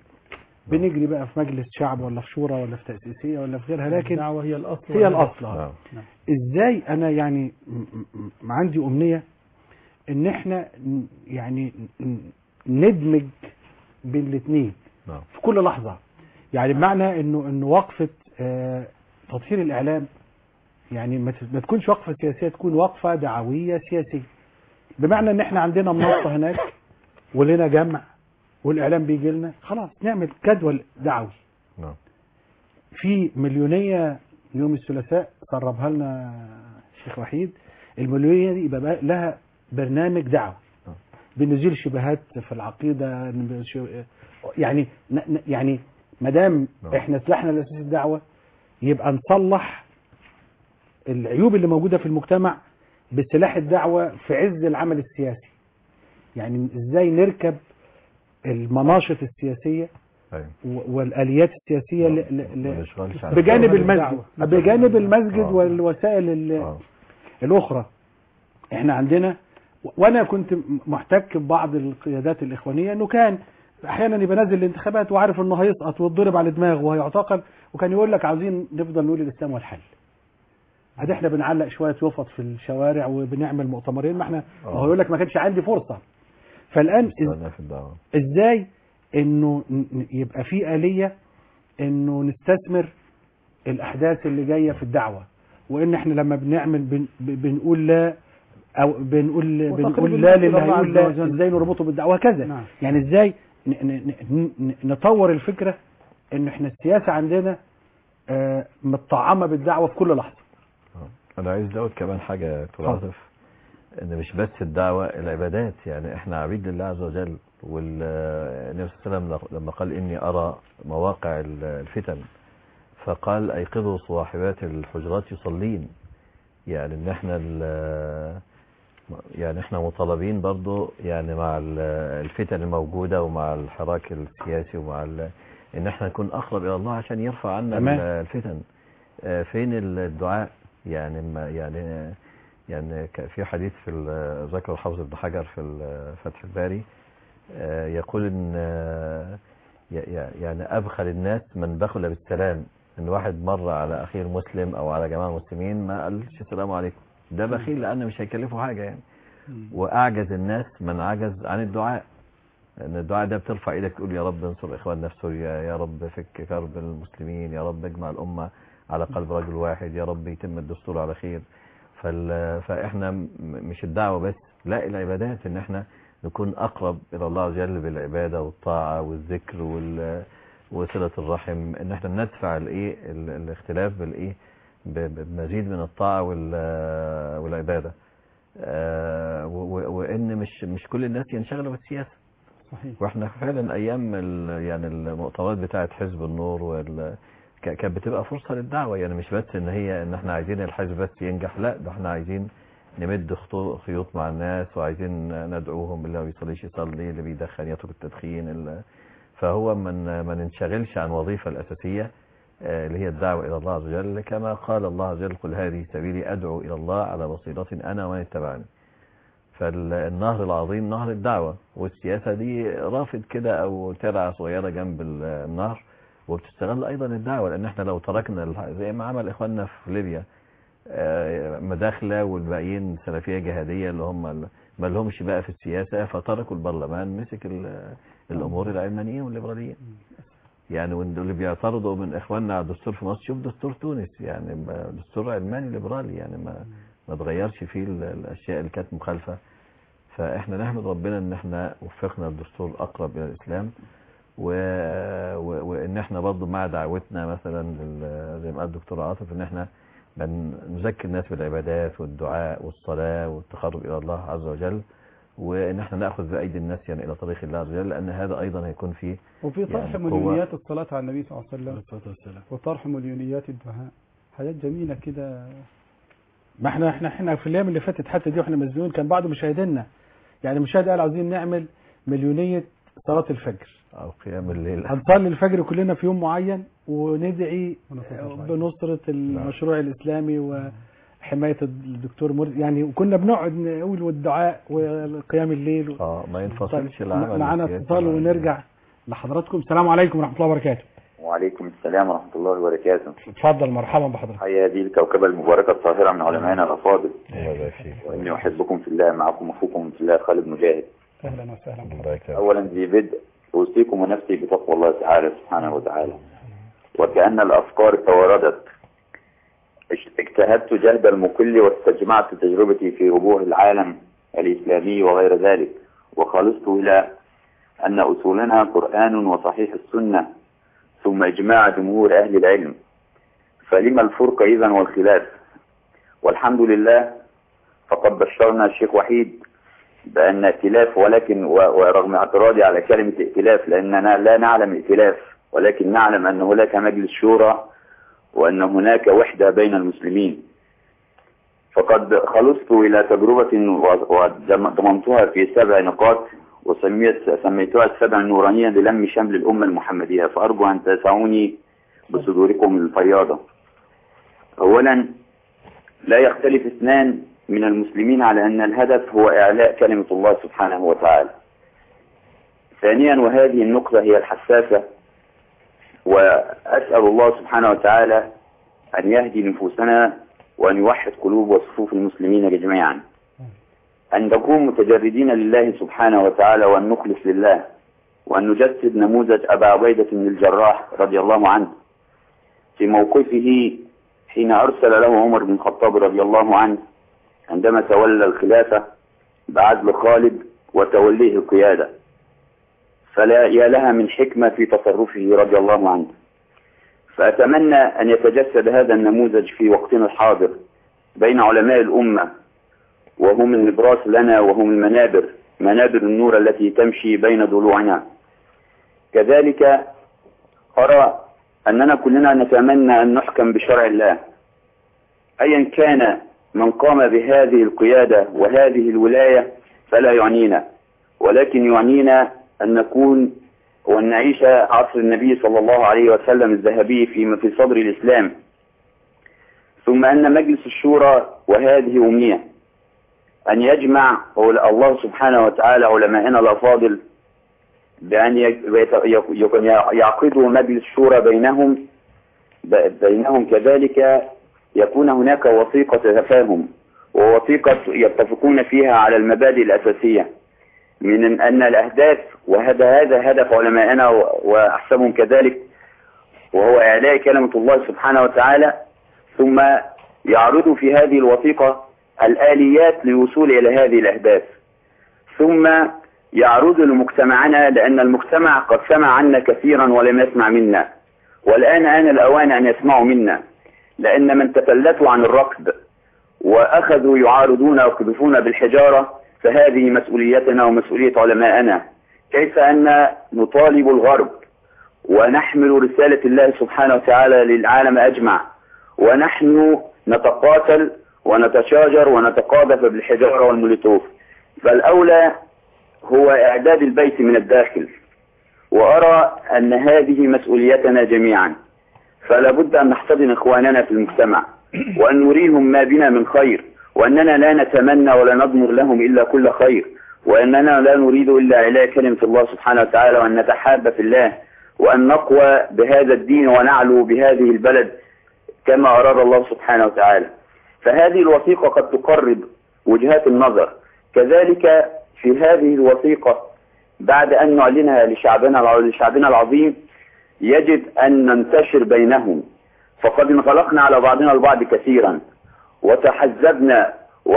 بنجري بقى في مجلس شعب ولا في شورى ولا في تاسيسيه ولا في غيرها لكن الدعوة هي الأصل هي والهدف. الاصل آه. ازاي انا يعني م- م- م- عندي امنيه ان احنا ن- يعني ن- ندمج بين الاثنين نعم. في كل لحظه يعني بمعنى انه انه وقفه آه، تطهير الاعلام يعني ما ت- ما تكونش وقفه سياسيه تكون وقفه دعويه سياسيه بمعنى ان احنا عندنا منصه هناك ولنا جمع والاعلام بيجي لنا خلاص نعمل جدول دعوي نعم. في مليونيه يوم الثلاثاء قربها لنا الشيخ وحيد المليونيه دي يبقى بقى لها برنامج دعوي بنزيل شبهات في العقيده نب- شو- يعني ن- ن- يعني ما دام احنا سلاحنا الاساسي الدعوه يبقى نصلح العيوب اللي موجوده في المجتمع بسلاح الدعوه في عز العمل السياسي يعني ازاي نركب المناشط السياسيه أيوة. و- والاليات السياسيه ل... ل... ما ل... نشغلش على بجانب الدعوة. المسجد بجانب المسجد آه. والوسائل ال... الاخرى احنا عندنا و- وانا كنت م- محتك ببعض القيادات الاخوانيه انه كان احيانا يبقى نازل الانتخابات وعارف انه هيسقط ويتضرب على دماغه وهيعتقل وكان يقول لك عاوزين نفضل نقول الاسلام والحل ادي احنا بنعلق شويه يفط في الشوارع وبنعمل مؤتمرين ما احنا ما هو يقول لك ما كانش عندي فرصه فالان إز- استنى في الدعوة ازاي انه ن- ن- يبقى في آلية انه نستثمر الاحداث اللي جاية في الدعوة وان احنا لما بنعمل بن ب- بنقول لا او بنقول وتقريب بنقول لا الناس للي إلى الله هيقول عز لا وجل. ازاي نربطه بالدعوة وهكذا نعم. يعني ازاي ن- ن- ن- ن- نطور الفكرة ان احنا السياسة عندنا آه، متطعمة بالدعوة في كل لحظة انا عايز ازود كمان حاجه يا دكتور اتفضل. عاطف ان مش بس الدعوه العبادات يعني احنا عبيد لله عز وجل والنبي صلى الله عليه وسلم لما قال اني ارى مواقع ال- الفتن فقال ايقظوا صواحبات الحجرات يصلين يعني ان احنا ال- يعني احنا مطالبين برضو يعني مع ال- الفتن الموجوده ومع الحراك السياسي ومع ال- ان احنا نكون اقرب الى الله عشان يرفع عنا تمام. ال- الفتن آه، فين الدعاء يعني ما يعني يعني ك- في حديث في ال- ذكر الحافظ ابن حجر في ال- فتح الباري آه، يقول ان آه، ي- ي- يعني ابخل الناس من بخل بالسلام ان واحد مر على اخيه المسلم او على جماعه المسلمين ما قالش السلام عليكم ده بخيل لان مش هيكلفه حاجه يعني واعجز الناس من عجز عن الدعاء ان الدعاء ده بترفع ايدك تقول يا رب انصر اخواننا في سوريا يا رب فك كرب المسلمين يا رب اجمع الامه على قلب رجل واحد يا رب يتم الدستور على خير فال... فاحنا م- مش الدعوه بس لا العبادات ان احنا نكون اقرب الى الله عز وجل بالعباده والطاعه والذكر وال... وصله الرحم ان احنا ندفع الايه ال- الاختلاف بالايه ب- بمزيد من الطاعه وال... والعباده آه، و- و- وان مش مش كل الناس ينشغلوا بالسياسه صحيح واحنا فعلا ايام ال- يعني المؤتمرات بتاعه حزب النور وال ك- كانت بتبقى فرصه للدعوه يعني مش بس ان هي ان احنا عايزين الحزب بس ينجح لا ده احنا عايزين نمد خطو- خيوط مع الناس وعايزين ندعوهم اللي ما بيصليش يصلي اللي بيدخن يترك التدخين اللي فهو من ما ننشغلش عن وظيفه الاساسيه آه، اللي هي الدعوه الى الله عز وجل كما قال الله عز وجل قل هذه سبيلي ادعو الى الله على بصيره انا ومن اتبعني فالنهر العظيم نهر الدعوة والسياسة دي رافد كده أو ترعة صغيرة جنب ال- النهر وبتستغل أيضا الدعوة لأن احنا لو تركنا الح- زي ما عمل إخواننا في ليبيا آه، مداخلة والباقيين سلفية جهادية اللي هم ال- ما لهمش بقى في السياسة فتركوا البرلمان مسك ال- الأمور العلمانيين والليبراليين يعني وإن اللي بيعترضوا من إخواننا على الدستور في مصر شوف دستور تونس يعني ب- دستور علماني ليبرالي يعني ما ما تغيرش فيه ال- الأشياء اللي كانت مخالفة فاحنا نحمد ربنا ان احنا وفقنا الدستور اقرب الى الاسلام و... و... وان احنا برضه مع دعوتنا مثلا لل... زي ما قال الدكتور عاطف ان احنا بن... نذكر الناس بالعبادات والدعاء والصلاه والتقرب الى الله عز وجل وان احنا ناخذ بايدي الناس يعني الى طريق الله عز وجل لان هذا ايضا هيكون فيه وفي طرح يعني مليونيات الصلاة على النبي صلى الله عليه وسلم الصلاة والسلام وطرح مليونيات الدعاء حاجات جميلة كده ما احنا احنا احنا في الايام اللي فاتت حتى دي واحنا مزنوقين كان بعض مشاهدينا يعني مشاهد قال عاوزين نعمل مليونيه صلاه الفجر او قيام الليل هنصلي الفجر كلنا في يوم معين وندعي بنصره المشروع الاسلامي وحمايه الدكتور مرسي يعني وكنا بنقعد نقول والدعاء وقيام الليل اه ما ينفصلش طيب، العمل معانا والسياسة اتصال عن- ونرجع لحضراتكم السلام عليكم ورحمه الله وبركاته وعليكم السلام ورحمة الله وبركاته اتفضل مرحبا بحضرتك حيا هذه الكوكبة المباركة الطاهرة من علمائنا الأفاضل الله يبارك فيك وإني أحبكم في الله معكم أخوكم في الله خالد مجاهد اهلا وسهلا بك. الله يكرمك. أولا ذي بدء أوصيكم ونفسي بتقوى الله تعالى سبحانه وتعالى وكأن الأفكار تواردت اج- اجتهدت جهد المكل واستجمعت تجربتي في ربوع العالم الإسلامي وغير ذلك وخلصت إلى أن أصولنا قرآن وصحيح السنة ثم إجماع جمهور أهل العلم فلما الفرق إذا والخلاف والحمد لله فقد بشرنا الشيخ وحيد بأن ائتلاف ولكن و- ورغم اعتراضي على كلمة ائتلاف لأننا لا نعلم ائتلاف ولكن نعلم أن هناك مجلس شورى وأن هناك وحدة بين المسلمين فقد خلصت إلى تجربة وضمنتها في سبع نقاط وسميت سميتها السبع النورانية للم شمل الأمة المحمدية فأرجو أن تسعوني بصدوركم الفياضة أولا لا يختلف اثنان من المسلمين على أن الهدف هو إعلاء كلمة الله سبحانه وتعالى ثانيا وهذه النقطة هي الحساسة وأسأل الله سبحانه وتعالى أن يهدي نفوسنا وأن يوحد قلوب وصفوف المسلمين جميعا أن نكون متجردين لله سبحانه وتعالى وأن نخلص لله وأن نجسد نموذج أبا عبيدة بن الجراح رضي الله عنه في موقفه حين أرسل له عمر بن الخطاب رضي الله عنه عندما تولى الخلافة بعدل خالد وتوليه القيادة فلا يا لها من حكمة في تصرفه رضي الله عنه فأتمنى أن يتجسد هذا النموذج في وقتنا الحاضر بين علماء الأمة وهم النبراس لنا وهم المنابر منابر النور التي تمشي بين ضلوعنا كذلك أرى أننا كلنا نتمنى أن نحكم بشرع الله أيا كان من قام بهذه القيادة وهذه الولاية فلا يعنينا ولكن يعنينا أن نكون وأن نعيش عصر النبي صلى الله عليه وسلم الذهبي في في صدر الإسلام ثم أن مجلس الشورى وهذه أمنية أن يجمع الله سبحانه وتعالى علمائنا الأفاضل بأن يعقدوا مجلس شورى بينهم بينهم كذلك يكون هناك وثيقة تفاهم ووثيقة يتفقون فيها على المبادئ الأساسية من أن الأهداف وهذا هذا هدف علمائنا وأحسبهم كذلك وهو إعلاء كلمة الله سبحانه وتعالى ثم يعرضوا في هذه الوثيقة الآليات للوصول إلى هذه الأهداف ثم يعرض لمجتمعنا لأن المجتمع قد سمع عنا كثيرا ولم يسمع منا والآن آن الأوان أن يسمعوا منا لأن من تفلتوا عن الركض وأخذوا يعارضون ويقذفون بالحجارة فهذه مسؤوليتنا ومسؤولية علمائنا كيف أن نطالب الغرب ونحمل رسالة الله سبحانه وتعالى للعالم أجمع ونحن نتقاتل ونتشاجر ونتقاذف بالحجارة والمولوتوف فالأولى هو إعداد البيت من الداخل وأرى أن هذه مسؤوليتنا جميعا فلا بد أن نحتضن إخواننا في المجتمع وأن نريهم ما بنا من خير وأننا لا نتمنى ولا نضمر لهم إلا كل خير وأننا لا نريد إلا علاء كلمة الله سبحانه وتعالى وأن نتحاب في الله وأن نقوى بهذا الدين ونعلو بهذه البلد كما أراد الله سبحانه وتعالى فهذه الوثيقة قد تقرب وجهات النظر كذلك في هذه الوثيقة بعد أن نعلنها لشعبنا لشعبنا العظيم يجب أن ننتشر بينهم فقد انغلقنا على بعضنا البعض كثيرا وتحزبنا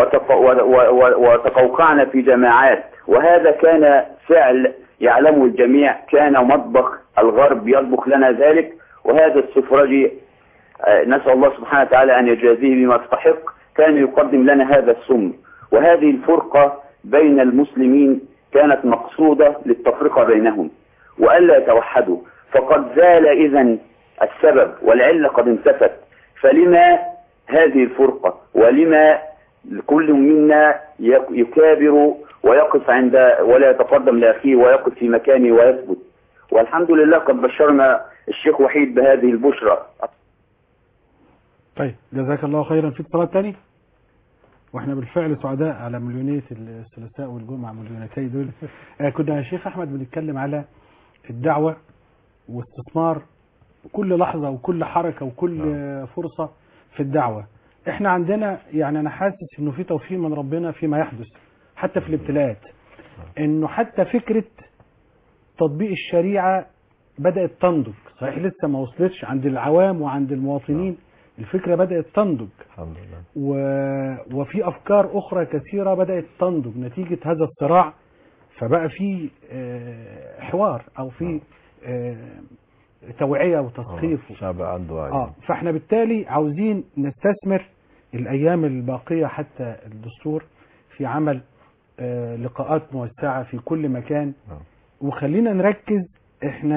وتقوقعنا في جماعات وهذا كان فعل يعلمه الجميع كان مطبخ الغرب يطبخ لنا ذلك وهذا السفرجي نسأل الله سبحانه وتعالى أن يجازيه بما استحق كان يقدم لنا هذا السم وهذه الفرقة بين المسلمين كانت مقصودة للتفرقة بينهم وألا يتوحدوا فقد زال إذا السبب والعلة قد انتفت فلما هذه الفرقة ولما كل منا يكابر ويقف عند ولا يتقدم لأخيه ويقف في مكانه ويثبت والحمد لله قد بشرنا الشيخ وحيد بهذه البشرى طيب جزاك الله خيرا في اتصالات تاني واحنا بالفعل سعداء على مليونية الثلاثاء والجمعة مليونتي دول آه كنا يا شيخ احمد بنتكلم على الدعوة واستثمار كل لحظة وكل حركة وكل فرصة في الدعوة احنا عندنا يعني انا حاسس انه في توفيق من ربنا فيما يحدث حتى في الابتلاءات انه حتى فكرة تطبيق الشريعة بدأت تنضج صحيح لسه ما وصلتش عند العوام وعند المواطنين الفكرة بدأت تنضج الحمد لله و... وفي أفكار أخرى كثيرة بدأت تنضج نتيجة هذا الصراع فبقى في حوار أو في توعية وتثقيف الشعب عنده وعي آه فاحنا بالتالي عاوزين نستثمر الأيام الباقية حتى الدستور في عمل آه لقاءات موسعة في كل مكان وخلينا نركز احنا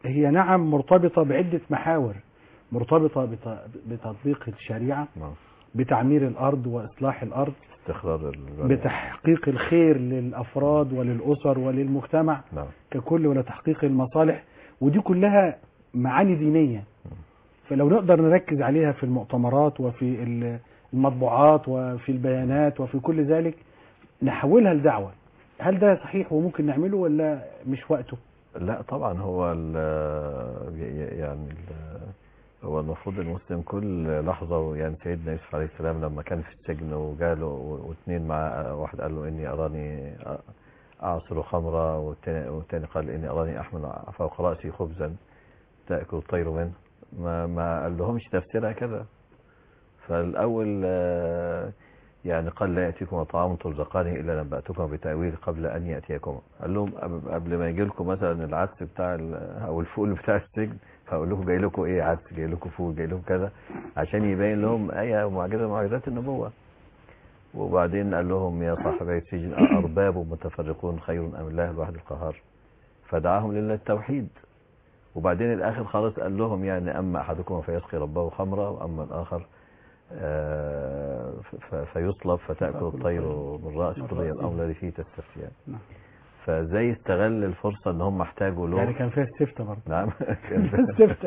هي نعم مرتبطة بعدة محاور مرتبطة بت- بتطبيق الشريعة نعم. بتعمير الأرض وإصلاح الأرض استخراج البلد. بتحقيق الخير للأفراد وللأسر وللمجتمع نعم ككل ولتحقيق المصالح ودي كلها معاني دينية فلو نقدر نركز عليها في المؤتمرات وفي ال- المطبوعات وفي البيانات وفي كل ذلك نحولها لدعوة هل ده صحيح وممكن نعمله ولا مش وقته لا طبعا هو ال ي- يعني ال هو المفروض المسلم كل لحظة يعني سيدنا يوسف عليه السلام لما كان في السجن وجاله و- واثنين مع واحد قال له إني أراني أ- أعصر خمرة والتاني, والتاني قال إني أراني أحمل فوق رأسي خبزا تأكل الطير منه ما, ما قال لهمش تفسيرها كذا فالأول آه، يعني قال لا يأتيكم طعام ترزقانه إلا نبأتكم بتأويل قبل أن يأتيكم قال لهم قبل- قبل ما يجي لكم مثلا العدس بتاع ال- أو الفول بتاع السجن فأقول لكم جاي لكم إيه عدس جاي لكم فول جاي لكم كذا عشان يبين لهم آية معجزة من معجزات النبوة وبعدين قال لهم يا صاحبي السجن أرباب متفرقون خير أم الله الواحد القهار فدعاهم لله التوحيد وبعدين الآخر خالص قال لهم يعني أما أحدكم فيسقي ربه خمرة وأما الآخر آه، ف- فيصلب فتأكل الطير من رأس قضي الأمر الذي فيه تستفتيان نعم. فازاي استغل الفرصة ان هم احتاجوا له يعني كان فيها استفتة برضه نعم كان فيها استفتة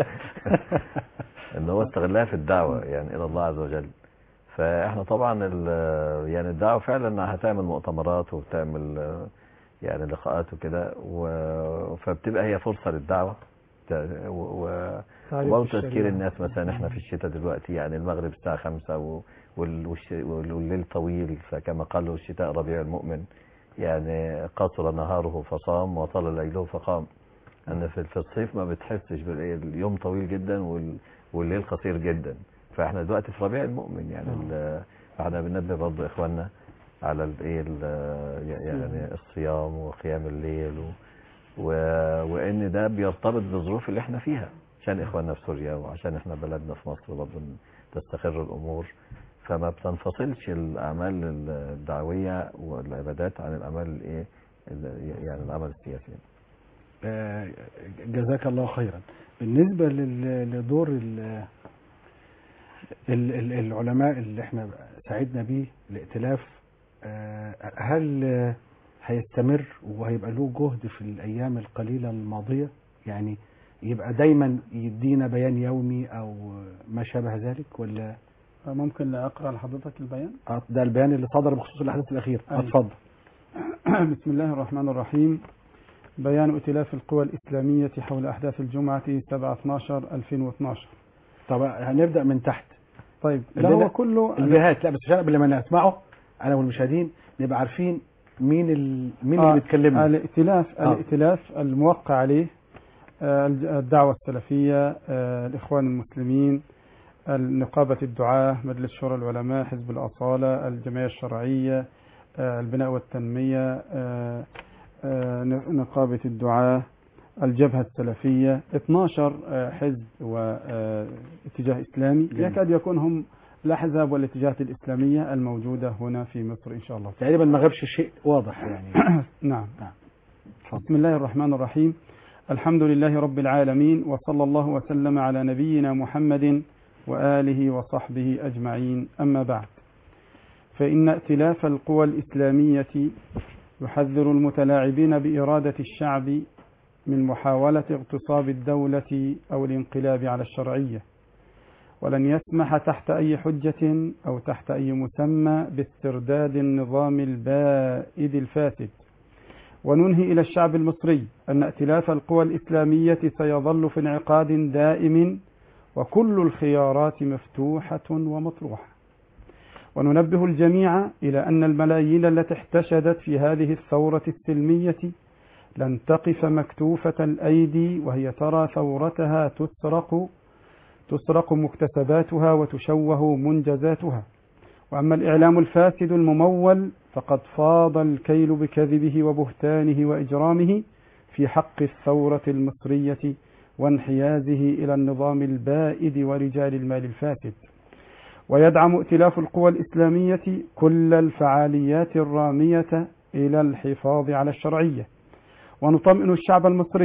ان هو استغلها في الدعوة يعني الى الله عز وجل فاحنا طبعا ال- يعني الدعوة فعلا هتعمل مؤتمرات وبتعمل آه، يعني لقاءات وكده و- فبتبقى هي فرصة للدعوة ت- و- و- تعريف وبرضه الشريعة. تذكير الناس مثلا احنا في الشتاء دلوقتي يعني المغرب الساعة خمسة و- وال- والش- وال- والليل طويل فكما قالوا الشتاء ربيع المؤمن يعني قصر نهاره فصام وطال ليله فقام ان في في الصيف ما بتحسش بالإيه، اليوم طويل جدا وال- والليل قصير جدا فاحنا دلوقتي في ربيع المؤمن يعني ال- فاحنا بننبه برضه اخواننا على الايه ال- يعني الصيام وقيام الليل و و... وان ده بيرتبط بالظروف اللي احنا فيها عشان اخواننا في سوريا وعشان احنا بلدنا في مصر برضه تستقر الامور فما بتنفصلش الاعمال الدعويه والعبادات عن الاعمال الايه ال- يعني العمل السياسي آه، جزاك الله خيرا بالنسبة لل- لدور ال- ال- ال- العلماء اللي احنا ساعدنا بيه الائتلاف آه، هل آه، هيستمر وهيبقى له جهد في الأيام القليلة الماضية يعني يبقى دايما يدينا بيان يومي أو ما شابه ذلك ولا ممكن أقرأ لحضرتك البيان آه، ده البيان اللي صدر بخصوص الأحداث الأخيرة أيوة. اتفضل بسم الله الرحمن الرحيم بيان ائتلاف القوى الإسلامية حول أحداث الجمعة 7/12/2012 طب هنبدأ من تحت طيب لا هو كله الجهات لا بس عشان قبل ما نسمعه انا والمشاهدين نبقى عارفين مين ال... مين آه، اللي بيتكلمنا الائتلاف آه. الائتلاف الموقع عليه آه، الج- الدعوة السلفية آه، الإخوان المسلمين نقابة الدعاة مجلس شورى العلماء حزب الأصالة الجمعية الشرعية آه، البناء والتنمية آه، آه، نقابة الدعاة الجبهة السلفية 12 آه، حزب واتجاه إسلامي جميل. يكاد يكون هم الأحزاب والاتجاهات الإسلامية الموجودة هنا في مصر إن شاء الله تقريبا ما غابش شيء واضح يعني نعم نعم. بسم الله الرحمن الرحيم الحمد لله رب العالمين وصلى الله وسلم على نبينا محمد وآله وصحبه أجمعين أما بعد فإن ائتلاف القوى الإسلامية يحذر المتلاعبين بإرادة الشعب من محاولة اغتصاب الدولة أو الانقلاب على الشرعية ولن يسمح تحت أي حجة أو تحت أي مسمى باسترداد النظام البائد الفاسد وننهي إلى الشعب المصري أن ائتلاف القوى الإسلامية سيظل في انعقاد دائم وكل الخيارات مفتوحة ومطروحة وننبه الجميع إلى أن الملايين التي احتشدت في هذه الثورة السلمية لن تقف مكتوفة الأيدي وهي ترى ثورتها تسرق تسرق مكتسباتها وتشوه منجزاتها وأما الإعلام الفاسد الممول فقد فاض الكيل بكذبه وبهتانه وإجرامه في حق الثورة المصرية وانحيازه إلى النظام البائد ورجال المال الفاسد ويدعم ائتلاف القوى الإسلامية كل الفعاليات الرامية إلى الحفاظ على الشرعية ونطمئن الشعب المصري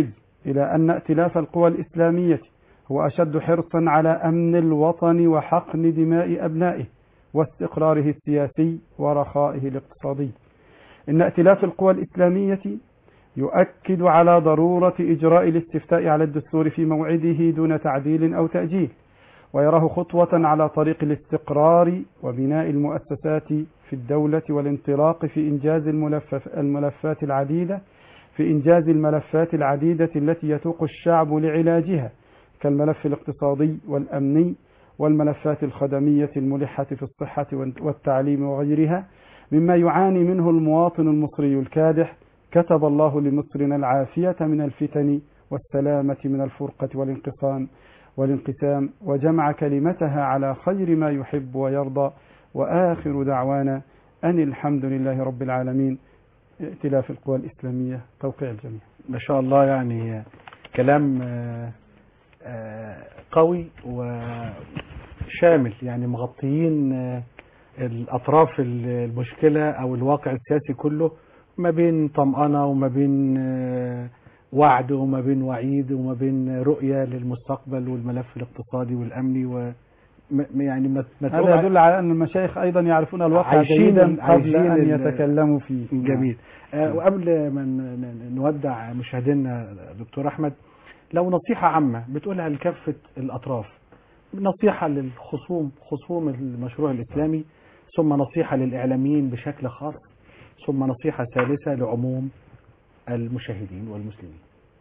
إلى أن ائتلاف القوى الإسلامية هو أشد حرصا على أمن الوطن وحقن دماء أبنائه واستقراره السياسي ورخائه الاقتصادي إن ائتلاف القوى الإسلامية يؤكد على ضرورة إجراء الاستفتاء على الدستور في موعده دون تعديل أو تأجيل ويراه خطوة على طريق الاستقرار وبناء المؤسسات في الدولة والانطلاق في إنجاز الملفف الملفات العديدة في إنجاز الملفات العديدة التي يتوق الشعب لعلاجها كالملف الاقتصادي والأمني والملفات الخدمية الملحة في الصحة والتعليم وغيرها مما يعاني منه المواطن المصري الكادح كتب الله لمصرنا العافية من الفتن والسلامة من الفرقة والانقسام والانقسام وجمع كلمتها على خير ما يحب ويرضى وآخر دعوانا أن الحمد لله رب العالمين ائتلاف القوى الإسلامية توقيع الجميع ما شاء الله يعني كلام آه، آه، قوي وشامل يعني مغطيين آه، الأطراف المشكلة أو الواقع السياسي كله ما بين طمأنة وما بين آه، وعد وما بين وعيد وما بين رؤية للمستقبل والملف الاقتصادي والأمني و م- يعني ما ما هذا تقول- يدل على أن المشايخ أيضا يعرفون الواقع عايشين- جيدا قبل عايشين أن ال- يتكلموا فيه جميل آه، وقبل ما ن- ن- نودع مشاهدينا دكتور احمد لو نصيحه عامه بتقولها لكافه الاطراف نصيحه للخصوم خصوم المشروع الاسلامي ثم نصيحه للاعلاميين بشكل خاص ثم نصيحه ثالثه لعموم المشاهدين والمسلمين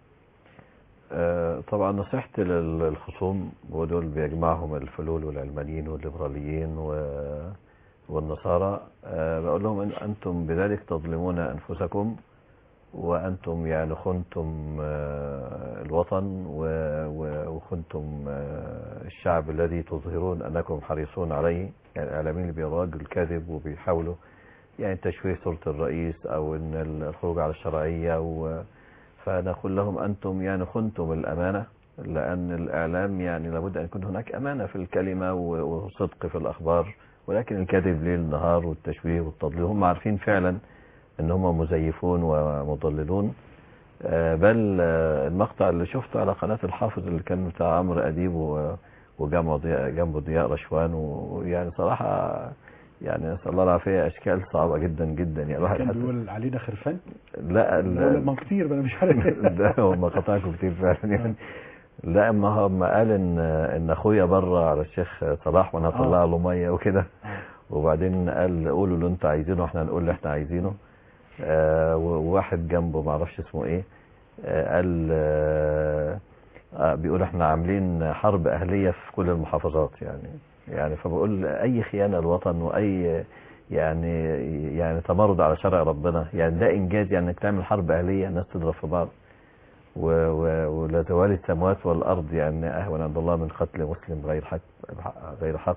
آه، طبعا نصيحتي لل- للخصوم ودول بيجمعهم الفلول والعلمانيين والليبراليين و- والنصارى آه، بقول لهم إن أنتم بذلك تظلمون أنفسكم وأنتم يعني خنتم آه، الوطن و- و- وخنتم آه، الشعب الذي تظهرون أنكم حريصون عليه يعني الإعلاميين اللي بيراجعوا الكذب وبيحاولوا يعني تشويه صورة الرئيس أو إن الخروج على الشرعية و فنقول لهم أنتم يعني خنتم الأمانة لأن الإعلام يعني لابد أن يكون هناك أمانة في الكلمة و- وصدق في الأخبار ولكن الكذب ليل نهار والتشويه والتضليل هم عارفين فعلا أن هم مزيفون ومضللون آه، بل آه، المقطع اللي شفته على قناة الحافظ اللي كان بتاع عمرو أديب و- وجنبه ضياء جنبه ضياء رشوان ويعني صراحة يعني نسأل الله العافية أشكال صعبة جدا جدا يعني الواحد كان حتى بيقول علينا خرفان لا ولا ال- ما كتير ما انا مش عارف ده هم قطعكم كتير فعلا يعني لا اما هو اما قال ان ان اخويا بره على الشيخ صلاح وانا هطلع له ميه وكده وبعدين قال قولوا اللي انتوا عايزينه واحنا هنقول اللي احنا عايزينه آه وواحد جنبه ما اعرفش اسمه ايه آه قال آه آه بيقول احنا عاملين حرب اهليه في كل المحافظات يعني يعني فبقول اي خيانه للوطن واي يعني يعني تمرد على شرع ربنا يعني ده انجاز يعني انك تعمل حرب اهليه الناس تضرب في بعض و- و- ولا توالي السماوات والارض يعني اهون عند الله من قتل مسلم غير حق غير حق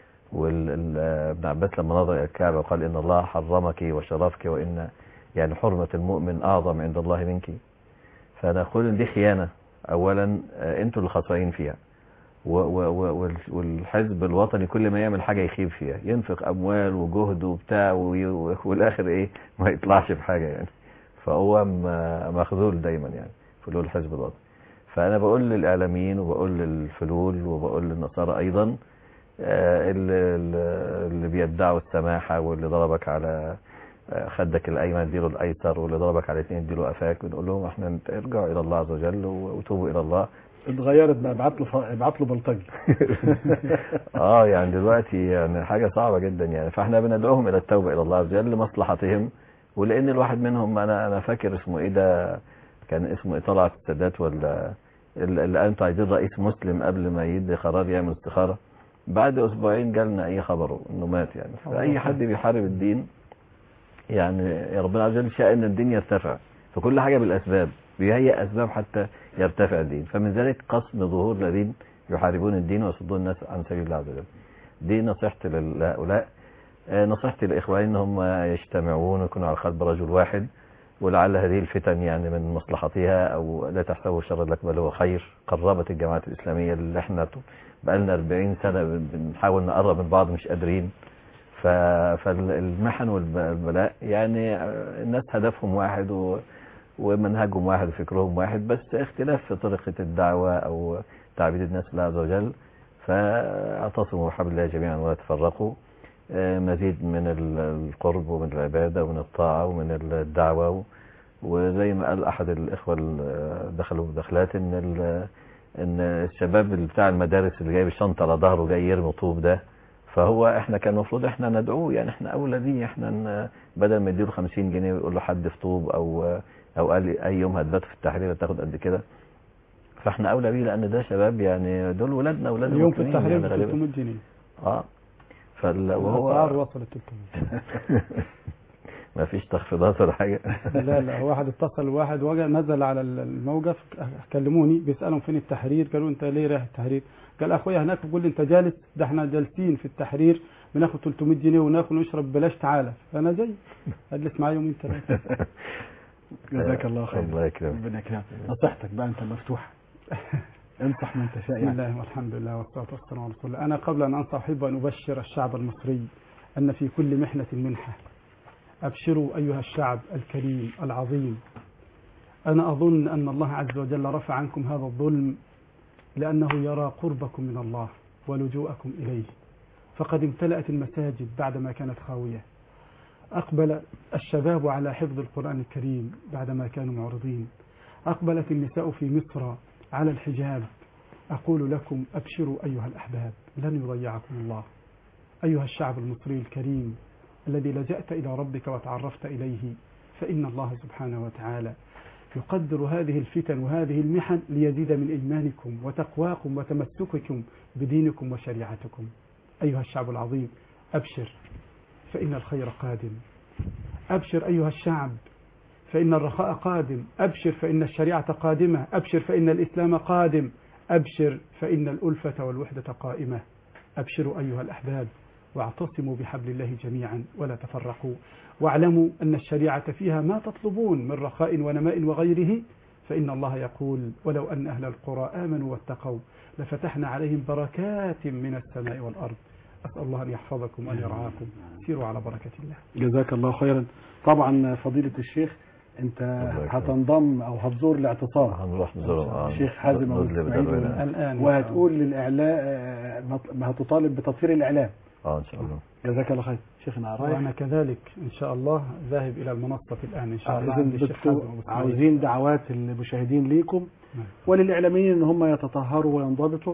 وابن عباس لما نظر الى الكعبه وقال ان الله حرمك وشرفك وان يعني حرمه المؤمن اعظم عند الله منك فانا اقول ان دي خيانه اولا آه، انتوا اللي خسرانين فيها و- و- و- وال- والحزب الوطني كل ما يعمل حاجه يخيب فيها ينفق اموال وجهد وبتاع وي- والاخر ايه ما يطلعش بحاجه يعني فهو م- مخذول دايما يعني فلول الحزب الوطني فانا بقول للاعلاميين وبقول للفلول وبقول للنصارى ايضا آه، اللي, اللي بيدعوا السماحه واللي ضربك على آه، خدك الايمن اديله الايسر واللي ضربك على الاثنين اديله قفاك بنقول لهم احنا ارجعوا الى الله عز وجل وتوبوا الى الله اتغيرت بقى ابعت له ف- ابعت له بلطجي اه يعني دلوقتي يعني حاجة صعبة جدا يعني فاحنا بندعوهم الى التوبة الى الله عز وجل لمصلحتهم ولان الواحد منهم انا انا فاكر اسمه ايه ده كان اسمه ايه طلعت السادات ولا اللي اللي انتوا عايزين رئيس مسلم قبل ما يدي قرار يعمل استخارة بعد اسبوعين جالنا اي خبره انه مات يعني فاي حد بيحارب الدين يعني يا ربنا عز وجل شاء ان الدين يرتفع فكل حاجة بالاسباب بيهيئ اسباب حتى يرتفع الدين فمن ذلك قسم ظهور الذين يحاربون الدين ويصدون الناس عن سبيل الله عز وجل دي نصيحتي لهؤلاء آه، نصيحتي لاخواني ان هم يجتمعون ويكونوا على قلب رجل واحد ولعل هذه الفتن يعني من مصلحتها او لا تحسبوا شرا لك بل هو خير قربت الجماعات الاسلاميه اللي احنا بقالنا 40 سنه بن- بنحاول نقرب من بعض مش قادرين ف- فالمحن والبلاء يعني آه، الناس هدفهم واحد و ومنهجهم واحد وفكرهم واحد بس اختلاف في طريقة الدعوة أو تعبيد الناس لله عز وجل فاعتصموا بحبل الله جميعا ولا تفرقوا آه، مزيد من ال- القرب ومن العبادة ومن الطاعة ومن الدعوة و- وزي ما قال أحد الإخوة اللي دخلوا مداخلات إن ال- إن الشباب اللي بتاع المدارس اللي جايب الشنطة على ظهره جاي يرمي طوب ده فهو احنا كان المفروض احنا ندعوه يعني احنا اولى بيه احنا ن- بدل ما يديله 50 جنيه ويقول له حد في طوب او او قال لي اي يوم هتبات في التحرير هتاخد قد كده فاحنا اولى بيه لان ده شباب يعني دول ولادنا ولاد اليوم في المسلمين التحرير ب يعني غالبا 300 جنيه اه فال وهو الاسعار وصلت 300 ما فيش تخفيضات ولا حاجه لا لا هو واحد اتصل واحد وجا نزل على الموقف كلموني بيسالهم فين التحرير قالوا انت ليه رايح التحرير قال اخويا هناك بيقول لي انت جالس ده احنا جالسين في التحرير بناخد 300 جنيه وناكل ونشرب بلاش تعالى فانا جاي اجلس معايا يومين ثلاثه جزاك الله خير الله يكرمك ربنا يكرمك نصيحتك بقى انت مفتوحه انصح من تشاء بسم يعني الله والحمد لله والصلاة والسلام على رسول الله أنا قبل أن أنصح أحب أن أبشر الشعب المصري أن في كل محنة منحة أبشروا أيها الشعب الكريم العظيم أنا أظن أن الله عز وجل رفع عنكم هذا الظلم لأنه يرى قربكم من الله ولجوءكم إليه فقد امتلأت المساجد بعدما كانت خاوية أقبل الشباب على حفظ القرآن الكريم بعدما كانوا معرضين أقبلت النساء في مصر على الحجاب أقول لكم أبشروا أيها الأحباب لن يضيعكم الله أيها الشعب المصري الكريم الذي لجأت إلى ربك وتعرفت إليه فإن الله سبحانه وتعالى يقدر هذه الفتن وهذه المحن ليزيد من إيمانكم وتقواكم وتمسككم بدينكم وشريعتكم أيها الشعب العظيم أبشر فإن الخير قادم أبشر أيها الشعب فإن الرخاء قادم أبشر فإن الشريعة قادمة أبشر فإن الإسلام قادم أبشر فإن الألفة والوحدة قائمة أبشروا أيها الأحباب واعتصموا بحبل الله جميعا ولا تفرقوا واعلموا أن الشريعة فيها ما تطلبون من رخاء ونماء وغيره فإن الله يقول ولو أن أهل القرى آمنوا واتقوا لفتحنا عليهم بركات من السماء والأرض أسأل الله أن يحفظكم وأن يرعاكم سيروا على بركة الله جزاك الله خيرا طبعا فضيلة الشيخ انت هتنضم او هتزور الاعتصام هنروح نزور آه، الشيخ حازم ابو نزل اسماعيل بدر وال- هنا. الآن وهتقول للاعلاء آه، مط- ما هتطالب بتطهير الاعلام اه ان شاء الله جزاك الله خير شيخنا رايح وأنا كذلك إن شاء الله ذاهب إلى المنصة الآن إن شاء الله عند إذن الشيخ حازم دكتور أبو إسماعيل. عاوزين دعوات المشاهدين ليكم نعم. وللإعلاميين إن هم يتطهروا وينضبطوا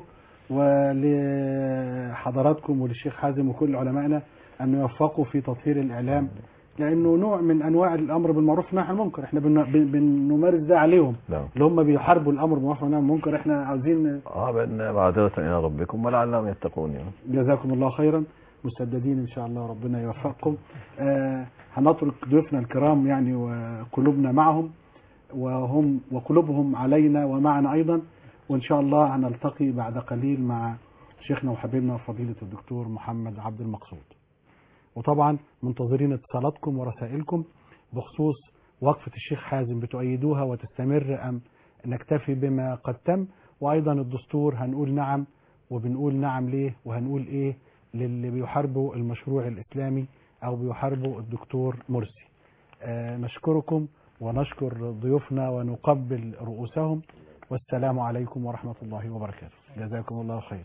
ولحضراتكم وللشيخ حازم وكل علمائنا أن يوفقوا في تطهير الإعلام لأنه نوع من أنواع الأمر بالمعروف والنهي عن المنكر إحنا بن- بن- بنمارس ده عليهم نعم اللي هم بيحاربوا الأمر بالمعروف والنهي عن المنكر إحنا عاوزين اه بأن معذرة إلى ربكم ولعلهم يتقون يعني جزاكم الله خيرا مسددين ان شاء الله ربنا يوفقكم آه هنترك ضيوفنا الكرام يعني وقلوبنا معهم وهم وقلوبهم علينا ومعنا ايضا وان شاء الله هنلتقي بعد قليل مع شيخنا وحبيبنا وفضيلة الدكتور محمد عبد المقصود وطبعا منتظرين اتصالاتكم ورسائلكم بخصوص وقفة الشيخ حازم بتؤيدوها وتستمر ام نكتفي بما قد تم وايضا الدستور هنقول نعم وبنقول نعم ليه وهنقول ايه للي بيحاربوا المشروع الاسلامي او بيحاربوا الدكتور مرسي آه نشكركم ونشكر ضيوفنا ونقبل رؤوسهم والسلام عليكم ورحمة الله وبركاته جزاكم الله خير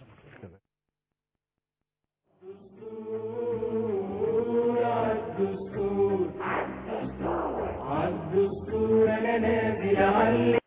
عالدستور انا نازل علي